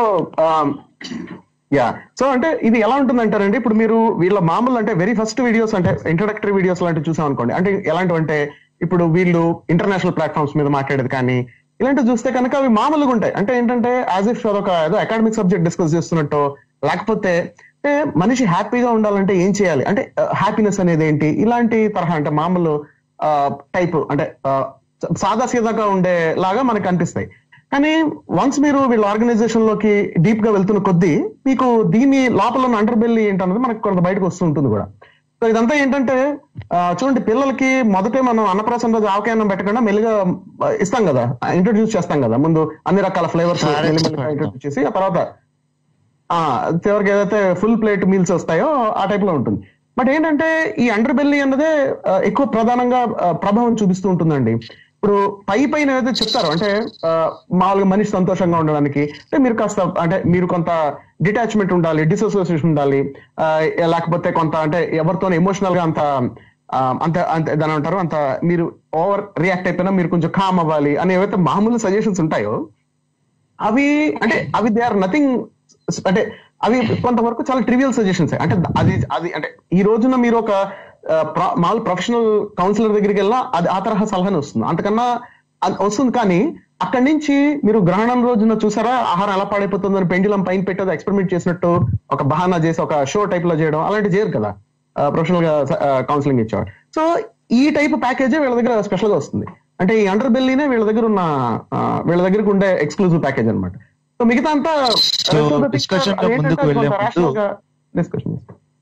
yeah so అంటే ఇది ఎలా ఉంటుంది అంటారండి ఇప్పుడు మీరు వీళ్ళ మామూలు అంటే వెరీ ఫస్ట్ వీడియోస్ అంటే ఇంట్రడక్టరీ వీడియోస్ లాంటివి చూసాం అనుకోండి అంటే ఎలాంటివి అంటే ఇప్పుడు వీళ్ళు ఇంటర్నేషనల్ ప్లాట్ఫామ్స్ మీద మాట్లాడేది కానీ ఇలాంటివి చూస్తే కనుక అవి మామూలుగా ఉంటాయి అంటే ఏంటంటే యాజ్ ఇఫ్ అదొక ఏదో అకాడమిక్ సబ్జెక్ట్ డిస్కస్ చేస్తున్నట్టు లేకపోతే అంటే మనిషి హ్యాపీగా ఉండాలంటే ఏం చేయాలి అంటే హ్యాపీనెస్ అనేది ఏంటి ఇలాంటి తరహా అంటే మామూలు టైప్ అంటే సాదా సీదాగా ఉండే లాగా మనకు అనిపిస్తాయి కానీ వన్స్ మీరు వీళ్ళ ఆర్గనైజేషన్ లోకి డీప్ గా వెళ్తున్న కొద్దీ మీకు దీని లోపల ఉన్న అండర్ బెల్లి ఏంటన్నది మనకు కొంత బయటకు వస్తుంటుంది కూడా సో ఇదంతా ఏంటంటే ఆ, చూడండి పిల్లలకి మొదటే మనం అన్నప్రాసం రోజు ఆవకాయనం పెట్టకుండా మెల్లిగా ఆ, ఇస్తాం కదా ఇంట్రొడ్యూస్ చేస్తాం కదా ముందు అన్ని రకాల ఫ్లేవర్స్ Correct. ఇంట్రొడ్యూస్ చేసి ఆ తర్వాత ఆ చివరికి ఏదైతే ఫుల్ ప్లేట్ మీల్స్ వస్తాయో ఆ టైప్ లో ఉంటుంది బట్ ఏంటంటే ఈ అండర్ బెల్లి అన్నదే ఆ, ఎక్కువ ప్రధానంగా ఆ, ప్రభావం చూపిస్తూ ఉంటుందండి ఇప్పుడు పై పైన ఏదైతే చెప్తారో అంటే ఆ, మామూలుగా మనిషి సంతోషంగా ఉండడానికి అంటే మీరు కాస్త అంటే మీరు కొంత డిటాచ్మెంట్ ఉండాలి డిసోసియేషన్ ఉండాలి ఆ, లేకపోతే కొంత అంటే ఎవరితో ఎమోషనల్ గా అంత ఆ, అంత అంత దాని అంటారు అంత మీరు ఓవర్ రియాక్ట్ అయిపోయినా మీరు కొంచెం కామ్ అవ్వాలి అని ఏవైతే మామూలు సజెషన్స్ ఉంటాయో అవి అంటే అవి దే ఆర్ నథింగ్ అంటే అవి కొంతవరకు చాలా ట్రివియల్ సజెషన్స్ అంటే అది అది అంటే ఈ రోజున మీరు ఒక ఆ, ప్ర- మామూలు ప్రొఫెషనల్ కౌన్సిలర్ దగ్గరికి వెళ్ళినా అది ఆ తరహా సలహానే వస్తుంది అంతకన్నా అది వస్తుంది కానీ అక్కడి నుంచి మీరు గ్రహణం రోజున చూసారా ఆహారం ఎలా పాడైపోతుందని పెండిలం పైన పెట్టేది ఎక్స్పెరిమెంట్ చేసినట్టు ఒక బహానా చేసి ఒక షో టైప్ లో చేయడం అలాంటి చేయరు కదా ప్రొఫెషనల్ గా కౌన్సిలింగ్ ఇచ్చేవాడు సో ఈ టైప్ ప్యాకేజే వీళ్ళ దగ్గర స్పెషల్ గా వస్తుంది అంటే ఈ అండర్ బెల్లీనే వీళ్ళ దగ్గర ఉన్న ఆ, వీళ్ళ దగ్గరకు ఉండే ఎక్స్క్లూజివ్ ప్యాకేజ్ అన్నమాట సో మిగతా అంతా So, discussion లో ముందుకు వెళ్ళే ముందు- డిస్కషన్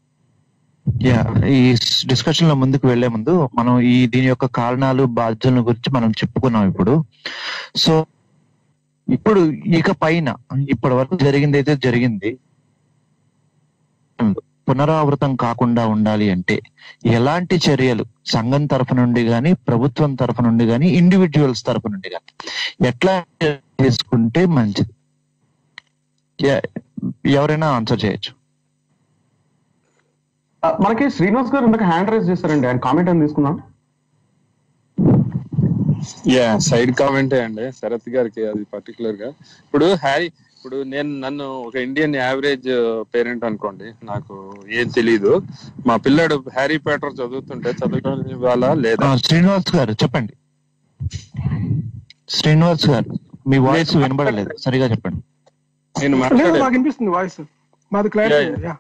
యా ఈ డిస్కషన్ లో ముందుకు వెళ్లే ముందు మనం ఈ దీని యొక్క కారణాలు బాధ్యతల గురించి మనం చెప్పుకున్నాం ఇప్పుడు సో ఇప్పుడు ఇక పైన ఇప్పటి వరకు జరిగింది అయితే జరిగింది పునరావృతం కాకుండా ఉండాలి అంటే ఎలాంటి చర్యలు సంఘం తరఫు నుండి గాని ప్రభుత్వం తరఫు నుండి గాని ఇండివిజువల్స్ తరఫు నుండి గాని ఎట్లా చేసుకుంటే మంచిది ఎ- ఎవరైనా ఆన్సర్ చేయొచ్చు మనకి శ్రీనివాస్ గారు ఇందాక హ్యాండ్ రైజ్ చేస్తారండి ఆయన కామెంట్ అని తీసుకుందాం యా సైడ్ కామెంటే అండి శరత్ గారికి అది పర్టికులర్ గా ఇప్పుడు హ్యారీ ఇప్పుడు నేను నన్ను ఒక ఇండియన్ యావరేజ్ పేరెంట్ అనుకోండి నాకు ఏం తెలీదు మా పిల్లాడు హ్యారీ పేటర్ చదువుతుంటే చదువుకోవడం ఇవ్వాలా లేదా ఆ, శ్రీనివాస్ గారు చెప్పండి శ్రీనివాస్ గారు మీ వాయిస్ వినబడలేదు సరిగా చెప్పండి నేను లేదు మాట్లాడే నాకు వినిపిస్తుంది వాయిస్ మాది clarity Yeah, yeah. Yeah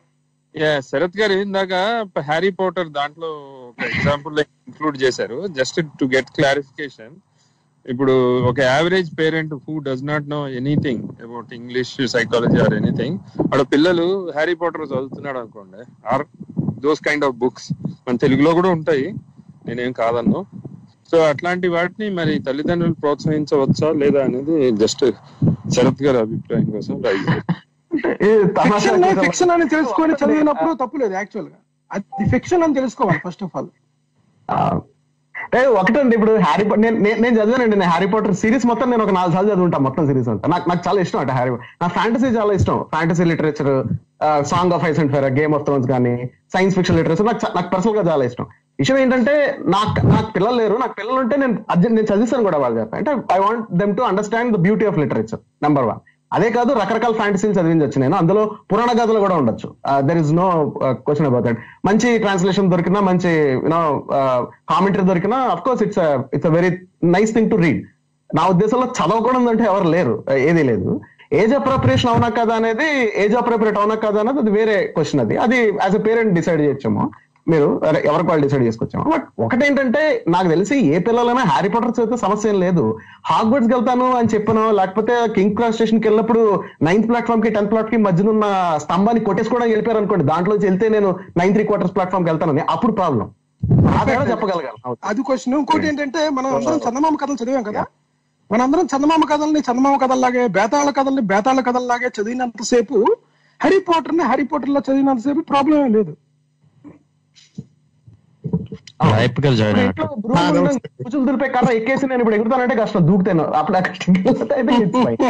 yeah Sharath garu ఇందాక హ్యారీ పోటర్ దాంట్లో ఒక ఎగ్జాంపుల్ ఇంక్లూడ్ చేశారు జస్ట్ టు గెట్ క్లారిఫికేషన్ ఇప్పుడు ఒక average parent who does not know anything about English psychology or anything వాడు పిల్లలు హ్యారీ పోటర్ చదువుతున్నాడు అనుకోండి or those kind of books మన తెలుగులో కూడా ఉంటాయి నేనేం కాదన్ను సో అట్లాంటి వాటిని మరి తల్లిదండ్రులు ప్రోత్సహించవచ్చా లేదా అనేది జస్ట్ శరత్ గారి అభిప్రాయం కోసం రైజ్ ఈ తమాషా ఫిక్షన్ కేసు- ఫిక్షన్ అని తెలుసుకొని చదివినప్పుడు తప్పులేదు యాక్చువల్ గా అది ఫిక్షన్ అని తెలుసుకోవాలి ఫస్ట్ ఆఫ్ ఆల్ ఆ, ఏ ఒకటండి ఇప్పుడు హ్యారీ పా- నేను నేను- నేను చదివానండి నేను హ్యారీ పాటర్ సిరీస్ మొత్తం నేను ఒక నాలుగు సార్లు చదువుంటా మొత్తం సిరీస్ అంతా నాకు నాకు చాలా ఇష్టం అంట హ్యారీ నా ఫ్యాంటసీ చాలా ఇష్టం fantasy literature song of ice and fire game of thrones కానీ సైన్స్ ఫిక్షన్ లిటరేచర్ నాకు చా- నాకు పర్సనల్ గా చాలా ఇష్టం విషయం ఏంటంటే నాకు నాకు పిల్లలు లేరు నాకు పిల్లలు ఉంటే నేను అర్జెంట్ నేను చదివిస్తాను కూడా వాళ్ళు చెప్పి అంటే I want them to understand the beauty of literature number one అదే కాదు రకరకాల ఫ్యాంటసీలు చదివించవచ్చు నేను అందులో పురాణ గాథలు కూడా ఉండొచ్చు there is no question about that మంచి ట్రాన్స్లేషన్ దొరికినా మంచి యూనో కామెంటరీ దొరికినా of course it's it's a very nice thing to read నా ఉద్దేశంలో చదవకూడదు అంటే ఎవరు లేరు uh, ఏదీ లేదు ఏజ్ అప్రోప్రియేషన్ అవునా కదా అనేది ఏజ్ అప్రోప్రియేట్ అవునా కదా అనేది అది వేరే క్వశ్చన్ అది అది యాజ్ ఎ పేరెంట్ డిసైడ్ చేయొచ్చేమో మీరు అరే, ఎవరికి వాళ్ళు డిసైడ్ చేసుకొచ్చాము బట్ ఒకటేంటంటే నాకు తెలిసి ఏ పిల్లలైనా హ్యారీ పాటర్ చదివితే సమస్య ఏం లేదు హాగ్వర్డ్స్ వెళ్తాను అని చెప్పను లేకపోతే కింగ్ క్రాస్ స్టేషన్ కి వెళ్ళినప్పుడు నైన్త్ ప్లాట్ఫామ్ కి టెన్త్ ప్లాట్ కి మధ్యన ఉన్న స్తంభాన్ని కొట్టేసుకోవడానికి వెళ్ళిపోయారు అనుకోండి దాంట్లో వెళ్తే నేను నైన్ త్రీ క్వార్టర్స్ ప్లాట్ఫామ్ కి వెళ్తానని అప్పుడు ప్రాబ్లం ఆ తేడా చెప్పగలగాలి అది క్వశ్చన్ ఇంకోటి ఏంటంటే మనం అందరం చందమామ కథలు చదివాం కదా మనందరం చందమామ కథల్ని చందమామ కథల్లాగే బేతాళ కథల్ని బేతాళ కథల్లాగే చదివినంతసేపు హ్యారీ పోటర్ ని హ్యారీ పోటర్ లో చదివినంతసేపు ప్రాబ్లం ఏం లేదు టైపికల్ జాయిన్ ఇంట్లో రూమ్ లో కూర్చుని దులిపే కర్ర ఎక్కేసి నేను ఇప్పుడు ఎగురుతానంటే కష్టం దూకుతాను అప్పుడు ఆ కష్టం అయితే it's fine.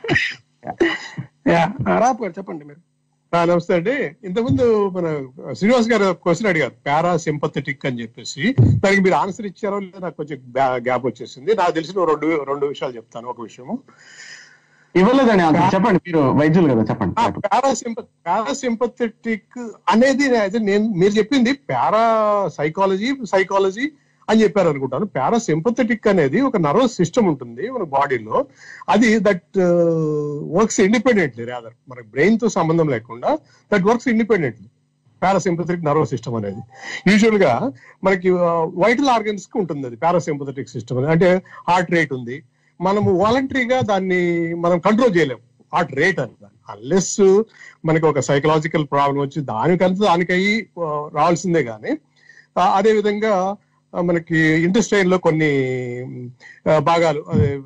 రాపు గారు చెప్పండి మీరు ఆ, నమస్తే అండి ఇంతకుముందు మన శ్రీనివాస్ గారు క్వశ్చన్ అడిగారు పారా సింపథెటిక్ అని చెప్పేసి దానికి మీరు ఆన్సర్ ఇచ్చారో లేదా నాకు కొంచెం గ్యాప్ వచ్చేసింది నాకు తెలిసిన రెండు రెండు విషయాలు చెప్తాను ఒక విషయము ఇవ్వలేదండి answer. చెప్పండి మీరు వైద్యులు కదా చెప్పండి పారాసింప పారాసింపథెటిక్ అనేది అయితే నేను మీరు చెప్పింది పారా సైకాలజీ సైకాలజీ అని చెప్పారు అనుకుంటాను పారాసింపథెటిక్ అనేది ఒక నర్వస్ సిస్టమ్ ఉంటుంది మన బాడీలో అది దట్ వర్క్స్ ఇండిపెండెంట్లీ రాదర్ మన బ్రెయిన్ తో సంబంధం లేకుండా that works independently parasympathetic nervous system అనేది యూజువల్ గా మనకి వైటల్ ఆర్గన్స్ కి ఉంటుంది అది పారాసింపథెటిక్ సిస్టమ్ అనేది అంటే హార్ట్ రేట్ ఉంది మనము వాలంటరీగా దాన్ని మనం కంట్రోల్ చేయలేము హార్ట్ రేట్ అని అన్లెస్ మనకి ఒక సైకలాజికల్ ప్రాబ్లం వచ్చి దానికంతా దానికయ్యి ఆ, రావాల్సిందే కానీ అదే విధంగా ఆ, మనకి ఇంటెస్టైన్ లో కొన్ని ఆ, భాగాలు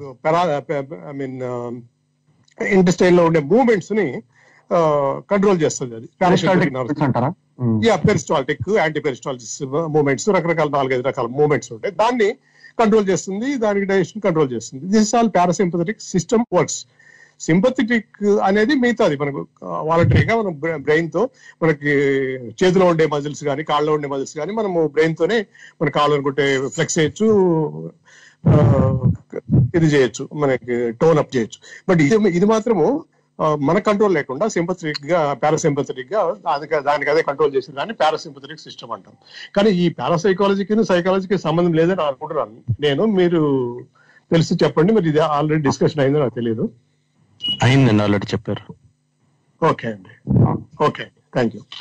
ఐ మీన్ ఇంటెస్టైన్ లో ఉండే మూమెంట్స్ ని కంట్రోల్ చేస్తుంది అది Peristaltic Parasympathetic nervous nerves అంటారా um. Yeah peristaltic anti peristalsis movements రకరకాల నాలుగైదు రకాల మూమెంట్స్ ఉంటాయి దాన్ని కంట్రోల్ చేస్తుంది దానికి డైజెషన్ కంట్రోల్ చేస్తుంది this all parasympathetic system works sympathetic అనేది మిగతాది మనకు వాలంటరీగా మనం బ్రెయిన్ తో మనకి చేతిలో ఉండే మజిల్స్ కానీ కాళ్ళలో ఉండే మజిల్స్ కానీ మనము బ్రెయిన్ తోనే మన కాళ్ళు అనుకుంటే ఫ్లెక్స్ చేయొచ్చు ఆ, ఇది చేయొచ్చు మనకి టోన్ అప్ చేయొచ్చు బట్ ఇది ఇది మాత్రము ఆ, మన కంట్రోల్ లేకుండా సింపథెటిక్ గా పారాసింపథెటిక్ గా దానికి దానికి అదే కంట్రోల్ చేసిన దాన్ని పారాసింపథెటిక్ సిస్టమ్ అంటాం కానీ ఈ పారాసైకాలజీకి సైకాలజీకి సంబంధం లేదని అనుకుంటున్నాను నేను మీరు తెలిసి చెప్పండి మరి ఇది ఆల్రెడీ డిస్కషన్ అయిందో నాకు తెలియదు అయిందండి ఆల్రెడీ చెప్పారు ఓకే అండి ఓకే థ్యాంక్ యూ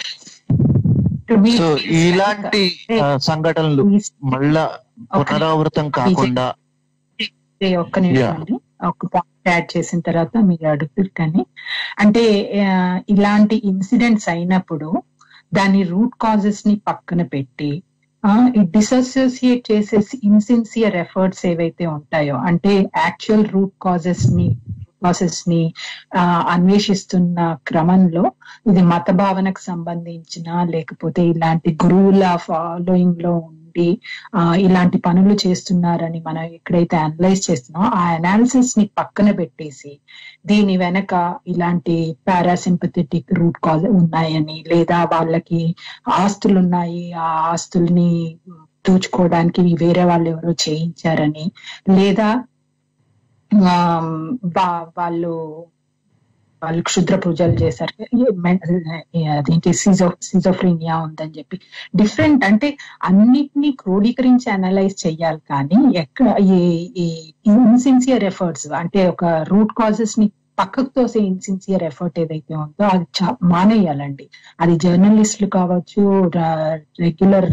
సో ఇలాంటి ఆ, సంఘటనలు మళ్ళా పునరావృతం కాకుండా ఏ ఒక్క నిమిషం Yeah. అండి ఒక పాయింట్ యాడ్ చేసిన తర్వాత మీరు అడుగుతారు కానీ అంటే ఆ, ఇలాంటి ఇన్సిడెంట్స్ అయినప్పుడు దాని రూట్ కాజెస్ ని పక్కన పెట్టి డిసోసియేట్ చేసేసి ఇన్సిన్సియర్ ఎఫర్ట్స్ ఏవైతే ఉంటాయో అంటే యాక్చువల్ రూట్ కాజెస్ ని ప్రాసెస్ ని ఆ, అన్వేషిస్తున్న క్రమంలో ఇది మత భావనకు సంబంధించిన లేకపోతే ఇలాంటి గురువుల ఫాలోయింగ్ లో ఉండి ఆ, ఇలాంటి పనులు చేస్తున్నారని మనం ఎక్కడైతే అనలైజ్ చేస్తున్నామో ఆ అనాలిసిస్ ని పక్కన పెట్టేసి దీని వెనక ఇలాంటి పారాసింపథెటిక్ రూట్ కాజ్ ఉన్నాయని లేదా వాళ్ళకి ఆస్తులు ఉన్నాయి ఆ ఆస్తుల్ని దోచుకోవడానికి వేరే వాళ్ళు ఎవరో చేయించారని లేదా ఆ, వా- వాళ్ళు వాళ్ళు క్షుద్ర పూజలు చేశారు ఏ- మె- ఏ- అదేంటి సిజో సిజోఫ్రీనియా ఉందని చెప్పి డిఫరెంట్ అంటే అన్నిటినీ క్రోడీకరించి అనలైజ్ చెయ్యాలి కానీ ఎక్కడ ఈ ఇన్సిన్సియర్ ఎఫర్ట్స్ అంటే ఒక రూట్ కాజెస్ ని పక్కకు తోసే ఇన్సిన్సియర్ ఎఫర్ట్ ఏదైతే ఉందో అది చా- మానేయాలండి అది జర్నలిస్టులు కావచ్చు రెగ్యులర్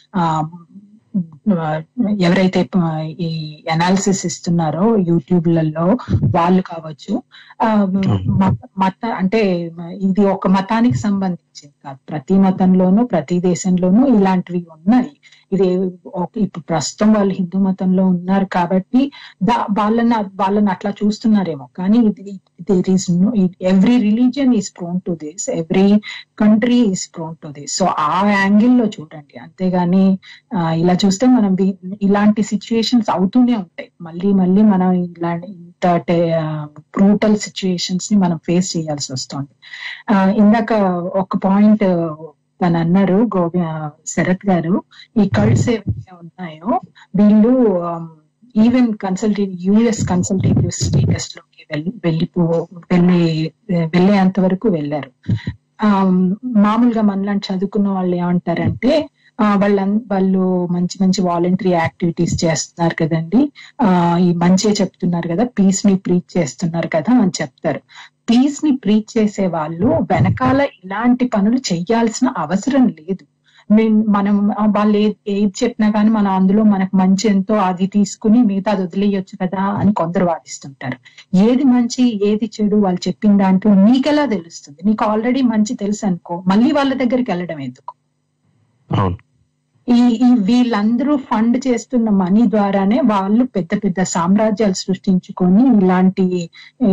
ఎవరైతే ప- ఈ అనాలిసిస్ ఇస్తున్నారో యూట్యూబ్లలో వాళ్ళు కావచ్చు ఆ, మత మత అంటే ఇది ఒక మతానికి సంబంధించింది కాదు ప్రతి మతంలోనూ ప్రతి దేశంలోనూ ఇలాంటివి ఉన్నాయి ఇది ఒక- ఇప్పుడు ప్రస్తుతం వాళ్ళు హిందూ మతంలో ఉన్నారు కాబట్టి దా- వాళ్ళని వాళ్ళని అట్లా చూస్తున్నారేమో కానీ ఇది there is every religion is prone to this every country is prone to this so ఆ యాంగిల్ లో చూడండి అంతేగాని ఆ, ఇలా చూస్తే మనం వి- ఇలాంటి సిచ్యుయేషన్స్ అవుతూనే ఉంటాయి మళ్ళీ మళ్ళీ మనం ఇలాంటి ఇంత బ్రూటల్ సిచ్యుయేషన్స్ ని మనం ఫేస్ చేయాల్సి వస్తుంది ఆ, ఇందాక ఒక పాయింట్ తను అన్నారు గోవి ఆ, శరత్ గారు ఈ కల్ట్స్ ఏవైతే ఉన్నాయో వీళ్ళు even consultate US consultative status లోకి వెళ్ళి వెళ్ళిపో వెళ్ళి వెళ్ళేంత వరకు వెళ్ళారు ఆ, మామూలుగా మనలాంటి చదువుకున్న వాళ్ళు ఏమంటారంటే ఆ, వాళ్ళ వాళ్ళు మంచి మంచి వాలంటరీ యాక్టివిటీస్ చేస్తున్నారు కదండి ఆ ఈ మంచి చెప్తున్నారు కదా పీస్ ని ప్రీచ్ చేస్తున్నారు కదా అని చెప్తారు పీస్ ని ప్రీచ్ చేసే వాళ్ళు వెనకాల ఇలాంటి పనులు చేయాల్సిన అవసరం లేదు మేం- మనం ఆ, వాళ్ళు ఏ- ఏది చెప్పినా కానీ మనం అందులో మనకు మంచి ఎంతో అది తీసుకుని మిగతా అది వదిలేయొచ్చు కదా అని కొందరు వాదిస్తుంటారు ఏది మంచి ఏది చెడు వాళ్ళు చెప్పిన దాంట్లో నీకెలా తెలుస్తుంది నీకు ఆల్రెడీ మంచి తెలుసు అనుకో మళ్ళీ వాళ్ళ దగ్గరికి వెళ్ళడం ఎందుకు అవును ఈ ఈ వీళ్ళందరూ ఫండ్ చేస్తున్న మనీ ద్వారానే వాళ్ళు పెద్ద పెద్ద సామ్రాజ్యాలు సృష్టించుకొని ఇలాంటి ఈ,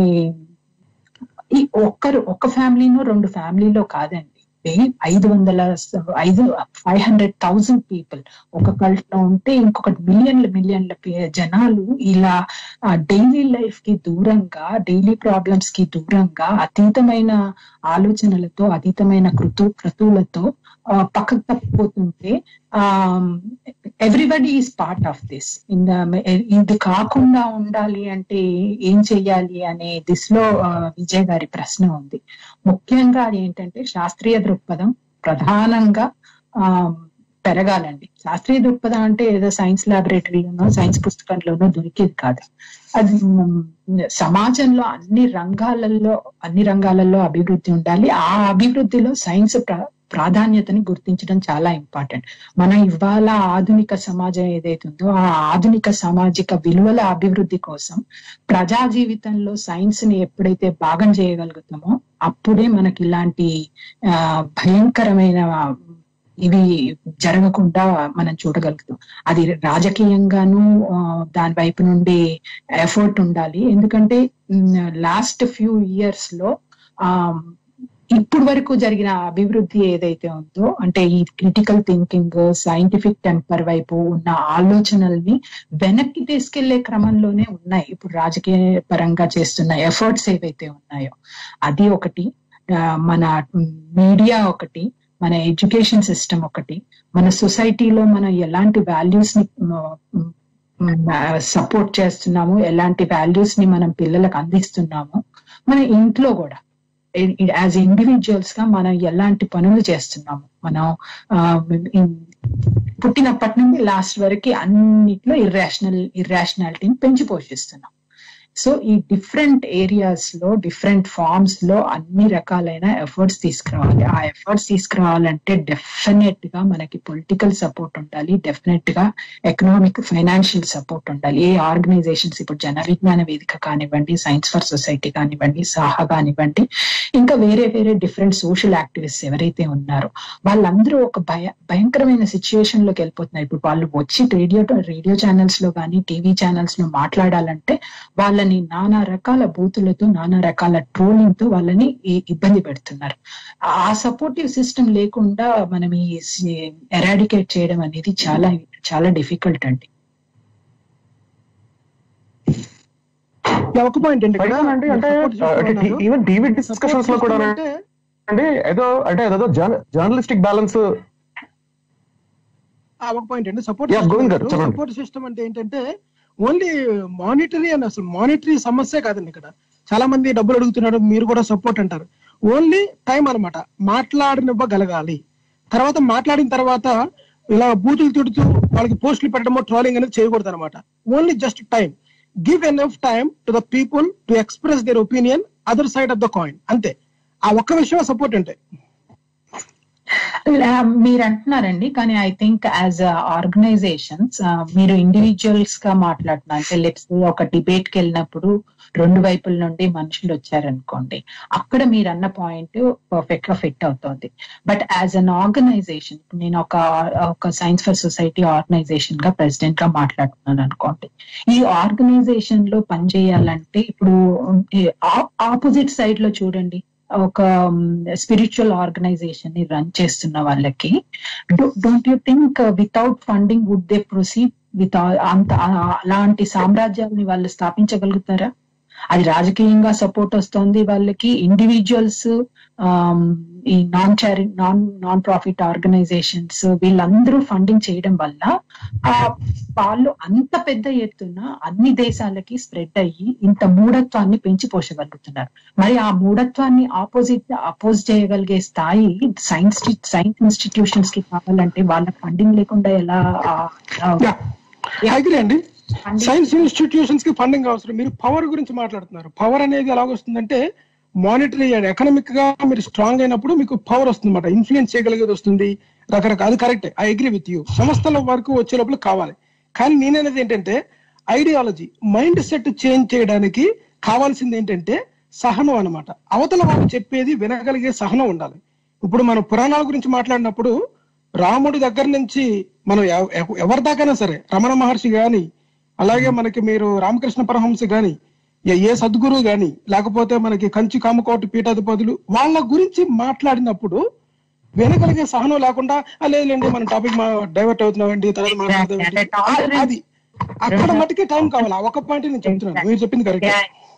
ఈ ఒక్కరు ఒక ఫ్యామిలీనో రెండు ఫ్యామిలీలో కాదండి ఏ- ఐదు వందల స- ఐదు ఫైవ్ హండ్రెడ్ థౌసండ్ పీపుల్ ఒక కల్ట్ లో ఉంటే ఇంకొకటి మిలియన్ల మిలియన్ల పే- జనాలు ఇలా డైలీ లైఫ్ కి దూరంగా డైలీ ప్రాబ్లమ్స్ కి దూరంగా అతీతమైన ఆలోచనలతో అతీతమైన కృతు క్రతువులతో ఆ, పక్కకు తప్పిపోతుంటే everybody is part of this in ఇది కాకుండా ఉండాలి అంటే ఏం చెయ్యాలి అనే దిశలో ఆ, విజయ్ గారి ప్రశ్న ఉంది ముఖ్యంగా అది ఏంటంటే శాస్త్రీయ దృక్పథం ప్రధానంగా ఆ పెరగాలండి శాస్త్రీయ దృక్పథం అంటే ఏదో సైన్స్ ల్యాబొరేటరీలోనో సైన్స్ పుస్తకంలోనో దొరికేది కాదు అది మ్, సమాజంలో అన్ని రంగాలలో అన్ని రంగాలలో అభివృద్ధి ఉండాలి ఆ అభివృద్ధిలో సైన్స్ ప్ర- ప్రాధాన్యతని గుర్తించడం చాలా ఇంపార్టెంట్ మనం ఇవాళ ఆధునిక సమాజం ఏదైతే ఉందో ఆ ఆధునిక సామాజిక విలువల అభివృద్ధి కోసం ప్రజా జీవితంలో సైన్స్ ని ఎప్పుడైతే భాగం చేయగలుగుతామో అప్పుడే మనకి ఇలాంటి ఆ, భయంకరమైన ఇవి జరగకుండా మనం చూడగలుగుతాం అది రాజకీయంగాను ఆ, దాని వైపు నుండి ఎఫర్ట్ ఉండాలి ఎందుకంటే లాస్ట్ ఫ్యూ ఇయర్స్ లో ఆ ఇప్పుడు వరకు జరిగిన అభివృద్ధి ఏదైతే ఉందో అంటే ఈ క్రిటికల్ థింకింగ్ సైంటిఫిక్ టెంపర్ వైపు ఉన్న ఆలోచనల్ని వెనక్కి తీసుకెళ్లే క్రమంలోనే ఉన్నాయి ఇప్పుడు రాజకీయ పరంగా చేస్తున్న ఎఫర్ట్స్ ఏవైతే ఉన్నాయో అది ఒకటి ఆ, మన మీడియా ఒకటి మన ఎడ్యుకేషన్ సిస్టమ్ ఒకటి మన సొసైటీలో మనం ఎలాంటి వాల్యూస్ ని సపోర్ట్ చేస్తున్నాము ఎలాంటి వాల్యూస్ ని మనం పిల్లలకు అందిస్తున్నాము మన ఇంట్లో కూడా యాజ్ ఇండివిజువల్స్ గా మనం ఎలాంటి పనులు చేస్తున్నాము మనం ఆ, ఇన్- పుట్టినప్పటి నుండి లాస్ట్ వరకు అన్నిట్లో ఇర్రాషనల్ ఇర్రాషనాలిటీని పెంచి పోషిస్తున్నాం సో ఈ డిఫరెంట్ ఏరియాస్ లో డిఫరెంట్ ఫార్మ్స్ లో అన్ని రకాలైన ఎఫర్ట్స్ తీసుకురావాలి ఆ ఎఫర్ట్స్ తీసుకురావాలంటే డెఫినెట్ గా మనకి పొలిటికల్ సపోర్ట్ ఉండాలి డెఫినెట్ గా ఎకనామిక్ ఫైనాన్షియల్ సపోర్ట్ ఉండాలి ఏ ఆర్గనైజేషన్స్ ఇప్పుడు జన విజ్ఞాన వేదిక కానివ్వండి సైన్స్ ఫర్ సొసైటీ కానివ్వండి సాహా కానివ్వండి ఇంకా వేరే వేరే డిఫరెంట్ సోషల్ యాక్టివిస్ట్ ఎవరైతే ఉన్నారో వాళ్ళందరూ ఒక భయ భయంకరమైన సిచ్యుయేషన్ లోకి వెళ్ళిపోతున్నారు ఇప్పుడు వాళ్ళు వచ్చి రేడియో రేడియో ఛానల్స్ లో కానీ టీవీ ఛానల్స్ లో మాట్లాడాలంటే వాళ్ళని నానా రకాల బూతులతో నానా రకాల ట్రోలింగ్ తో వాళ్ళని ఈ- ఇబ్బంది పెడుతున్నారు ఆ సపోర్టివ్ సిస్టమ్ లేకుండా మనం ఈ ఎరాడికేట్ చేయడం అనేది చాలా చాలా డిఫికల్ట్ అండి యా, ఒక పాయింట్ అండి ఇక్కడ. పైగా అంటే అంటే Support చేస్తున్నారు. ఈవెన్ టీవీ Support డిస్కషన్స్ లో కూడా చేస్తున్నారు అంటే అంటే ఏదో అంటే ఏదో జర్నలిస్టిక్ బ్యాలెన్స్ ఆ, ఒక పాయింట్ అండి సపోర్ట్ Yeah, గోవింద్ గారు, చెప్పండి. సపోర్ట్ సిస్టమ్ అంటే ఏంటంటే ఓన్లీ మానిటరీ అని అసలు మానిటరీ సమస్య కాదండి ఇక్కడ చాలా మంది డబ్బులు అడుగుతున్నారు మీరు కూడా సపోర్ట్ అంటారు ఓన్లీ టైం అన్నమాట మాట్లాడనివ్వగలగాలి తర్వాత మాట్లాడిన తర్వాత ఇలా బూతులు తిడుతూ వాళ్ళకి పోస్టులు పెట్టడమో ట్రోలింగ్ అనేది చేయకూడదు అనమాట only just time give enough time to the people to express their opinion other side of the coin అంతే ఆ ఒక్క విషయం సపోర్ట్ ఉంటాయి ఆ, మీరు అంటున్నారండి కానీ ఐ థింక్ యాజ్ ఆర్గనైజేషన్స్ మీరు ఇండివిజువల్స్ గా మాట్లాడుతున్నారు అంటే లెట్స్ ఒక డిబేట్ కి వెళ్ళినప్పుడు రెండు వైపుల నుండి మనుషులు వచ్చారనుకోండి అక్కడ మీరు అన్న పాయింట్ పర్ఫెక్ట్ గా ఫిట్ అవుతుంది బట్ యాజ్ అన్ ఆర్గనైజేషన్ నేను ఒక ఒక సైన్స్ ఫర్ సొసైటీ ఆర్గనైజేషన్ గా ప్రెసిడెంట్ గా మాట్లాడుతున్నాను అనుకోండి ఈ ఆర్గనైజేషన్ లో పనిచేయాలంటే ఇప్పుడు ఆపోజిట్ సైడ్ లో చూడండి ఒక స్పిరిచువల్ ఆర్గనైజేషన్ ని రన్ చేస్తున్న వాళ్ళకి don't you think without funding would they proceed with అంత ఆ- అలాంటి సామ్రాజ్యాన్ని వాళ్ళు స్థాపించగలుగుతారా అది రాజకీయంగా సపోర్ట్ వస్తుంది వాళ్ళకి ఇండివిజువల్స్ ఈ నాన్ చారి నాన్ నాన్ ప్రాఫిట్ ఆర్గనైజేషన్స్ వీళ్ళందరూ ఫండింగ్ చేయడం వల్ల ఆ వాళ్ళు అంత పెద్ద ఎత్తున అన్ని దేశాలకి స్ప్రెడ్ అయ్యి ఇంత మూఢత్వాన్ని పెంచి పోషగలుగుతున్నారు మరి ఆ మూఢత్వాన్ని ఆపోజిట్ అపోజ్ చేయగలిగే స్థాయి సైన్స్ సైన్స్ ఇన్స్టిట్యూషన్స్ కి కావాలంటే వాళ్ళ ఫండింగ్ లేకుండా ఎలా ఆ- ఆ- అగ్రి అండి Funding- సైన్స్ ఇన్స్టిట్యూషన్స్ కి ఫండింగ్ అవసరం మీరు పవర్ గురించి మాట్లాడుతున్నారు పవర్ అనేది ఎలాగొస్తుందంటే మానిటరీ అండ్ ఎకనామిక్ గా మీరు స్ట్రాంగ్ అయినప్పుడు మీకు పవర్ వస్తుంది అనమాట ఇన్ఫ్లుయెన్స్ చేయగలిగేది వస్తుంది రకరకాల అది కరెక్టే ఐ అగ్రి విత్ యూ సంస్థల వరకు వచ్చే లోపల కావాలి కానీ నేననేది ఏంటంటే ఐడియాలజీ మైండ్ సెట్ చేంజ్ చేయడానికి కావాల్సింది ఏంటంటే సహనం అన్నమాట అవతల వాళ్ళు చెప్పేది వినగలిగే సహనం ఉండాలి ఇప్పుడు మనం పురాణాల గురించి మాట్లాడినప్పుడు రాముడి దగ్గర నుంచి మనం ఎవ- ఎవ- ఎవరి దాకైనా సరే రమణ మహర్షి గాని అలాగే మనకి మీరు రామకృష్ణ పరమహంస గాని ఏ- ఏ సద్గురు గాని లేకపోతే మనకి కంచి కామకోటి పీఠాధిపతులు వాళ్ళ గురించి మాట్లాడినప్పుడు వినగలిగే సహనం లేకుండా "ఆ, లేదులేండి మన టాపిక్ డైవర్ట్ అవుతున్నామండి తర్వాత మాట్లాడదామండి ఆ- అది అక్కడ మటుకే టైం కావాలి ఆ ఒక పాయింట్ నేను చెప్తున్నాను మీరు చెప్పింది correct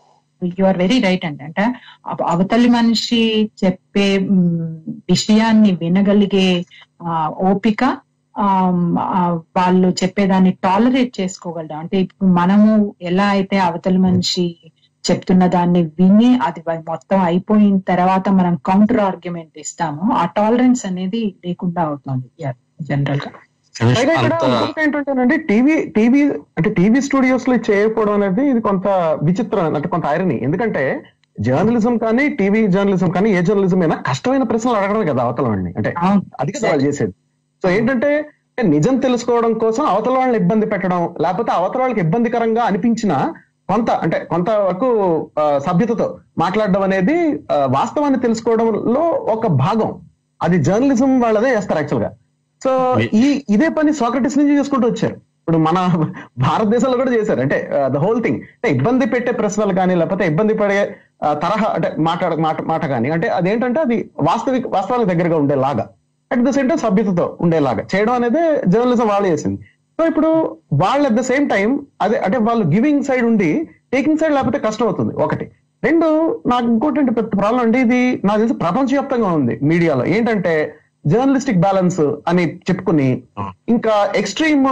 you are very right అండి అంటే అవ- అవతలి మనిషి చెప్పే మ్, విషయాన్ని వినగలిగే ఆ, ఓపిక ఆమ్, ఆ, వాళ్ళు చెప్పేదాన్ని టాలరేట్ చేసుకోగలడం అంటే ఇప్పుడు మనము ఎలా అయితే అవతలి మనిషి చెప్తున్న దాన్ని విని అది వ- మొత్తం అయిపోయిన తర్వాత మనం కౌంటర్ ఆర్గ్యుమెంట్ ఇస్తాము ఆ టాలరెన్స్ అనేది లేకుండా అవుతుంది జనరల్ గా పైగా ఇక్కడ అంత ఇంకొకటి ఏంటంటేనండి టీవీ టీవీ అంటే టీవీ స్టూడియోస్ లో చేయకపోవడం అనేది ఇది కొంత విచిత్రం అంటే కొంత ఐరని ఎందుకంటే జర్నలిజం కానీ టీవీ జర్నలిజం కానీ ఏ జర్నలిజం అయినా కష్టమైన ప్రశ్నలు అడగడమే కదా అవతల వాడిని అంటే అవును అది కదా వాళ్ళు చేసేది సో ఏంటంటే నిజం తెలుసుకోవడం కోసం అవతల వాళ్ళని ఇబ్బంది పెట్టడం లేకపోతే అవతల వాళ్ళకి ఇబ్బందికరంగా అనిపించిన కొంత అంటే కొంత వరకు ఆ, సభ్యతతో మాట్లాడడం అనేది ఆ, వాస్తవాన్ని తెలుసుకోవడంలో ఒక భాగం అది జర్నలిజం వాళ్ళదే చేస్తారు యాక్చువల్ గా సో ఈ ఇదే పని సాక్రటిస్ నుంచి చేసుకుంటూ వచ్చారు ఇప్పుడు మన భారతదేశంలో కూడా చేశారు అంటే ద హోల్ థింగ్ అంటే ఇబ్బంది పెట్టే ప్రశ్నలు కానీ లేకపోతే ఇబ్బంది పడే ఆ, తరహా అంటే మాట్లాడ మాట మాట కానీ అంటే అదేంటంటే అది వాస్తవిక వాస్తవానికి దగ్గరగా ఉండేలాగా అట్ ద సేమ్ టైం సభ్యతతో ఉండేలాగా చేయడం అనేది జర్నలిజం వాళ్ళు చేసింది సో ఇప్పుడు వాళ్ళు అట్ ద సేమ్ టైం అదే అంటే వాళ్ళు గివింగ్ సైడ్ ఉండి టేకింగ్ సైడ్ లేకపోతే కష్టం అవుతుంది ఒకటి రెండు నాకు ఇంకోటి అంటే పెద్ద ప్రాబ్లం అంటే ఇది నాకు తెలిసి ప్రపంచవ్యాప్తంగా ఉంది మీడియాలో ఏంటంటే జర్నలిస్టిక్ బ్యాలెన్స్ అని చెప్పుకుని ఇంకా ఎక్స్ట్రీమ్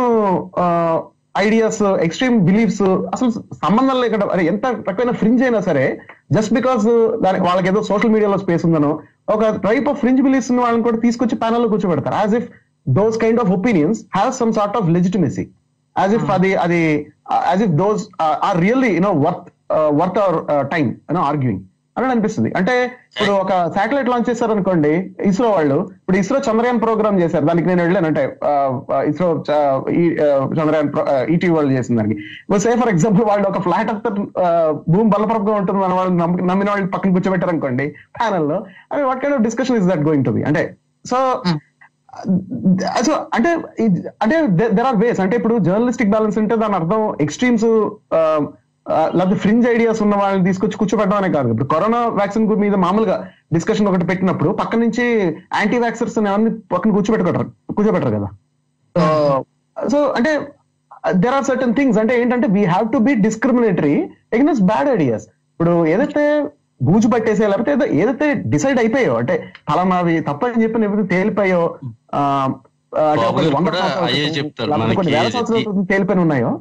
ఐడియాస్ ఎక్స్ట్రీమ్ బిలీఫ్స్ అసలు సంబంధం లేకుండా అరే ఎంత రకమైన ఫ్రింజ్ అయినా సరే జస్ట్ బికాస్ దాని వాళ్ళకి ఏదో సోషల్ మీడియాలో స్పేస్ ఉందనో ఒక టైప్ ఆఫ్ ఫ్రింజ్ బిలీఫ్స్ వాళ్ళని కూడా తీసుకొచ్చి panel లో కూర్చోబెడతారు as if those kind of opinions have some sort of legitimacy as if అది అది as if those are really you know worth worth our time you know arguing అని అనిపిస్తుంది అంటే ఇప్పుడు ఒక శాటిలైట్ లాంచ్ చేశారు అనుకోండి ఇస్రో వాళ్ళు ఇప్పుడు ఇస్రో చంద్రయాన్ ప్రోగ్రామ్ చేశారు దానికి నేను వెళ్ళాను అంటే ఆ, ఆ, ఇస్రో చ- ఈ, ఆ, చంద్రయాన్ ఈటీ వాళ్ళు చేసిన దానికి సే ఫర్ ఎగ్జాంపుల్ వాళ్ళు ఒక ఫ్లాట్ అప్ భూమి బలపరంగా ఉంటుంది మన వాళ్ళు నమ్మి- నమ్మిన వాళ్ళు పక్కన కూర్చోబెట్టారు అనుకోండి ప్యానల్ లో I what kind of discussion is that going to be అంటే సో సో అంటే ఇది- అంటే దెర్ ఆర్ వేస్ అంటే ఇప్పుడు జర్నలిస్టిక్ బ్యాలెన్స్ అంటే దాని అర్థం ఎక్స్ట్రీమ్స్ లేకపోతే ఫ్రింజ్ ఐడియాస్ ఉన్న వాళ్ళని తీసుకొచ్చి కూర్చోబెట్టడం అనే కాదు ఇప్పుడు కరోనా వ్యాక్సిన్ మీద మామూలుగా డిస్కషన్ ఒకటి పెట్టినప్పుడు పక్క నుంచి యాంటీ వ్యాక్సర్స్ ఎవరిని పక్కన కూర్చోబెట్టుకుంటారు కూర్చోబెట్టరు కదా సో అంటే దెర్ ఆర్ సర్టన్ థింగ్స్ అంటే ఏంటంటే we have to be discriminatory against bad ideas ఇప్పుడు ఏదైతే బూజు పట్టేసే లేకపోతే ఏదో ఏదైతే డిసైడ్ అయిపోయో అంటే ఫలానావి తప్పని చెప్పి ఏదైతే తేలిపోయో ఆ, ఆ, అంటే బాబు కొన్ని గారు వంద కూడా సంవత్సరాల అయ్యే క్రితం, చెప్తారు లేకపోతే కొన్ని మనకి వేల సంవత్సరాల క్రితం తేలిపోయిన ఉన్నాయో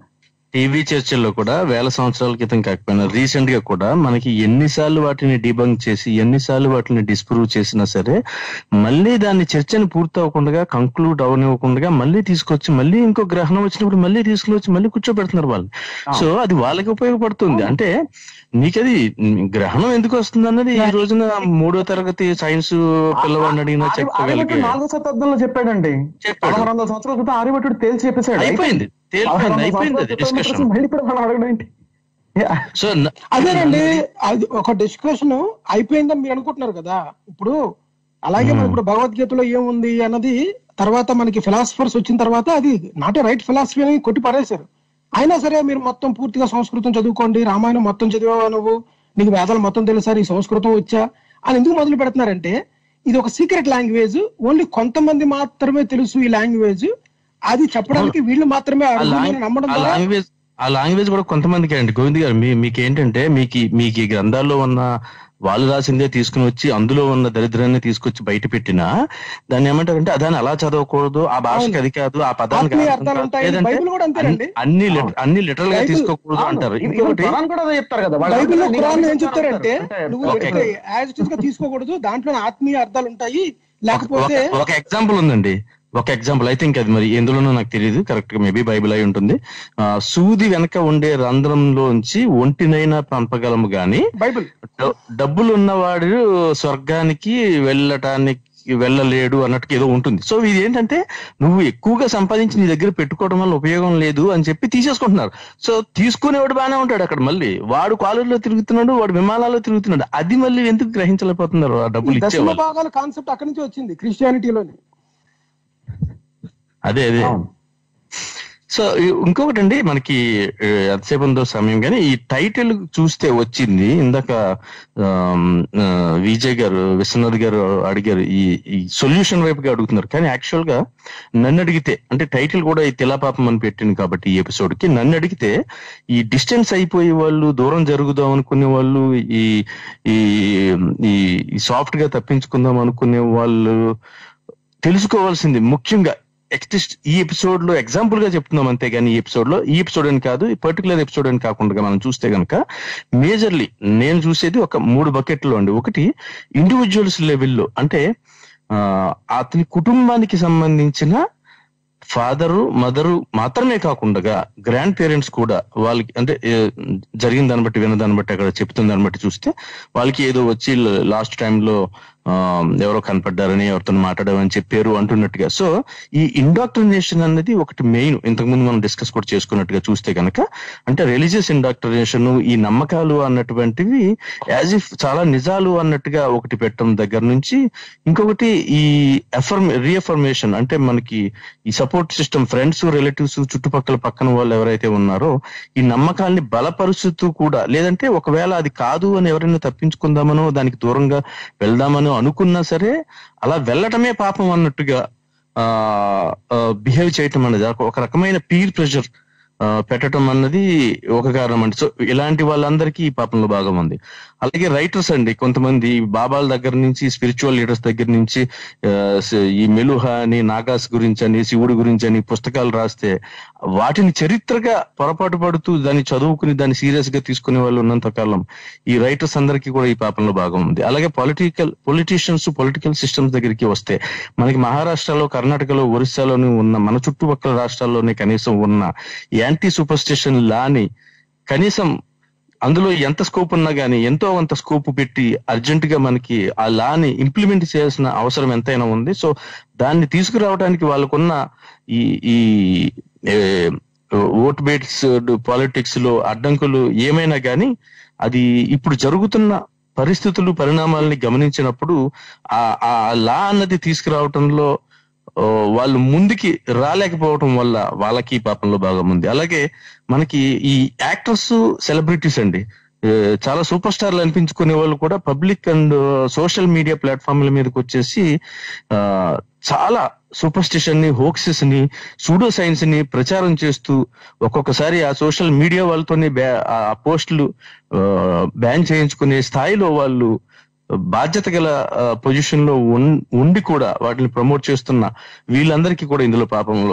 టీవీ చర్చల్లో కూడా వేల సంవత్సరాల క్రితం కాకపోయినా రీసెంట్ గా కూడా మనకి ఎన్నిసార్లు వాటిని డిబంక్ చేసి ఎన్నిసార్లు వాటిని డిస్ప్రూవ్ చేసినా సరే మళ్ళీ దాన్ని చర్చని పూర్తి అవ్వకుండా కంక్లూడ్ అవనివ్వకుండా మళ్ళీ తీసుకొచ్చి మళ్ళీ ఇంకో గ్రహణం వచ్చినప్పుడు మళ్ళీ తీసుకొచ్చి మళ్ళీ కూర్చోబెడుతున్నారు వాళ్ళు సో అది వాళ్ళకి ఉపయోగపడుతుంది అంటే నీకది గ్రహణం ఎందుకు వస్తుంది అన్నది ఈ రోజున మూడో తరగతి సైన్స్ పిల్లవాడిని అడిగినా ఆర్య- చెప్పగలిగే ఆర్యభట్టుడు నాలుగో శతాబ్దంలో చెప్పాడండి చెప్పాడు పదహారు వందల సంవత్సరాల క్రితం ఆర్యభట్టుడు తేల్చి చెప్పేశాడు అయిపోయింది తేలిపోయింది పదహారు అయిపోయింది వందల అది సంవత్సరాల డిస్కషన్ క్రితం మళ్ళీ ఇప్పుడు మనం అడగడం ఏంటి సో న- అదేనండి అది ఒక డిస్కషన్ అయిపోయిందని మీరు అనుకుంటున్నారు కదా ఇప్పుడు అలాగే మనకి ఇప్పుడు భగవద్గీతలో ఏముంది అన్నది తర్వాత మనకి ఫిలాసఫర్స్ వచ్చిన తర్వాత అది నాట్ రైట్ ఫిలాసఫీ అని కొట్టి పడేశారు అయినా సరే మీరు మొత్తం పూర్తిగా సంస్కృతం చదువుకోండి రామాయణం మొత్తం చదివావా నువ్వు నీకు వేదాలు మొత్తం తెలుసా నీకు సంస్కృతం వచ్చా అని ఎందుకు మొదలు పెడుతున్నారంటే ఇది ఒక సీక్రెట్ లాంగ్వేజ్ ఓన్లీ కొంతమంది మాత్రమే తెలుసు ఈ లాంగ్వేజ్ అది చెప్పడానికి వీళ్ళు మాత్రమే ఆ అర్హులు అని లాంగ్- నమ్మడం ఆ ద్వారా లాంగ్వేజ్ ఆ లాంగ్వేజ్ కూడా కొంతమందికి అండి గోవింద్ గారు మీ మీకు ఏంటంటే మీకు ఈ- మీకు ఈ గ్రంథాల్లో ఉన్న వాళ్ళు రాసిందే తీసుకుని వచ్చి అందులో ఉన్న దరిద్రాన్ని తీసుకొచ్చి బయట పెట్టినా దాన్ని ఏమంటారంటే దాన్ని అలా చదవకూడదు ఆ భాషకి అవును. అది కాదు ఆ పదానికి ఆత్మీయ ఆ అర్థాలు అర్థం కాదు. ఉంటాయి లేదంటే బైబిల్ కూడా అంతేనండి అన్ని- అన్ని lit- అన్ని లిటరల్ గా బైబిల్- తీసుకోకూడదు అంటారు అవును. ఇంకొకటి ఖురాన్ కూడా అదే చెప్తారు కదా వాళ్ళు బైబిల్లో నీకు ఖురాన్ ఏం అర్థం చెప్తారంటే అంటే నువ్వు ఓకే. యాజ్ ఇట్ గా తీసుకోకూడదు దాంట్లో ఆత్మీయ అర్థాలు ఉంటాయి లేకపోతే ఒక- ఒక ఎగ్జాంపుల్ ఉందండి ఒక ఎగ్జాంపుల్ అయితే ఇంకా అది మరి ఎందులోనో నాకు తెలియదు కరెక్ట్ గా మేబీ బైబిల్ అయి ఉంటుంది ఆ, సూది వెనక ఉండే రంధ్రంలోంచి ఒంటినైనా పంపగలము గాని బైబిల్ డ- డబ్బులు ఉన్నవాడు స్వర్గానికి వెళ్ళటానికి వెళ్ళలేడు అన్నట్టుగా ఏదో ఉంటుంది సో ఇది ఏంటంటే నువ్వు ఎక్కువగా సంపాదించి నీ దగ్గర పెట్టుకోవడం వల్ల ఉపయోగం లేదు అని చెప్పి తీసేసుకుంటున్నారు సో తీసుకునేవాడు బాగానే ఉంటాడు అక్కడ మళ్ళీ వాడు కాలువలో తిరుగుతున్నాడు వాడు విమానాల్లో తిరుగుతున్నాడు అది మళ్ళీ ఎందుకు గ్రహించలేకపోతున్నారు ఆ డబ్బులు దశమ ఇచ్చేవాళ్ళు భాగాల కాన్సెప్ట్ అక్కడి నుంచి వచ్చింది క్రిస్టియానిటీలోని అదే అదే అవును. సో ఈ- ఇంకొకటి అండి మనకి ఏ, ఎంతసేపు ఉందో సమయం కానీ ఈ టైటిల్ చూస్తే వచ్చింది ఇందాక ఆమ్, ఆ, విజయ్ గారు విశ్వనాథ్ గారు అడిగారు ఈ ఈ సొల్యూషన్ వైపుగా అడుగుతున్నారు కానీ యాక్చువల్ గా నన్ను అడిగితే అంటే టైటిల్ కూడా ఈ తిలాపాపం అని పెట్టింది కాబట్టి ఈ ఎపిసోడ్ కి నన్ను అడిగితే ఈ డిస్టెన్స్ అయిపోయే వాళ్ళు దూరం జరుగుదాం అనుకునే వాళ్ళు ఈ ఈ ఈ సాఫ్ట్ గా తప్పించుకుందాం అనుకునే వాళ్ళు తెలుసుకోవాల్సింది ముఖ్యంగా ఎక్స్ట్ ఈ ఎపిసోడ్ లో ఎగ్జాంపుల్ గా చెప్తున్నాం అంతే కానీ ఈ ఎపిసోడ్ లో ఈ ఎపిసోడ్ అని కాదు ఈ పర్టికులర్ ఎపిసోడ్ అని కాకుండా మనం చూస్తే గనక మేజర్లీ నేను చూసేది ఒక మూడు బకెట్లో అండి ఒకటి ఇండివిజువల్స్ లెవెల్లో అంటే ఆ, అతని కుటుంబానికి సంబంధించిన ఫాదరు మదరు మాత్రమే కాకుండా గ్రాండ్ పేరెంట్స్ కూడా వాళ్ళకి అంటే ఏ, జరిగిన దాన్ని బట్టి విన్న దాన్ని బట్టి అక్కడ చెప్తున్న దాన్ని బట్టి చూస్తే వాళ్ళకి ఏదో వచ్చి లాస్ట్ టైంలో ఎవరో కనపడ్డారని ఎవరితో మాట్లాడామని చెప్పారు అంటున్నట్టుగా సో ఈ ఇండాక్ట్రినేషన్ అన్నది ఒకటి మెయిన్ ఇంతకుముందు మనం డిస్కస్ కూడా చేసుకున్నట్టుగా చూస్తే కనుక అంటే రిలీజియస్ ఇండాక్ట్రినేషన్ ఈ నమ్మకాలు అన్నటువంటివి యాజ్ ఇఫ్ చాలా నిజాలు అన్నట్టుగా ఒకటి పెట్టడం దగ్గర నుంచి ఇంకొకటి ఈ ఎఫర్మ్ రీఎఫర్మేషన్ అంటే మనకి ఈ సపోర్ట్ సిస్టమ్ ఫ్రెండ్స్ రిలేటివ్స్ చుట్టుపక్కల పక్కన వాళ్ళు ఎవరైతే ఉన్నారో ఈ నమ్మకాల్ని బలపరుచుతూ కూడా లేదంటే ఒకవేళ అది కాదు అని ఎవరైనా తప్పించుకుందామనో దానికి దూరంగా వెళ్దామనో అనుకున్నా సరే అలా వెళ్ళటమే పాపం అన్నట్టుగా ఆ బిహేవ్ చేయటం అనేది ఒక- ఒక రకమైన పీర్ ప్రెషర్ పెట్టడం అన్నది ఒక కారణం అండి సో ఇలాంటి వాళ్ళందరికీ ఈ పాపంలో భాగం ఉంది అలాగే రైటర్స్ అండి కొంతమంది బాబాల దగ్గర నుంచి స్పిరిచువల్ లీడర్స్ దగ్గర నుంచి ఆ, స- ఈ మెలుహ అని నాగాస్ గురించి అని శివుడి గురించి అని పుస్తకాలు రాస్తే వాటిని చరిత్రగా పొరపాటు పడుతూ దాన్ని చదువుకుని దాన్ని సీరియస్ గా తీసుకునే వాళ్ళు ఉన్నంత కాలం ఈ రైటర్స్ అందరికీ కూడా ఈ పాపంలో భాగం ఉంది అలాగే పొలిటికల్ పొలిటీషియన్స్ పొలిటికల్ సిస్టమ్స్ దగ్గరికి వస్తే మనకి మహారాష్ట్రలో కర్ణాటకలో ఒరిస్సాలోని ఉన్న మన చుట్టుపక్కల రాష్ట్రాల్లోనే కనీసం ఉన్న యాంటీ సూపర్స్టిషన్ లాని కనీసం అందులో ఎంత స్కోప్ ఉన్నా గానీ ఎంతో అంత స్కోప్ పెట్టి అర్జెంట్ గా మనకి ఆ లాని ఇంప్లిమెంట్ చేయాల్సిన అవసరం ఎంతైనా ఉంది సో దాన్ని తీసుకురావడానికి వాళ్ళకున్న ఈ ఈ ఓట్ బేట్స్ పాలిటిక్స్ లో అడ్డంకులు ఏమైనా గానీ అది ఇప్పుడు జరుగుతున్న పరిస్థితులు పరిణామాలని గమనించినప్పుడు ఆ ఆ లా అన్నది తీసుకురావటంలో ఓ, వాళ్ళు ముందుకి రాలేకపోవటం వల్ల వాళ్ళకి ఈ పాపంలో భాగం ఉంది అలాగే మనకి ఈ యాక్టర్స్ సెలబ్రిటీస్ అండి ఏ, చాలా సూపర్ స్టార్లు అనిపించుకునే వాళ్ళు కూడా పబ్లిక్ అండ్ సోషల్ మీడియా ప్లాట్ఫామ్ల మీదకి వచ్చేసి ఆ, చాలా సూపర్స్టిషన్ ని హోక్సెస్ ని సూడో సైన్స్ ని ప్రచారం చేస్తూ ఒక్కొక్కసారి ఆ సోషల్ మీడియా వాళ్ళతోనే బ్యా- ఆ పోస్టులు బ్యాన్ చేయించుకునే స్థాయిలో వాళ్ళు బాధ్యత గల పొజిషన్ లో ఉన్- ఉండి కూడా వాటిని ప్రమోట్ చేస్తున్న వీళ్ళందరికీ కూడా ఇందులో పాపంలో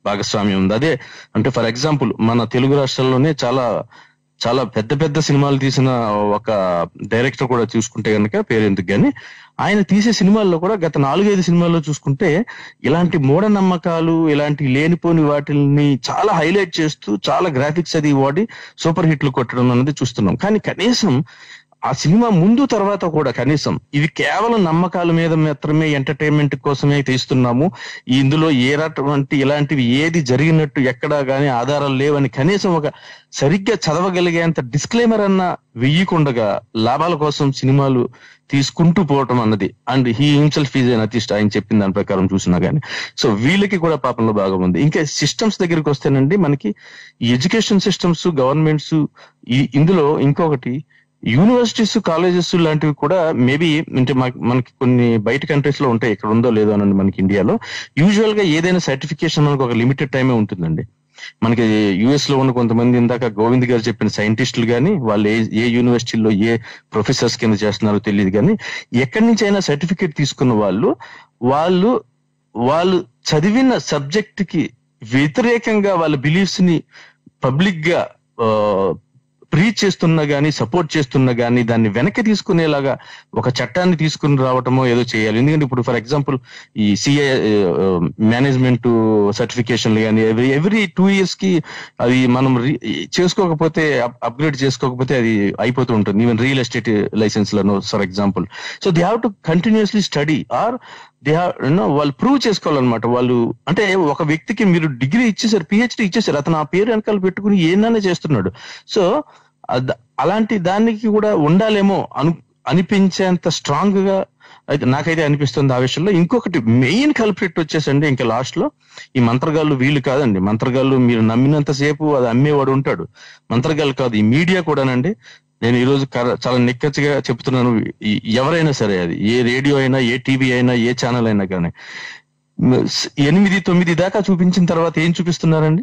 భాగస్వామ్యం ఉంది అదే అంటే ఫర్ ఎగ్జాంపుల్ మన తెలుగు రాష్ట్రాల్లోనే చాలా చాలా పెద్ద పెద్ద సినిమాలు తీసిన ఒక డైరెక్టర్ కూడా చూసుకుంటే కనుక పేరెందుకు కానీ ఆయన తీసే సినిమాల్లో కూడా గత నాలుగైదు సినిమాల్లో చూసుకుంటే ఇలాంటి మూఢనమ్మకాలు ఇలాంటి లేనిపోని వాటిని చాలా హైలైట్ చేస్తూ చాలా గ్రాఫిక్స్ అది వాడి సూపర్ హిట్లు కొట్టడం అనేది చూస్తున్నాం కానీ కనీసం ఆ సినిమా ముందు తర్వాత కూడా కనీసం ఇవి కేవలం నమ్మకాల మీద మాత్రమే ఎంటర్టైన్మెంట్ కోసమే తీస్తున్నాము ఇందులో ఏ రకమంటి ఇలాంటివి ఏది జరిగినట్టు ఎక్కడా గానీ ఆధారాలు లేవని కనీసం ఒక సరిగ్గా చదవగలిగేంత డిస్క్లైమర్ అన్న వెయ్యకుండగా లాభాల కోసం సినిమాలు తీసుకుంటూ పోవటం అన్నది and he himself is an అతిష్ట ఆయన చెప్పిన దాని ప్రకారం చూసినా గానీ సో వీళ్ళకి కూడా పాపంలో భాగం ఉంది ఇంకా సిస్టమ్స్ దగ్గరికి వస్తేనండి మనకి ఈ ఎడ్యుకేషన్ సిస్టమ్స్ గవర్నమెంట్స్ ఇందులో ఇంకొకటి యూనివర్సిటీస్ కాలేజెస్ లాంటివి కూడా మేబీ అంటే మాకు- మనకి కొన్ని బయట కంట్రీస్ లో ఉంటాయి ఇక్కడ ఉందో లేదో అని మనకి ఇండియాలో యూజువల్ గా ఏదైనా సర్టిఫికేషన్ మనకు ఒక లిమిటెడ్ టైమే ఉంటుందండి మనకి యుఎస్ లో ఉన్న కొంతమంది ఇందాక గోవింద్ గారు చెప్పిన సైంటిస్టులు కానీ వాళ్ళు ఏ ఏ యూనివర్సిటీలో ఏ ప్రొఫెసర్స్ కింద చేస్తున్నారో తెలియదు కానీ ఎక్కడి నుంచి అయినా సర్టిఫికేట్ తీసుకున్న వాళ్ళు వాళ్ళు వాళ్ళు చదివిన సబ్జెక్ట్ కి వ్యతిరేకంగా వాళ్ళ బిలీఫ్స్ ని పబ్లిక్ గా ప్రీచ్ చేస్తున్నా గానీ సపోర్ట్ చేస్తున్నా గానీ దాన్ని వెనక్కి తీసుకునేలాగా ఒక చట్టాన్ని తీసుకుని రావటమో ఏదో చేయాలి ఎందుకంటే ఇప్పుడు ఫర్ ఎగ్జాంపుల్ ఈ సిఏ మేనేజ్మెంట్ సర్టిఫికేషన్లు కానీ ఎవ్రీ ఎవ్రీ టూ ఇయర్స్ కి అది మనం re- చేసుకోకపోతే అప్గ్రేడ్ చేసుకోకపోతే అది అయిపోతూ ఉంటుంది ఈవెన్ రియల్ ఎస్టేట్ లైసెన్స్ లను for example so they have to continuously study or they have వాళ్ళు ప్రూవ్ చేసుకోవాలన్నమాట వాళ్ళు అంటే ఒక వ్యక్తికి మీరు డిగ్రీ ఇచ్చేసారు పిహెచ్డి ఇచ్చేసారు అతను ఆ పేరు వెనకాల పెట్టుకుని ఏందనే చేస్తున్నాడు సో అద- అలాంటి దానికి కూడా ఉండాలేమో అను అనిపించేంత స్ట్రాంగ్ గా అయితే నాకైతే అనిపిస్తుంది ఆ విషయంలో ఇంకొకటి మెయిన్ కల్ప్రిట్ వచ్చేసండి ఇంకా లాస్ట్ లో ఈ మంత్రగాళ్ళు వీళ్ళు కాదండి మంత్రగాళ్ళు మీరు నమ్మినంత సేపు అది అమ్మేవాడు ఉంటాడు మంత్రగాళ్ళు కాదు ఈ మీడియా కూడానండి నేను ఈ రోజు కర- చాలా నిక్కచ్చిగా చెప్తున్నాను ఈ- ఎవరైనా సరే అది ఏ రేడియో అయినా ఏ టీవీ అయినా ఏ ఛానల్ అయినా కానీ మ- స్- ఎనిమిది తొమ్మిది దాకా చూపించిన తర్వాత ఏం చూపిస్తున్నారండి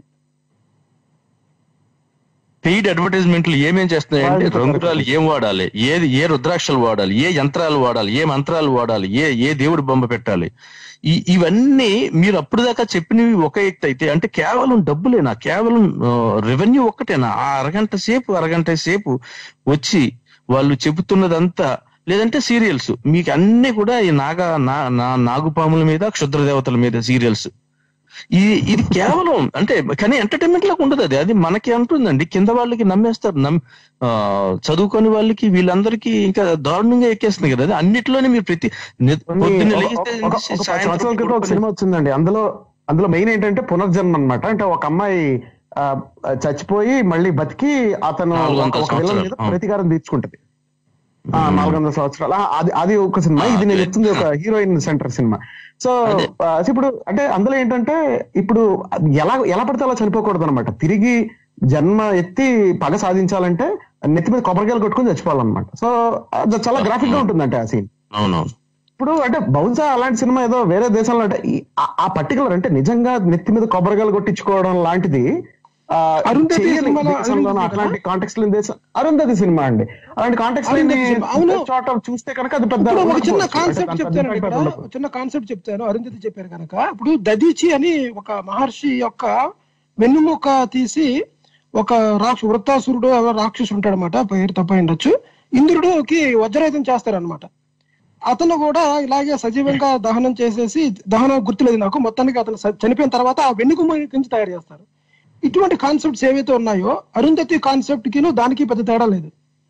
పెయిడ్ అడ్వర్టైజ్మెంట్లు ఏమేం చేస్తున్నాయంటే రంగురాలు ఏం వాడాలి ఏది ఏ రుద్రాక్షలు వాడాలి ఏ యంత్రాలు వాడాలి ఏ మంత్రాలు వాడాలి ఏ ఏ దేవుడి బొమ్మ పెట్టాలి ఈ ఇవన్నీ మీరు అప్పుడు దాకా చెప్పినవి ఒక ఎత్తు అయితే అంటే కేవలం డబ్బులేనా కేవలం రెవెన్యూ ఒక్కటేనా ఆ అరగంట సేపు అరగంట సేపు వచ్చి వాళ్ళు చెబుతున్నదంతా లేదంటే సీరియల్స్ మీకు అన్ని కూడా ఈ నాగ నా- నా- నాగుపాముల మీద క్షుద్ర దేవతల మీద సీరియల్స్ ఇది ఇది కేవలం అంటే కానీ ఎంటర్టైన్మెంట్ లాగా ఉండదు అది అది మనకి అంటుందండి కింద వాళ్ళకి నమ్మేస్తారు నమ్ ఆ, చదువుకొని వాళ్ళకి వీళ్ళందరికీ ఇంకా దారుణంగా ఎక్కేస్తుంది కదా అది అన్నిట్లోనే మీరు ప్రతి ని- పొద్దున్న లేస్తే ఒక- ఒక- ఒక పది సాయంత్రం సంవత్సరాల క్రితం ఒక పడుకునే- సినిమా వచ్చిందండి అందులో అందులో మెయిన్ ఏంటంటే పునర్జన్మ అన్నమాట అంటే ఒక అమ్మాయి ఆ, చచ్చిపోయి మళ్ళీ బతికి అతను నాలుగు ఒక- వందల ఒక విలన్ మీద సంవత్సరాలు. ప్రతీకారం తీర్చుకుంటది ఆ, నాలుగు వందల సంవత్సరాలు ఆ, అది అది ఒక సినిమా ఇది నేను చెప్తుంది ఒక హీరోయిన్ సెంటర్ సినిమా సో అదే. ఆ, ఇప్పుడు అంటే అందులో ఏంటంటే ఇప్పుడు ఎలా ఎలా పడితే అలా చనిపోకూడదు అనమాట తిరిగి జన్మ ఎత్తి పగ సాధించాలంటే నెత్తి మీద కొబ్బరికాయలు కొట్టుకుని చచ్చిపోవాలన్నమాట సో అది చాలా గ్రాఫిక్ గా ఉంటుందంటే ఆ సీన్ అవునవును ఇప్పుడు అంటే బహుశా అలాంటి సినిమా ఏదో వేరే దేశాల్లో అంటే ఈ- ఆ- ఆ పర్టికులర్ అంటే నిజంగా నెత్తి మీద కొబ్బరికాయలు కొట్టించుకోవడం లాంటిది ఆ, అరుంధతి చేయని సినిమాలో దేశంలోనూ అరుంధతి అట్లాంటి కాంటెక్స్ట్ లేని దేశం అరుంధతి సినిమా అండి అలాంటి కాంటెక్స్ట్ లేని అరుంధతి సినిమా, అవును. చోట చూస్తే కనుక అది పెద్ద ఇప్పుడు ఒక చిన్న ఉండకపోవచ్చు. కాన్సెప్ట్ అంటే చెప్తాను దాని ఇక్కడ impact ఉండకపోవచ్చు. చిన్న కాన్సెప్ట్ చెప్తాను అరుంధతి చెప్పారు కనుక ఇప్పుడు దదీచి అని ఒక మహర్షి యొక్క వెన్నుముక తీసి ఒక రాక్ష వృత్తాసురుడు ఎవరో రాక్షసుడు ఉంటాడు అనమాట పేరు తప్ప ఉండొచ్చు ఇంద్రుడికి వజ్రాయుధం చేస్తారనమాట అతను కూడా ఇలాగే సజీవంగా దహనం చేసేసి దహనం గుర్తులేదు నాకు మొత్తానికి అతను స- చనిపోయిన తర్వాత ఆ వెన్నుకుమ నుంచి తయారు చేస్తారు ఇటువంటి కాన్సెప్ట్స్ ఏవైతే ఉన్నాయో అరుంధతి కాన్సెప్ట్ కి దానికి పెద్ద తేడా లేదు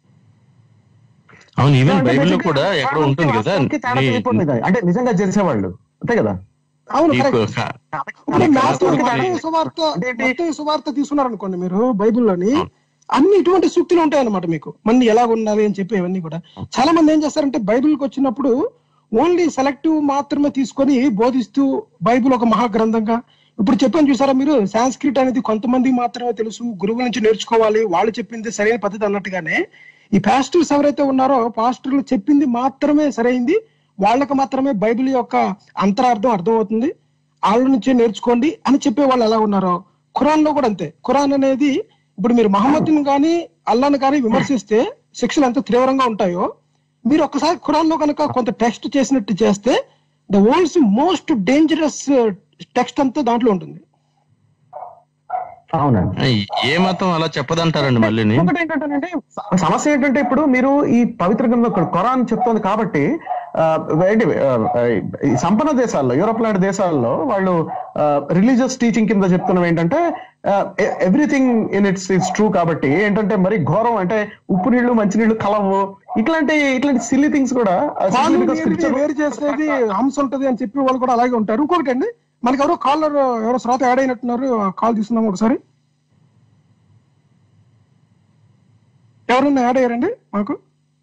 అవును ఈవెన్ అంటే బైబిల్లో basically కూడా ఎక్కడ వాస్తవానికి ఉంటుంది కదా వాస్తవానికి తేడా నీ- తెలియకపోతుంది. అంటే నిజంగా చేసేవాళ్ళు అంతే కదా అవును నీకు కరెక్ట్ కా- ఇప్పుడు నీకు మాథ్యూ వాస్తవానికి మత్తయి సువార్త అంటే ఏంటి? మత్తయి సువార్త తీసుకున్నారనుకోండి మీరు బైబిల్లోని అవును. అన్ని ఇటువంటి సూక్తులు ఉంటాయన్నమాట మీకు మంది ఎలా ఉండాలి అని చెప్పి ఇవన్నీ కూడా చాలా మంది ఏం చేస్తారంటే బైబిల్కి వచ్చినప్పుడు ఓన్లీ సెలెక్టివ్ మాత్రమే తీసుకొని బోధిస్తూ బైబిల్ ఒక మహాగ్రంథంగా ఇప్పుడు చెప్పాను చూసారా మీరు సాంస్క్రిట్ అనేది కొంతమంది మాత్రమే తెలుసు గురువుల నుంచి నేర్చుకోవాలి వాళ్ళు చెప్పింది సరైన పద్ధతి అన్నట్టుగానే ఈ పాస్టర్స్ ఎవరైతే ఉన్నారో పాస్టర్లు చెప్పింది మాత్రమే సరైంది వాళ్ళకి మాత్రమే బైబిల్ యొక్క అంతరార్థం అర్థమవుతుంది వాళ్ళ నుంచే నేర్చుకోండి అని చెప్పే వాళ్ళు ఎలా ఉన్నారో ఖురాన్ లో కూడా అంతే ఖురాన్ అనేది ఇప్పుడు మీరు మహమ్మద్ని కానీ అల్లాను కానీ విమర్శిస్తే శిక్షలు ఎంత తీవ్రంగా ఉంటాయో మీరు ఒకసారి ఖురాన్ లో కనుక కొంత టెక్స్ట్ చేసినట్టు చేస్తే the world's most dangerous text అంతా దాంట్లో ఉంటుంది అవునండి ఏ మతం అలా చెప్పదంటారండి మళ్ళీని ఒకటి ఏంటంటే స- సమస్య ఏంటంటే ఇప్పుడు మీరు ఈ పవిత్ర గ్రంథం ఇక్కడ ఖురాన్ చెప్తోంది కాబట్టి ఆ, ఏంటి ఆ, ఈ సంపన్న దేశాల్లో యూరోప్ లాంటి దేశాల్లో వాళ్ళు రిలీజియస్ టీచింగ్ కింద చెప్తున్నవి ఏంటంటే everything in it's it's true కాబట్టి ఏంటంటే మరి ఘోరం అంటే ఉప్పు నీళ్లు మంచి నీళ్లు కలవు ఇట్లాంటి ఇట్లాంటి సిల్లీ థింగ్స్ కూడా ఆ, simply పాలు because నీరుని scripture- వేరు చేసేది హంస ఉంటది అని చెప్పి వాళ్ళు కూడా అలాగే ఉంటారు ఇంకొకటి అండి మనకి ఎవరో కాలర్ ఎవరో శ్రోత యాడ్ అయినట్టున్నారు కాల్ తీసుకుందాం ఒకసారి ఎవరన్నా యాడ్ అయ్యారండి మాకు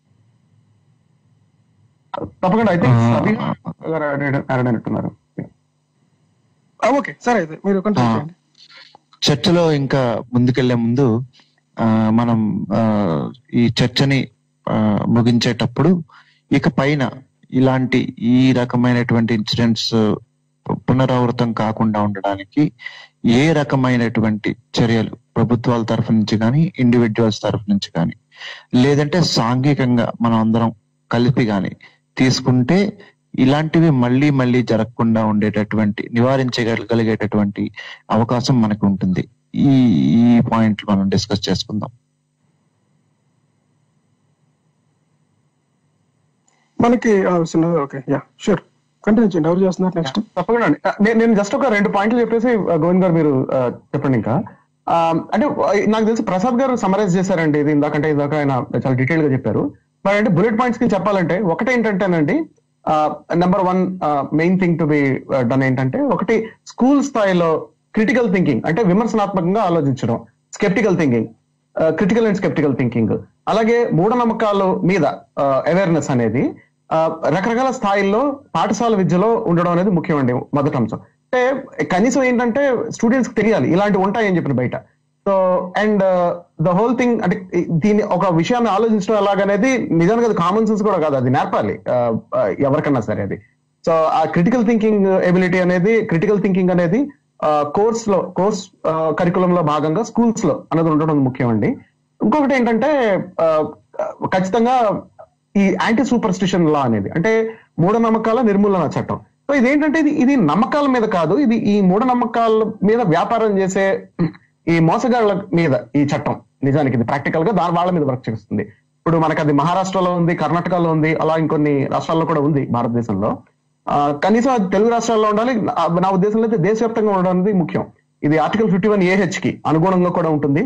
తప్పకుండా అయితే ఆ. అంటున్నారు ఆ, ఓకే సరే అయితే మీరు కంటిన్యూ ఆ. చేయండి చర్చలో ఇంకా ముందుకెళ్లే ముందు ఆ, మనం ఆ, ఈ చర్చని ఆ, ముగించేటప్పుడు ఇక పైన ఇలాంటి ఈ రకమైనటువంటి ఇన్సిడెంట్స్ పునరావృతం కాకుండా ఉండడానికి ఏ రకమైనటువంటి చర్యలు ప్రభుత్వాల తరఫు నుంచి కానీ ఇండివిజువల్స్ తరఫు నుంచి కానీ లేదంటే సాంఘికంగా మనం అందరం కలిపి కానీ తీసుకుంటే ఇలాంటివి మళ్ళీ మళ్ళీ జరగకుండా ఉండేటటువంటి నివారించగలిగేటటువంటి అవకాశం మనకు ఉంటుంది ఈ ఈ పాయింట్ మనం డిస్కస్ చేసుకుందాం మనకి ఆ, చిన్నది ఓకే యా షూర్ కంటిన్యూ చేయండి ఎవరు చేస్తున్నారు నెక్స్ట్ తప్పకుండా అండి. నే- నేను జస్ట్ ఒక రెండు పాయింట్లు చెప్పేసి ఆ, గోవింద్ గారు మీరు ఆ, చెప్పండి ఇంకా ఆ, అంటే ఆ, నాకు తెలిసి ప్రసాద్ గారు సమరైజ్ చేశారండి ఇది ఇందాకంటే ఇందాక ఆయన చాలా డీటెయిల్ గా చెప్పారు మరి అంటే బుల్లెట్ పాయింట్స్ కి చెప్పాలంటే ఒకటి ఏంటంటేనండి number one main thing to be done ఏంటంటే ఒకటి స్కూల్ స్థాయిలో క్రిటికల్ థింకింగ్ అంటే విమర్శనాత్మకంగా ఆలోచించడం sceptical thinking critical and sceptical thinking అలాగే మూఢనమ్మకాలు మీద అవేర్నెస్ అనేది ఆ, రకరకాల స్థాయిల్లో పాఠశాల విద్యలో ఉండడం అనేది ముఖ్యం అండి మొదటి అంశం అంటే కనీసం ఏంటంటే స్టూడెంట్స్ కి తెలియాలి ఇలాంటివి ఉంటాయని చెప్పిన బయట so and the whole thing అంటే ఈ- దీన్ని ఒక విషయాన్ని ఆలోచించడం ఎలాగనేది నిజానికి అది కామన్ సెన్స్ కూడా కాదు అది నేర్పాలి ఆ, ఆ, ఎవరికన్నా సరే అది సో ఆ క్రిటికల్ థింకింగ్ ఎబిలిటీ అనేది క్రిటికల్ థింకింగ్ అనేది కోర్స్ లో కోర్స్ కరికులం లో భాగంగా స్కూల్స్ లో అనేది ఉండడం ముఖ్యం అండి ఇంకొకటి ఏంటంటే ఆ, ఖచ్చితంగా ఈ యాంటీ సూపర్స్టిషన్ లా అనేది అంటే మూఢనమ్మకాల నిర్మూలన చట్టం సో ఇదేంటంటే ఇది ఇది నమ్మకాల మీద కాదు ఇది ఈ మూఢనమ్మకాల మీద వ్యాపారం చేసే ఈ మోసగాళ్ళ మీద ఈ చట్టం నిజానికి ఇది ప్రాక్టికల్ గా దాని వాళ్ళ మీద వర్క్ చేస్తుంది ఇప్పుడు మనకి అది మహారాష్ట్రలో ఉంది కర్ణాటకలో ఉంది అలా ఇంకొన్ని రాష్ట్రాల్లో కూడా ఉంది భారతదేశంలో ఆ, కనీసం అది తెలుగు రాష్ట్రాల్లో ఉండాలి నా- నా ఉద్దేశంలో అయితే దేశవ్యాప్తంగా ఉండడం అనేది ముఖ్యం ఇది ఆర్టికల్ ఫిఫ్టీ వన్ ఏహెచ్ కి అనుగుణంగా కూడా ఉంటుంది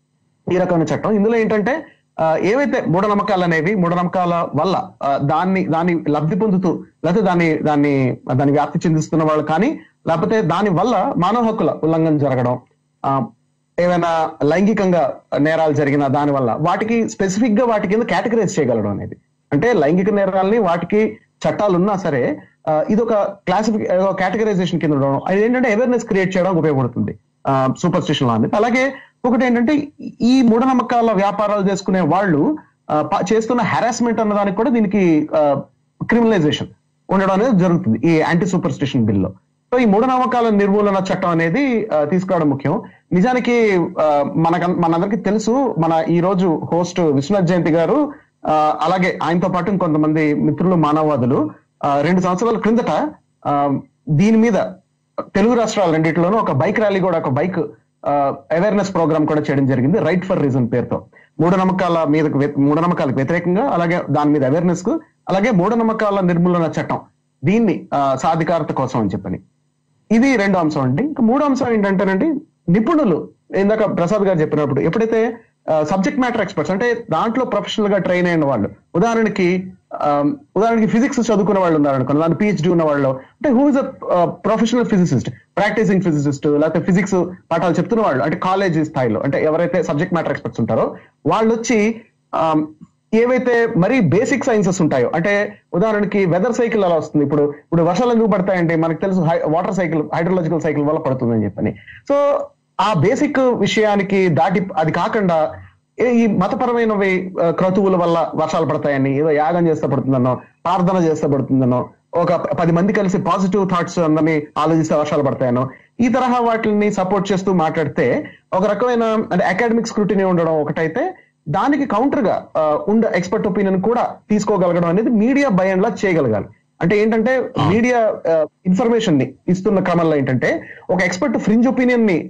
ఈ రకమైన చట్టం ఇందులో ఏంటంటే ఆ, ఏవైతే మూఢనమ్మకాలు అనేవి మూఢనమ్మకాల వల్ల ఆ, దాన్ని దాన్ని లబ్ధి పొందుతూ లేకపోతే దాన్ని దాన్ని దాన్ని వ్యాప్తి చెందిస్తున్న వాళ్ళు కానీ లేకపోతే దాని వల్ల మానవ హక్కుల ఉల్లంఘన జరగడం ఆ, ఏమైనా లైంగికంగా నేరాలు జరిగిన దాని వల్ల వాటికి స్పెసిఫిక్ గా వాటి కింద కేటగరైజ్ చేయగలడం అనేది అంటే లైంగిక నేరాలని వాటికి చట్టాలు ఉన్నా సరే ఆ, ఇది ఒక క్లాసిఫిక్ కేటగరైజేషన్ కింద ఉండడం అది ఏంటంటే అవేర్నెస్ క్రియేట్ చేయడానికి ఉపయోగపడుతుంది సూపర్ స్టిషన్ లా అనేది అలాగే ఒకటి ఏంటంటే ఈ మూఢనమ్మకాల వ్యాపారాలు చేసుకునే వాళ్ళు ఆ, ప- చేస్తున్న హెరాస్మెంట్ అన్న దానికి కూడా దీనికి క్రిమినలైజేషన్ ఉండడం అనేది జరుగుతుంది ఈ యాంటీ సూపర్ స్టిషన్ బిల్లో సో ఈ మూఢనమ్మకాల నిర్మూలన చట్టం అనేది ఆ, తీసుకురావడం ముఖ్యం నిజానికి ఆ, మనక మనందరికీ తెలుసు మన ఈ రోజు హోస్ట్ విశ్వనాథ్ జయంతి గారు ఆ, అలాగే ఆయనతో పాటు ఇంకొంతమంది మిత్రులు మానవవాదులు ఆ, రెండు సంవత్సరాల క్రిందట ఆ, దీని మీద తెలుగు రాష్ట్రాల రెండిట్లోనూ ఒక బైక్ ర్యాలీ కూడా ఒక బైక్ అవేర్నెస్ ప్రోగ్రామ్ కూడా చేయడం జరిగింది రైట్ ఫర్ రీజన్ పేరుతో మూఢనమ్మకాల మీద మూఢనమ్మకాలకు వ్యతిరేకంగా అలాగే దాని మీద అవేర్నెస్ కు అలాగే మూఢనమ్మకాల నిర్మూలన చట్టం దీన్ని ఆ, సాధికారత కోసం అని చెప్పని ఇది రెండో అంశం అండి ఇంకా మూడో అంశం ఏంటంటేనండి నిపుణులు ఇందాక ప్రసాద్ గారు చెప్పినప్పుడు ఎప్పుడైతే సబ్జెక్ట్ మ్యాటర్ ఎక్స్పర్ట్స్ అంటే దాంట్లో ప్రొఫెషనల్ గా ట్రైన్ అయిన వాళ్ళు ఉదాహరణకి ఆ, ఉదాహరణకి ఫిజిక్స్ చదువుకున్న వాళ్ళు ఉన్నారు అనుకోండి దాని పిహెచ్డి ఉన్న వాళ్ళు అంటే who is a professional physicist practising physicist లేకపోతే ఫిజిక్స్ పాఠాలు చెప్తున్న వాళ్ళు అంటే కాలేజ్ స్థాయిలో అంటే ఎవరైతే సబ్జెక్ట్ మ్యాటర్ ఎక్స్పర్ట్స్ ఉంటారో వాళ్ళు వచ్చి ఆ, ఏవైతే మరీ బేసిక్ సైన్సెస్ ఉంటాయో అంటే ఉదాహరణకి వెదర్ సైకిల్ అలా వస్తుంది ఇప్పుడు ఇప్పుడు వర్షాలు ఎందుకు పడతాయంటే మనకు తెలుసు వాటర్ సైకిల్ హైడ్రలాజికల్ సైకిల్ వల్ల పడుతుందని చెప్పని సో ఆ బేసిక్ విషయానికి దాటి అది కాకుండా ఏ- ఈ మతపరమైనవి ఆ, క్రతువుల వల్ల వర్షాలు పడతాయని ఏదో యాగం చేస్తే పడుతుందనో ప్రార్థన చేస్తే పడుతుందనో ఒక ప- పది మంది కలిసి పాజిటివ్ థాట్స్ అందరినీ ఆలోచిస్తే వర్షాలు పడతాయనో ఈ తరహా వాటిని సపోర్ట్ చేస్తూ మాట్లాడితే ఒక రకమైన అంటే అకాడమిక్ స్క్రూటినీ ఉండడం ఒకటైతే దానికి కౌంటర్ గా ఆ, ఉండే ఎక్స్పర్ట్ ఒపీనియన్ కూడా తీసుకోగలగడం అనేది మీడియా భయంలా చేయగలగాలి అంటే ఏంటంటే మీడియా ఇన్ఫర్మేషన్ ని ఇస్తున్న క్రమంలో ఏంటంటే ఒక ఎక్స్పర్ట్ ఫ్రింజ్ ఒపీనియన్ ని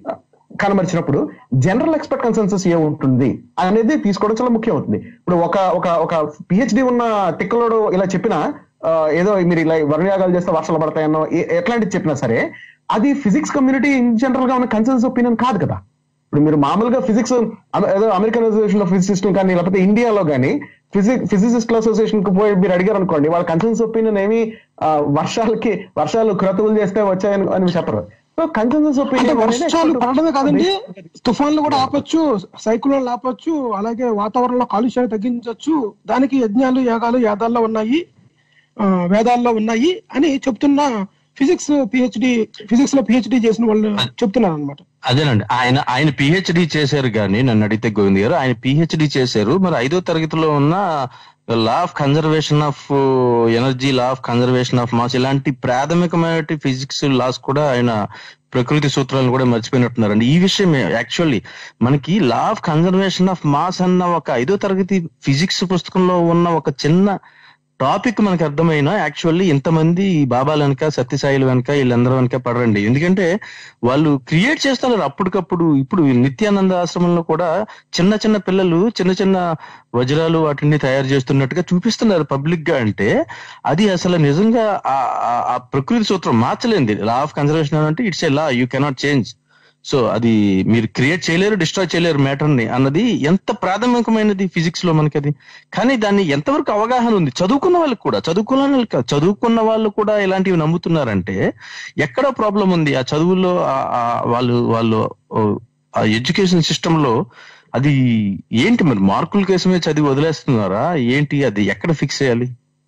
కనబరిచినప్పుడు జనరల్ ఎక్స్పర్ట్ కన్సెన్సస్ ఏ ఉంటుంది అనేది తీసుకోవడం చాలా ముఖ్యం అవుతుంది ఇప్పుడు ఒక ఒక ఒక పిహెచ్డి ఉన్న తిక్కలోడు ఇలా చెప్పినా ఆ, ఏదో మీరు ఇలా వరుణయాగాలు చేస్తే వర్షాలు పడతాయన్నో ఏ- ఎట్లాంటిది చెప్పినా సరే అది ఫిజిక్స్ కమ్యూనిటీ ఇన్ జనరల్ గా ఉన్న కన్సెన్స్ ఒపీనియన్ కాదు కదా ఇప్పుడు మీరు మామూలుగా ఫిజిక్స్ ఏదో అమెరికన్ అసోసియేషన్ ఆఫ్ ఫిజిసిస్ట్ కానీ లేకపోతే ఇండియాలో కానీ ఫిజిక్ ఫిజిసిస్ట్ల అసోసియేషన్ కు పోయి మీరు అడిగారు అనుకోండి వాళ్ళ కన్సెన్స్ ఒపీనియన్ ఏమి ఆ, వర్షాలకి వర్షాలు క్రతువులు చేస్తే వచ్చాయని అని చెప్పరు సో కన్సెన్సస్ అంటే ఒపీనియన్ వర్షాలు పడడమే కాదండి తుఫాన్లు కూడా ఆపొచ్చు సైక్లోన్లు ఆపొచ్చు అలాగే వాతావరణంలో కాలుష్యాన్ని తగ్గించవచ్చు దానికి యజ్ఞాలు యాగాలు యాదాల్లో ఉన్నాయి ఆ, వేదాల్లో ఉన్నాయి అని చెప్తున్న ఫిజిక్స్ పిహెచ్డి ఫిజిక్స్ లో పిహెచ్డి చేసిన వాళ్ళు చెప్తున్నారు అనమాట అదేనండి ఆయన ఆయన పిహెచ్డి చేశారు కానీ నన్ను అడిగితే గోవింద్ గారు ఆయన పిహెచ్డి చేశారు మరి ఐదో తరగతిలో ఉన్న law of conservation of energy law of conservation of mass ఇలాంటి ప్రాథమికమైన ఫిజిక్స్ లాస్ కూడా ఆయన ప్రకృతి సూత్రాలను కూడా మర్చిపోయినట్టున్నారండి ఈ విషయం యాక్చువల్లీ మనకి law of conservation of mass అన్న ఒక ఐదో తరగతి ఫిజిక్స్ పుస్తకంలో ఉన్న ఒక చిన్న టాపిక్ మనకు అర్థమైన యాక్చువల్లీ ఇంతమంది ఈ బాబాల వెనక సత్యసాయిల వెనక వీళ్ళందరూ వెనక పడరండి ఎందుకంటే వాళ్ళు క్రియేట్ చేస్తున్నారు అప్పటికప్పుడు ఇప్పుడు నిత్యానంద ఆశ్రమంలో కూడా చిన్న చిన్న పిల్లలు చిన్న చిన్న వజ్రాలు వాటిని తయారు చేస్తున్నట్టుగా చూపిస్తున్నారు పబ్లిక్ గా అంటే అది అసలు నిజంగా ఆ- ఆ- ఆ ప్రకృతి సూత్రం మార్చలేంది లా ఆఫ్ కన్జర్వేషన్ అంటే it's a law you cannot change so అది మీరు క్రియేట్ చేయలేరు డిస్ట్రాయ్ చేయలేరు మ్యాటర్ ని అన్నది ఎంత ప్రాథమికమైనది ఫిజిక్స్ లో మనకి అది కానీ దాన్ని ఎంతవరకు అవగాహన ఉంది చదువుకున్న వాళ్ళకి కూడా చదువుకున్న వాళ్ళకి కాదు, చదువుకున్న వాళ్ళు కూడా ఇలాంటివి నమ్ముతున్నారంటే ఎక్కడ ప్రాబ్లం ఉంది ఆ చదువుల్లో ఆ- ఆ వాళ్ళు వాళ్ళు ఓ, ఆ ఎడ్యుకేషన్ సిస్టమ్ లో అది ఏంటి మరి మార్కుల కోసమే చదివి వదిలేస్తున్నారా ఏంటి అది ఎక్కడ ఫిక్స్ చేయాలి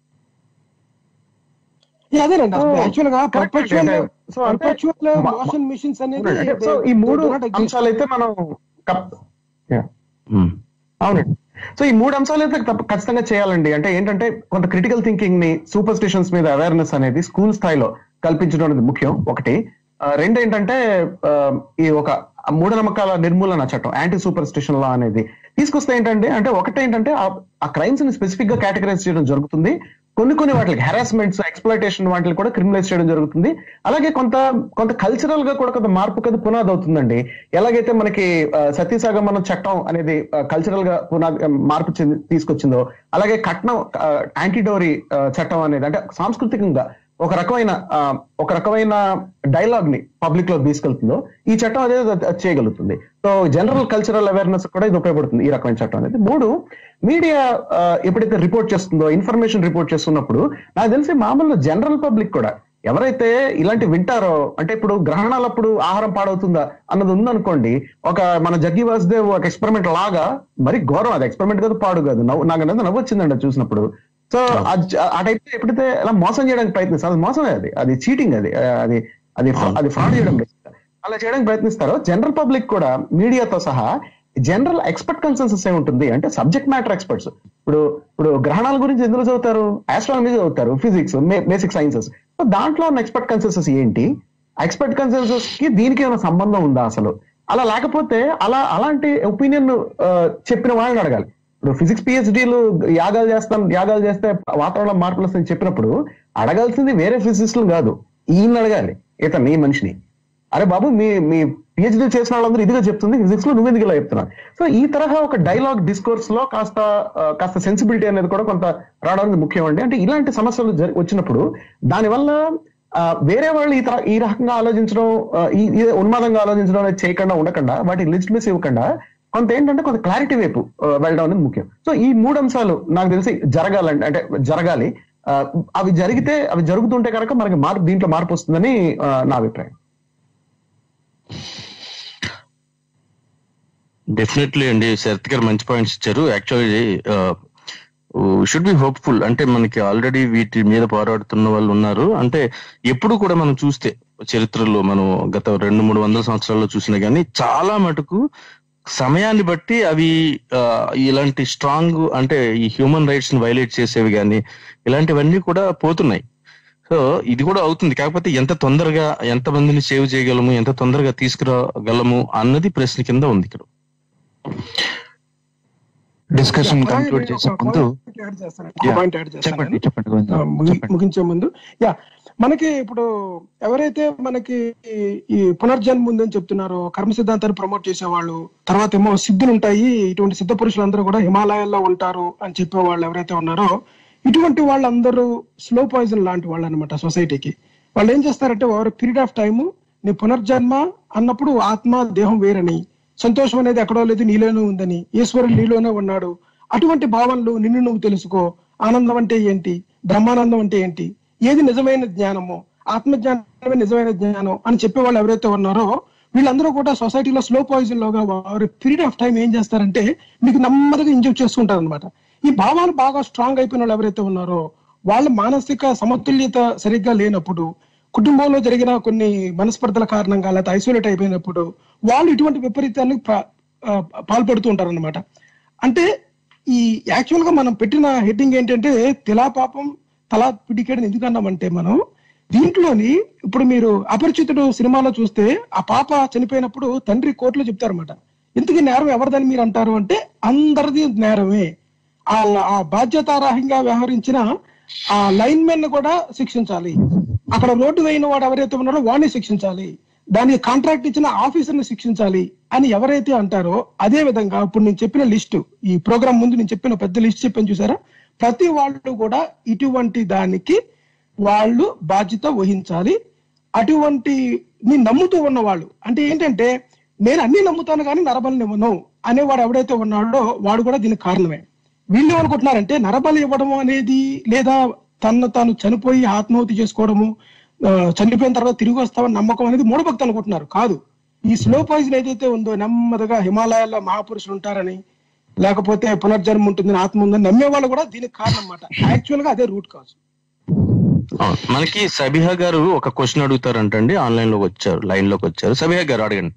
Yeah, అదేనండి Oh, యాక్చువల్ గా correct పర్పచువల్ అంటే, so అంటే పర్పచువల్ మా- మోషన్ మిషన్స్ అనేది అవునండి. అంటే, సో they- ఈ they మూడు do not exist. అంశాలు అయితే మనం కప్- Yeah. ఉమ్. అవునండి సో ఈ మూడు అంశాలు అయితే తప్ప- ఖచ్చితంగా చేయాలండి అంటే ఏంటంటే కొంత క్రిటికల్ థింకింగ్ ని సూపర్ స్టిషన్స్ మీద అవేర్నెస్ అనేది స్కూల్ స్థాయిలో కల్పించడం అనేది ముఖ్యం ఒకటి ఆ, రెండు ఏంటంటే ఆ, ఈ ఒక మూఢనమ్మకాల నిర్మూలన చట్టం యాంటీ సూపర్ స్టిషన్ లా అనేది తీసుకొస్తే ఏంటంటే అంటే ఒకటి ఏంటంటే ఆ- ఆ క్రైమ్స్ ని స్పెసిఫిక్ గా కేటగరైజ్ చేయడం జరుగుతుంది కొన్ని కొన్ని వాటికి హెరాస్మెంట్స్ ఎక్స్ప్లాయిటేషన్ వాటిని కూడా క్రిమినలైజ్ చేయడం జరుగుతుంది అలాగే కొంత కొంత కల్చరల్ గా కూడా కొంత మార్పు కదా పునాది అవుతుందండి ఎలాగైతే మనకి ఆ, సతీసాగమన చట్టం అనేది కల్చరల్ గా పునాది ఆ, మార్పు చెంది తీసుకొచ్చిందో అలాగే కట్నం యాంటీడోరీ చట్టం అనేది అంటే సాంస్కృతికంగా ఒక రకమైన ఆ, ఒక రకమైన డైలాగ్ ని పబ్లిక్ లో తీసుకెళ్తుందో ఈ చట్టం అనేది అది- అది చేయగలుగుతుంది సో జనరల్ కల్చరల్ అవేర్నెస్ కూడా ఇది ఉపయోగపడుతుంది ఈ రకమైన చట్టం అనేది మూడు మీడియా ఎప్పుడైతే రిపోర్ట్ చేస్తుందో ఇన్ఫర్మేషన్ రిపోర్ట్ చేస్తున్నప్పుడు నాకు తెలిసి మామూలు జనరల్ పబ్లిక్ కూడా ఎవరైతే ఇలాంటి వింటారో అంటే ఇప్పుడు గ్రహణాలప్పుడు ఆహారం పాడవుతుందా అన్నది ఉందనుకోండి ఒక మన జగ్గి వాసుదేవ్ ఒక ఎక్స్పెరిమెంట్ లాగా మరి ఘోరం అది ఎక్స్పెరిమెంట్ కాదు పాడు కాదు నవ్వు నాకు అనేది నవ్వు వచ్చిందండి అది చూసినప్పుడు సో ఆ టైప్ ఎప్పుడైతే అలా మోసం చేయడానికి ప్రయత్నిస్తారు అది మోసమే అది అది చీటింగ్ అది ఆ, అది అది fra- అది ఫ్రాడ్ చేయడం అలా చేయడానికి ప్రయత్నిస్తారో జనరల్ పబ్లిక్ కూడా మీడియాతో సహా జనరల్ ఎక్స్పర్ట్ కన్సెన్సస్ ఏ ఉంటుంది అంటే సబ్జెక్ట్ మ్యాటర్ ఎక్స్పర్ట్స్ ఇప్పుడు ఇప్పుడు గ్రహణాల గురించి ఎందులో చదువుతారు ఆస్ట్రానమీ చదువుతారు ఫిజిక్స్ బేసిక్ సైన్సెస్ సో దాంట్లో ఉన్న ఎక్స్పర్ట్ కన్సెన్సస్ ఏంటి ఎక్స్పర్ట్ కన్సెన్సస్ కి దీనికి ఏమైనా సంబంధం ఉందా అసలు అలా లేకపోతే అలా అలాంటి ఒపీనియన్ చెప్పిన వాళ్ళని అడగాలి ఇప్పుడు ఫిజిక్స్ పిహెచ్డీలు యాగాలు చేస్తాం యాగాలు చేస్తే వాతావరణం మార్పులు వస్తాయని చెప్పినప్పుడు అడగాల్సింది వేరే ఫిజిసిస్టులు కాదు ఈయన అడగాలి ఇతను ఈ మనిషిని అరే బాబు మీ మీ పిహెచ్డీ చేసిన వాళ్ళందరూ ఇదిగా చెప్తుంది ఫిజిక్స్ లో నువ్వెందుకు ఇలా చెప్తున్నావు సో ఈ తరహా ఒక డైలాగ్ డిస్కోర్స్ లో కాస్త ఆ, కాస్త సెన్సిబిలిటీ అనేది కూడా కొంత రావడానికి ముఖ్యం అండి అంటే ఇలాంటి సమస్యలు జరి- వచ్చినప్పుడు దానివల్ల ఆ, వేరే వాళ్ళు ఈ తర ఈ రకంగా ఆలోచించడం ఆ, ఈ ఈ ఉన్మాదంగా ఆలోచించడం అనేది చేయకుండా ఉండకుండా వాటికి లిజిట్మెస్ ఇవ్వకుండా కొంత ఏంటంటే కొంత క్లారిటీ వైపు ఆ, వెళ్ళడం అనేది ముఖ్యం సో ఈ మూడు అంశాలు నాకు తెలిసి జరగాలంటే అంటే జరగాలి ఆ, అవి జరిగితే అవి జరుగుతుంటే కనుక మనకి మార్పు దీంట్లో మార్పు వస్తుందని ఆ, నా అభిప్రాయం డెఫినెట్లీ అండి శరత్ గారు మంచి పాయింట్స్ ఇచ్చారు యాక్చువల్లీ షుడ్ బి హోప్ఫుల్ అంటే మనకి ఆల్రెడీ వీటి మీద పోరాడుతున్న వాళ్ళు ఉన్నారు అంటే ఎప్పుడు కూడా మనం చూస్తే చరిత్రలో మనం గత రెండు మూడు వందల సంవత్సరాల్లో చూసినా కానీ చాలా మటుకు సమయాన్ని బట్టి అవి ఆ, ఇలాంటి స్ట్రాంగ్ అంటే ఈ హ్యూమన్ రైట్స్ ని వైలేట్ చేసేవి కానీ ఇలాంటివన్నీ కూడా పోతున్నాయి సో ఇది కూడా అవుతుంది కాకపోతే ఎంత తొందరగా ఎంత మందిని సేవ్ చేయగలము ఎంత తొందరగా తీసుకురాగలము అన్నది ప్రశ్న కింద ఉంది ఇక్కడ డిస్కషన్ అలాగే కంక్లూడ్ నేను చేసే ఒక ముందు point add చేస్తాను. ఒక Yeah. point add చేస్తాను చెప్పండి నేను. చెప్పండి గోవింద ఆ, ముగి- చెప్పండి ముగించే ముందు యా మనకి ఇప్పుడు ఎవరైతే మనకి ఈ- ఈ పునర్జన్మ ఉందని చెప్తున్నారో కర్మ సిద్ధాంతాన్ని ప్రమోట్ చేసేవాళ్ళు తర్వాత ఏమో సిద్ధులు ఉంటాయి ఇటువంటి సిద్ధ పురుషులందరూ కూడా హిమాలయాల్లో ఉంటారు అని చెప్పే వాళ్ళు ఎవరైతే ఉన్నారో ఇటువంటి వాళ్ళందరూ స్లో పాయిజన్ లాంటి వాళ్ళు అనమాట సొసైటీకి వాళ్ళు ఏం చేస్తారంటే ఓవర్ పీరియడ్ ఆఫ్ టైము నీ పునర్జన్మ అన్నప్పుడు ఆత్మ దేహం వేరని సంతోషం అనేది ఎక్కడో లేదు నీలోనే ఉందని ఈశ్వరుడు నీలోనే ఉన్నాడు అటువంటి భావనలు నిన్ను నువ్వు తెలుసుకో ఆనందం అంటే ఏంటి బ్రహ్మానందం అంటే ఏంటి ఏది నిజమైన జ్ఞానమో ఆత్మజ్ఞానమే నిజమైన జ్ఞానం అని చెప్పే వాళ్ళు ఎవరైతే ఉన్నారో వీళ్ళందరూ కూడా సొసైటీలో స్లో పాయిజన్ లోగా వారు పీరియడ్ ఆఫ్ టైం ఏం చేస్తారంటే మీకు నెమ్మదిగా ఇంజెక్ట్ చేస్తుంటారు అనమాట ఈ భావాలు బాగా స్ట్రాంగ్ అయిపోయిన వాళ్ళు ఎవరైతే ఉన్నారో వాళ్ళ మానసిక సమతుల్యత సరిగ్గా లేనప్పుడు కుటుంబంలో జరిగిన కొన్ని మనస్పర్ధల కారణంగా లేకపోతే ఐసోలేట్ అయిపోయినప్పుడు వాళ్ళు ఇటువంటి విపరీతాన్ని ప్ర- ఆ, పాల్పడుతూ ఉంటారు అనమాట అంటే ఈ యాక్చువల్ గా మనం పెట్టిన హెడ్డింగ్ ఏంటంటే తిలా పాపం తలా పిడికేడని ఎందుకు అన్నామంటే మనం దీంట్లోని ఇప్పుడు మీరు అపరిచితుడు సినిమాలో చూస్తే ఆ పాప చనిపోయినప్పుడు తండ్రి కోర్టులో చెప్తారన్నమాట ఇంతకీ నేరం ఎవరిదని మీరు అంటారు అంటే అందరిది నేరమే ఆ ఆ బాధ్యతారాహంగా వ్యవహరించిన ఆ లైన్ మెన్ కూడా శిక్షించాలి అక్కడ రోడ్డు వేయిన వాడు ఎవరైతే ఉన్నారో వాడిని శిక్షించాలి దానికి కాంట్రాక్ట్ ఇచ్చిన ఆఫీసర్ ని శిక్షించాలి అని ఎవరైతే అంటారో అదే విధంగా ఇప్పుడు నేను చెప్పిన లిస్టు ఈ ప్రోగ్రామ్ ముందు నేను చెప్పిన పెద్ద లిస్ట్ చెప్పాను చూసారా ప్రతి వాళ్ళు కూడా ఇటువంటి దానికి వాళ్ళు బాధ్యత వహించాలి అటువంటి ని నమ్ముతూ ఉన్నవాళ్ళు అంటే ఏంటంటే నేను అన్ని నమ్ముతాను కానీ నరబలి ఇవ్వను అనేవాడు ఎవడైతే ఉన్నాడో వాడు కూడా దీనికి కారణమే వీళ్ళు ఏమనుకుంటున్నారంటే నరబలి ఇవ్వడం అనేది లేదా తను తాను చనిపోయి ఆత్మహత్య చేసుకోవడము ఆ, చనిపోయిన తర్వాత తిరిగి వస్తామని నమ్మకం అనేది మూఢభక్తి అనుకుంటున్నారు కాదు ఈ స్లో పాయిజన్ ఏదైతే ఉందో నెమ్మదిగా హిమాలయాల్లో మహాపురుషులు ఉంటారని లేకపోతే పునర్జన్మ ఉంటుందని ఆత్మ ఉందని నమ్మే వాళ్ళు కూడా దీనికి కారణం అన్నమాట యాక్చువల్ గా అదే రూట్ కాజ్ అవును. మనకి సబిహా గారు ఒక క్వశ్చన్ అడుగుతారంటండి ఆన్లైన్ లోకి వచ్చారు లైన్ లోకి వచ్చారు సబిహా గారు అడగండి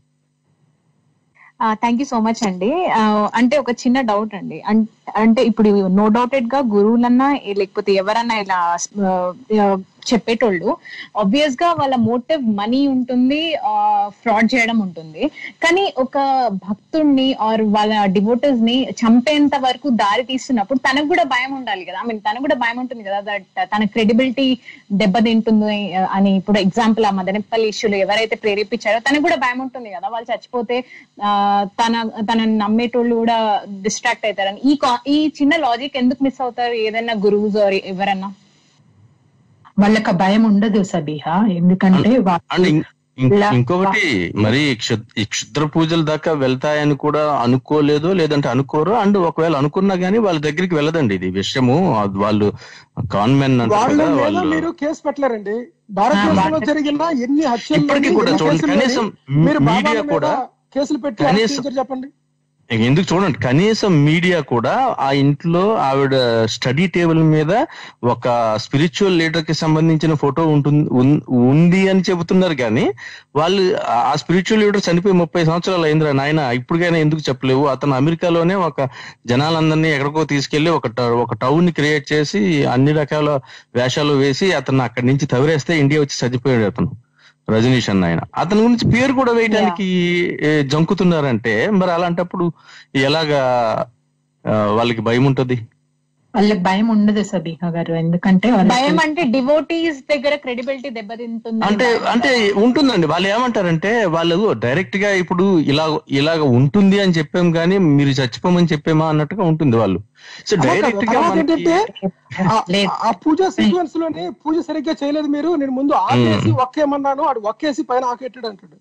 థ్యాంక్ యూ సో మచ్ అండి ఆ, అంటే ఒక చిన్న డౌట్ అండి అన్- అంటే ఇప్పుడు నో డౌటెడ్ గా గురువులన్నా ఏ- లేకపోతే ఎవరన్నా ఇలా ఆ, ఆ, చెప్పేటోళ్ళు ఆబ్వియస్ గా వాళ్ళ మోటివ్ మనీ ఉంటుంది ఫ్రాడ్ చేయడం ఉంటుంది కానీ ఒక భక్తుడిని ఆర్ వాళ్ళ డివోటర్స్ ని చంపేంత వరకు దారి తీస్తున్నప్పుడు తనకు కూడా భయం ఉండాలి కదా ఐ మీన్ తనకు కూడా భయం ఉంటుంది కదా దట్ తన క్రెడిబిలిటీ దెబ్బతింటుంది అని ఇప్పుడు ఎగ్జాంపుల్ ఆ మదనపల్లి ఇష్యూలో ఎవరైతే ప్రేరేపించారో తనకు కూడా భయం ఉంటుంది కదా వాళ్ళు చచ్చిపోతే ఆ, తన తన నమ్మేటోళ్ళు కూడా డిస్ట్రాక్ట్ అవుతారని ఈ కా- ఈ చిన్న లాజిక్ ఎందుకు మిస్ అవుతారు ఏదైనా గురువుస్ ఆర్ ఎవరన్నా వాళ్ళకి ఆ భయం ఉండదు సబీహా ఎందుకంటే వా- అండ్ ఇం- ఇం- ఇలా- ఇంకొకటి మరి ఈ క్షుద్- ఈ క్షుద్ర పూజల దాకా వెళ్తాయని కూడా అనుకోలేదు లేదంటే అనుకోరు అండ్ ఒకవేళ అనుకున్నా గానీ వాళ్ళ దగ్గరికి వెళ్ళదండి ఇది విషయము అది వాళ్ళు కాన్మెన్ అంటారు వాళ్ళ కదా మీద వాళ్ళు మీరు కేసు పెట్టలేరండి భారతదేశంలో జరిగిన ఎన్ని హత్యలు ఇప్పటికీ కూడా చూడండి కనీసం మీరు బాబాల మీడియా మీద కూడా కేసులు పెట్టి కనీసం- అరెస్ట్ చేయించారు చెప్పండి ఎందుకు చూడండి కనీసం మీడియా కూడా ఆ ఇంట్లో ఆవిడ స్టడీ టేబుల్ మీద ఒక స్పిరిచువల్ లీడర్ కి సంబంధించిన ఫోటో ఉంటుంది ఉన్- ఉంది అని చెబుతున్నారు కానీ వాళ్ళు ఆ స్పిరిచువల్ లీడర్ చనిపోయి ముప్పై సంవత్సరాలు అయిందిరా నాయన ఇప్పటికైనా ఎందుకు చెప్పలేవు అతను అమెరికాలోనే ఒక జనాలందరినీ ఎక్కడికో తీసుకెళ్లి ఒక ట- ఒక టౌన్ ని క్రియేట్ చేసి అన్ని రకాల వేషాలు వేసి అతను అక్కడి నుంచి తవిరేస్తే ఇండియా వచ్చి చనిపోయాడు అతను రజనీష్ అన్న ఆయన అతని గురించి పేరు కూడా వేయడానికి ఏ, జంకుతున్నారంటే మరి అలాంటప్పుడు ఎలాగా ఆ, వాళ్ళకి భయం ఉంటది వాళ్ళకి భయం ఉండదు సబీహా గారు ఎందుకంటే వాళ్ళకి- భయం అంటే డివోటీస్ దగ్గర క్రెడిబిలిటీ దెబ్బతింటుంది అంటే అంటే ఉంటుందండి వాళ్ళు ఏమంటారంటే వాళ్ళు డైరెక్ట్ గా ఇప్పుడు ఇలా ఇలాగ ఉంటుంది అని చెప్పాం కానీ మీరు చచ్చిపోమని చెప్పామా అన్నట్టుగా ఉంటుంది వాళ్ళు సో అలా కాదు. డైరెక్ట్ గా తర్వాత మనకి ఏంటంటే ఆ- లేదు. ఆ పూజ సీక్వెన్స్ లోని పూజ సరిగ్గా చేయలేదు మీరు నేను ముందు ఆకేసి ఒక్కేమన్నాను ఆడు ఒక్కేసి పైన ఆకెట్టాడు అంటాడు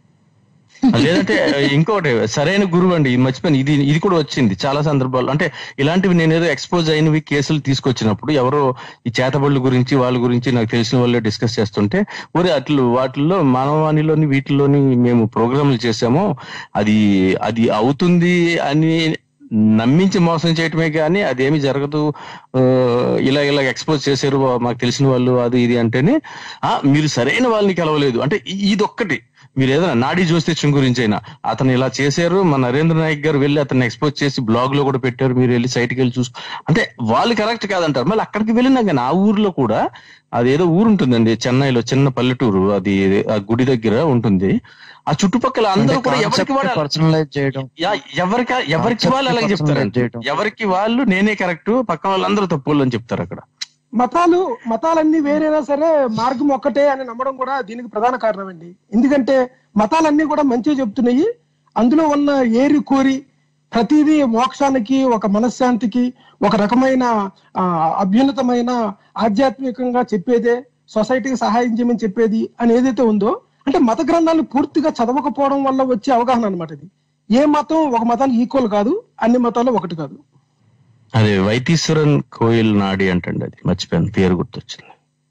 లేదంటే ఇంకోటి సరైన గురువు అండి ఇది మర్చిపోయాను ఇది ఇది కూడా వచ్చింది చాలా సందర్భాల్లో అంటే ఇలాంటివి నేను ఏదో ఎక్స్పోజ్ అయినవి కేసులు తీసుకొచ్చినప్పుడు ఎవరో ఈ చేతబడుల గురించి వాళ్ళ గురించి నాకు తెలిసిన వాళ్ళే డిస్కస్ చేస్తుంటే ఒరే అట్లు వాటిల్లో మానవాణిలోని వీటిలోని మేము ప్రోగ్రాంలు చేసాము అది అది అవుతుంది అని నమ్మించి మోసం చేయటమే కానీ అదేమి జరగదు ఆ, ఇలా ఇలా ఎక్స్పోజ్ చేశారు మాకు తెలిసిన వాళ్ళు అది ఇది అంటేనే ఆ మీరు సరైన వాళ్ళని కలవలేదు అంటే ఇ- ఇదొక్కటి మీరు ఏదైనా నాడీ జ్యోతిష్యం గురించి అయినా అతను ఇలా చేశారు మన నరేంద్ర నాయక్ గారు వెళ్ళి అతన్ని ఎక్స్పోజ్ చేసి బ్లాగ్ లో కూడా పెట్టారు మీరు వెళ్ళి సైట్ కి వెళ్ళి చూసు అంటే వాళ్ళు కరెక్ట్ కాదంటారు మళ్ళీ అక్కడికి వెళ్ళినా కానీ ఆ ఊర్లో కూడా అదేదో ఊరు ఉంటుందండి చెన్నైలో చిన్న పల్లెటూరు అది ఆ గుడి దగ్గర ఉంటుంది ఆ చుట్టుపక్కల అందరూ కూడా ఎవరికి వాళ్ళు పర్సనలైజ్ చేయడం యా- ఎవరికి ఎవరికి Concept వాళ్ళు అలాగే ని చెప్తారండి personalize చేయడం. ఎవరికి వాళ్ళు నేనే కరెక్ట్ పక్కన వాళ్ళందరూ తప్పులు అని చెప్తారు అక్కడ మతాలు మతాలన్నీ వేరైనా సరే మార్గం ఒక్కటే అని నమ్మడం కూడా దీనికి ప్రధాన కారణం అండి ఎందుకంటే మతాలన్నీ కూడా మంచిగా చెప్తున్నాయి అందులో ఉన్న ఏరి కోరి ప్రతిదీ మోక్షానికి ఒక మనశ్శాంతికి ఒక రకమైన ఆ, అభ్యున్నతమైన ఆధ్యాత్మికంగా చెప్పేదే సొసైటీకి సహాయం చేయమని చెప్పేది అని ఏదైతే ఉందో అంటే మత గ్రంథాలను పూర్తిగా చదవకపోవడం వల్ల వచ్చే అవగాహన అనమాట ఇది ఏ మతం ఒక మతానికి ఈక్వల్ కాదు అన్ని మతాలు ఒకటి కాదు అదే వైతీశ్వరన్ కోయిల్ నాడి అంటండి అది మర్చిపోయాను పేరు గుర్తొచ్చింది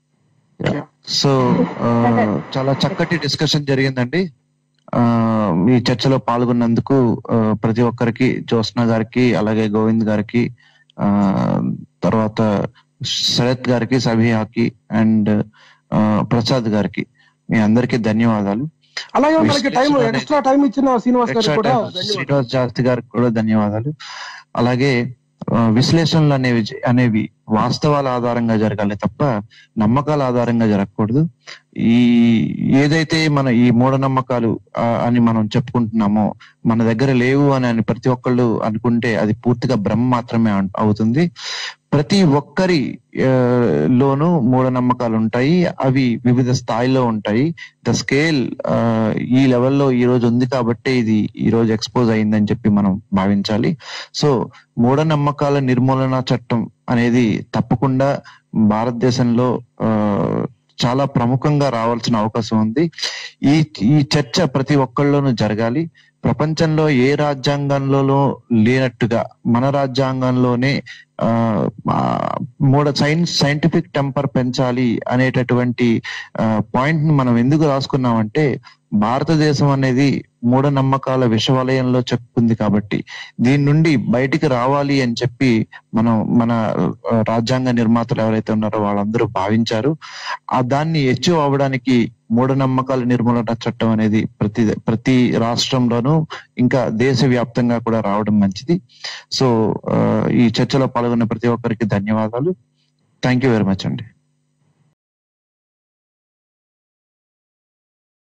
సో ఆ, చాలా చక్కటి డిస్కషన్ జరిగిందండి ఆ, మీ చర్చలో పాల్గొన్నందుకు ఆ, ప్రతి ఒక్కరికి జ్యోత్స్న గారికి అలాగే గోవింద్ గారికి ఆ తర్వాత శరత్ గారికి సభియాకి అండ్ ప్రసాద్ గారికి మీ అందరికీ ధన్యవాదాలు అలాగే మనకి టైం ఎక్స్ట్రా టైం ఇచ్చిన శ్రీనివాస్ గారికి ఎక్స్ట్రా కూడా టైం ధన్యవాదాలు శ్రీనివాస్ జాస్తి గారికి కూడా ధన్యవాదాలు అలాగే ఆ, విశ్లేషణలు అనేవి జ- అనేవి వాస్తవాల ఆధారంగా జరగాలి తప్ప నమ్మకాల ఆధారంగా జరగకూడదు ఈ ఏదైతే మన ఈ మూఢనమ్మకాలు ఆ, అని మనం చెప్పుకుంటున్నామో మన దగ్గర లేవు అని అని ప్రతి ఒక్కళ్ళు అనుకుంటే అది పూర్తిగా భ్రమ మాత్రమే అన్- అవుతుంది ప్రతి ఒక్కరి ఆ, లోనూ మూఢనమ్మకాలు ఉంటాయి అవి వివిధ స్థాయిలో ఉంటాయి ద స్కేల్ ఈ లెవెల్లో ఈ రోజు ఉంది కాబట్టి ఇది ఈ రోజు ఎక్స్పోజ్ అయిందని చెప్పి మనం భావించాలి సో మూఢనమ్మకాల నిర్మూలన చట్టం అనేది తప్పకుండా భారతదేశంలో ఆ, చాలా ప్రముఖంగా రావాల్సిన అవకాశం ఉంది ఈ ఈ చర్చ ప్రతి ఒక్కళ్ళలోనూ జరగాలి ప్రపంచంలో ఏ రాజ్యాంగంలో లేనట్టుగా మన రాజ్యాంగంలోనే ఆ ఆ, మూడ సైన్స్ సైంటిఫిక్ టెంపర్ పెంచాలి అనేటటువంటి పాయింట్ ని మనం ఎందుకు రాసుకున్నామంటే భారతదేశం అనేది మూఢనమ్మకాల విషవలయంలో చెప్పుకుంది కాబట్టి దీని నుండి బయటికి రావాలి అని చెప్పి మనం మన ఆ, రాజ్యాంగ నిర్మాతలు ఎవరైతే ఉన్నారో వాళ్ళందరూ భావించారు ఆ దాన్ని అచీవ్ అవ్వడానికి మూఢనమ్మకాల నిర్మూలన చట్టం అనేది ప్రతి ప్రతి రాష్ట్రంలోనూ ఇంకా దేశవ్యాప్తంగా కూడా రావడం మంచిది సో ఆ, ఈ చర్చలో పాల్గొన్న ప్రతి ఒక్కరికి ధన్యవాదాలు థ్యాంక్ యూ వెరీ మచ్ అండి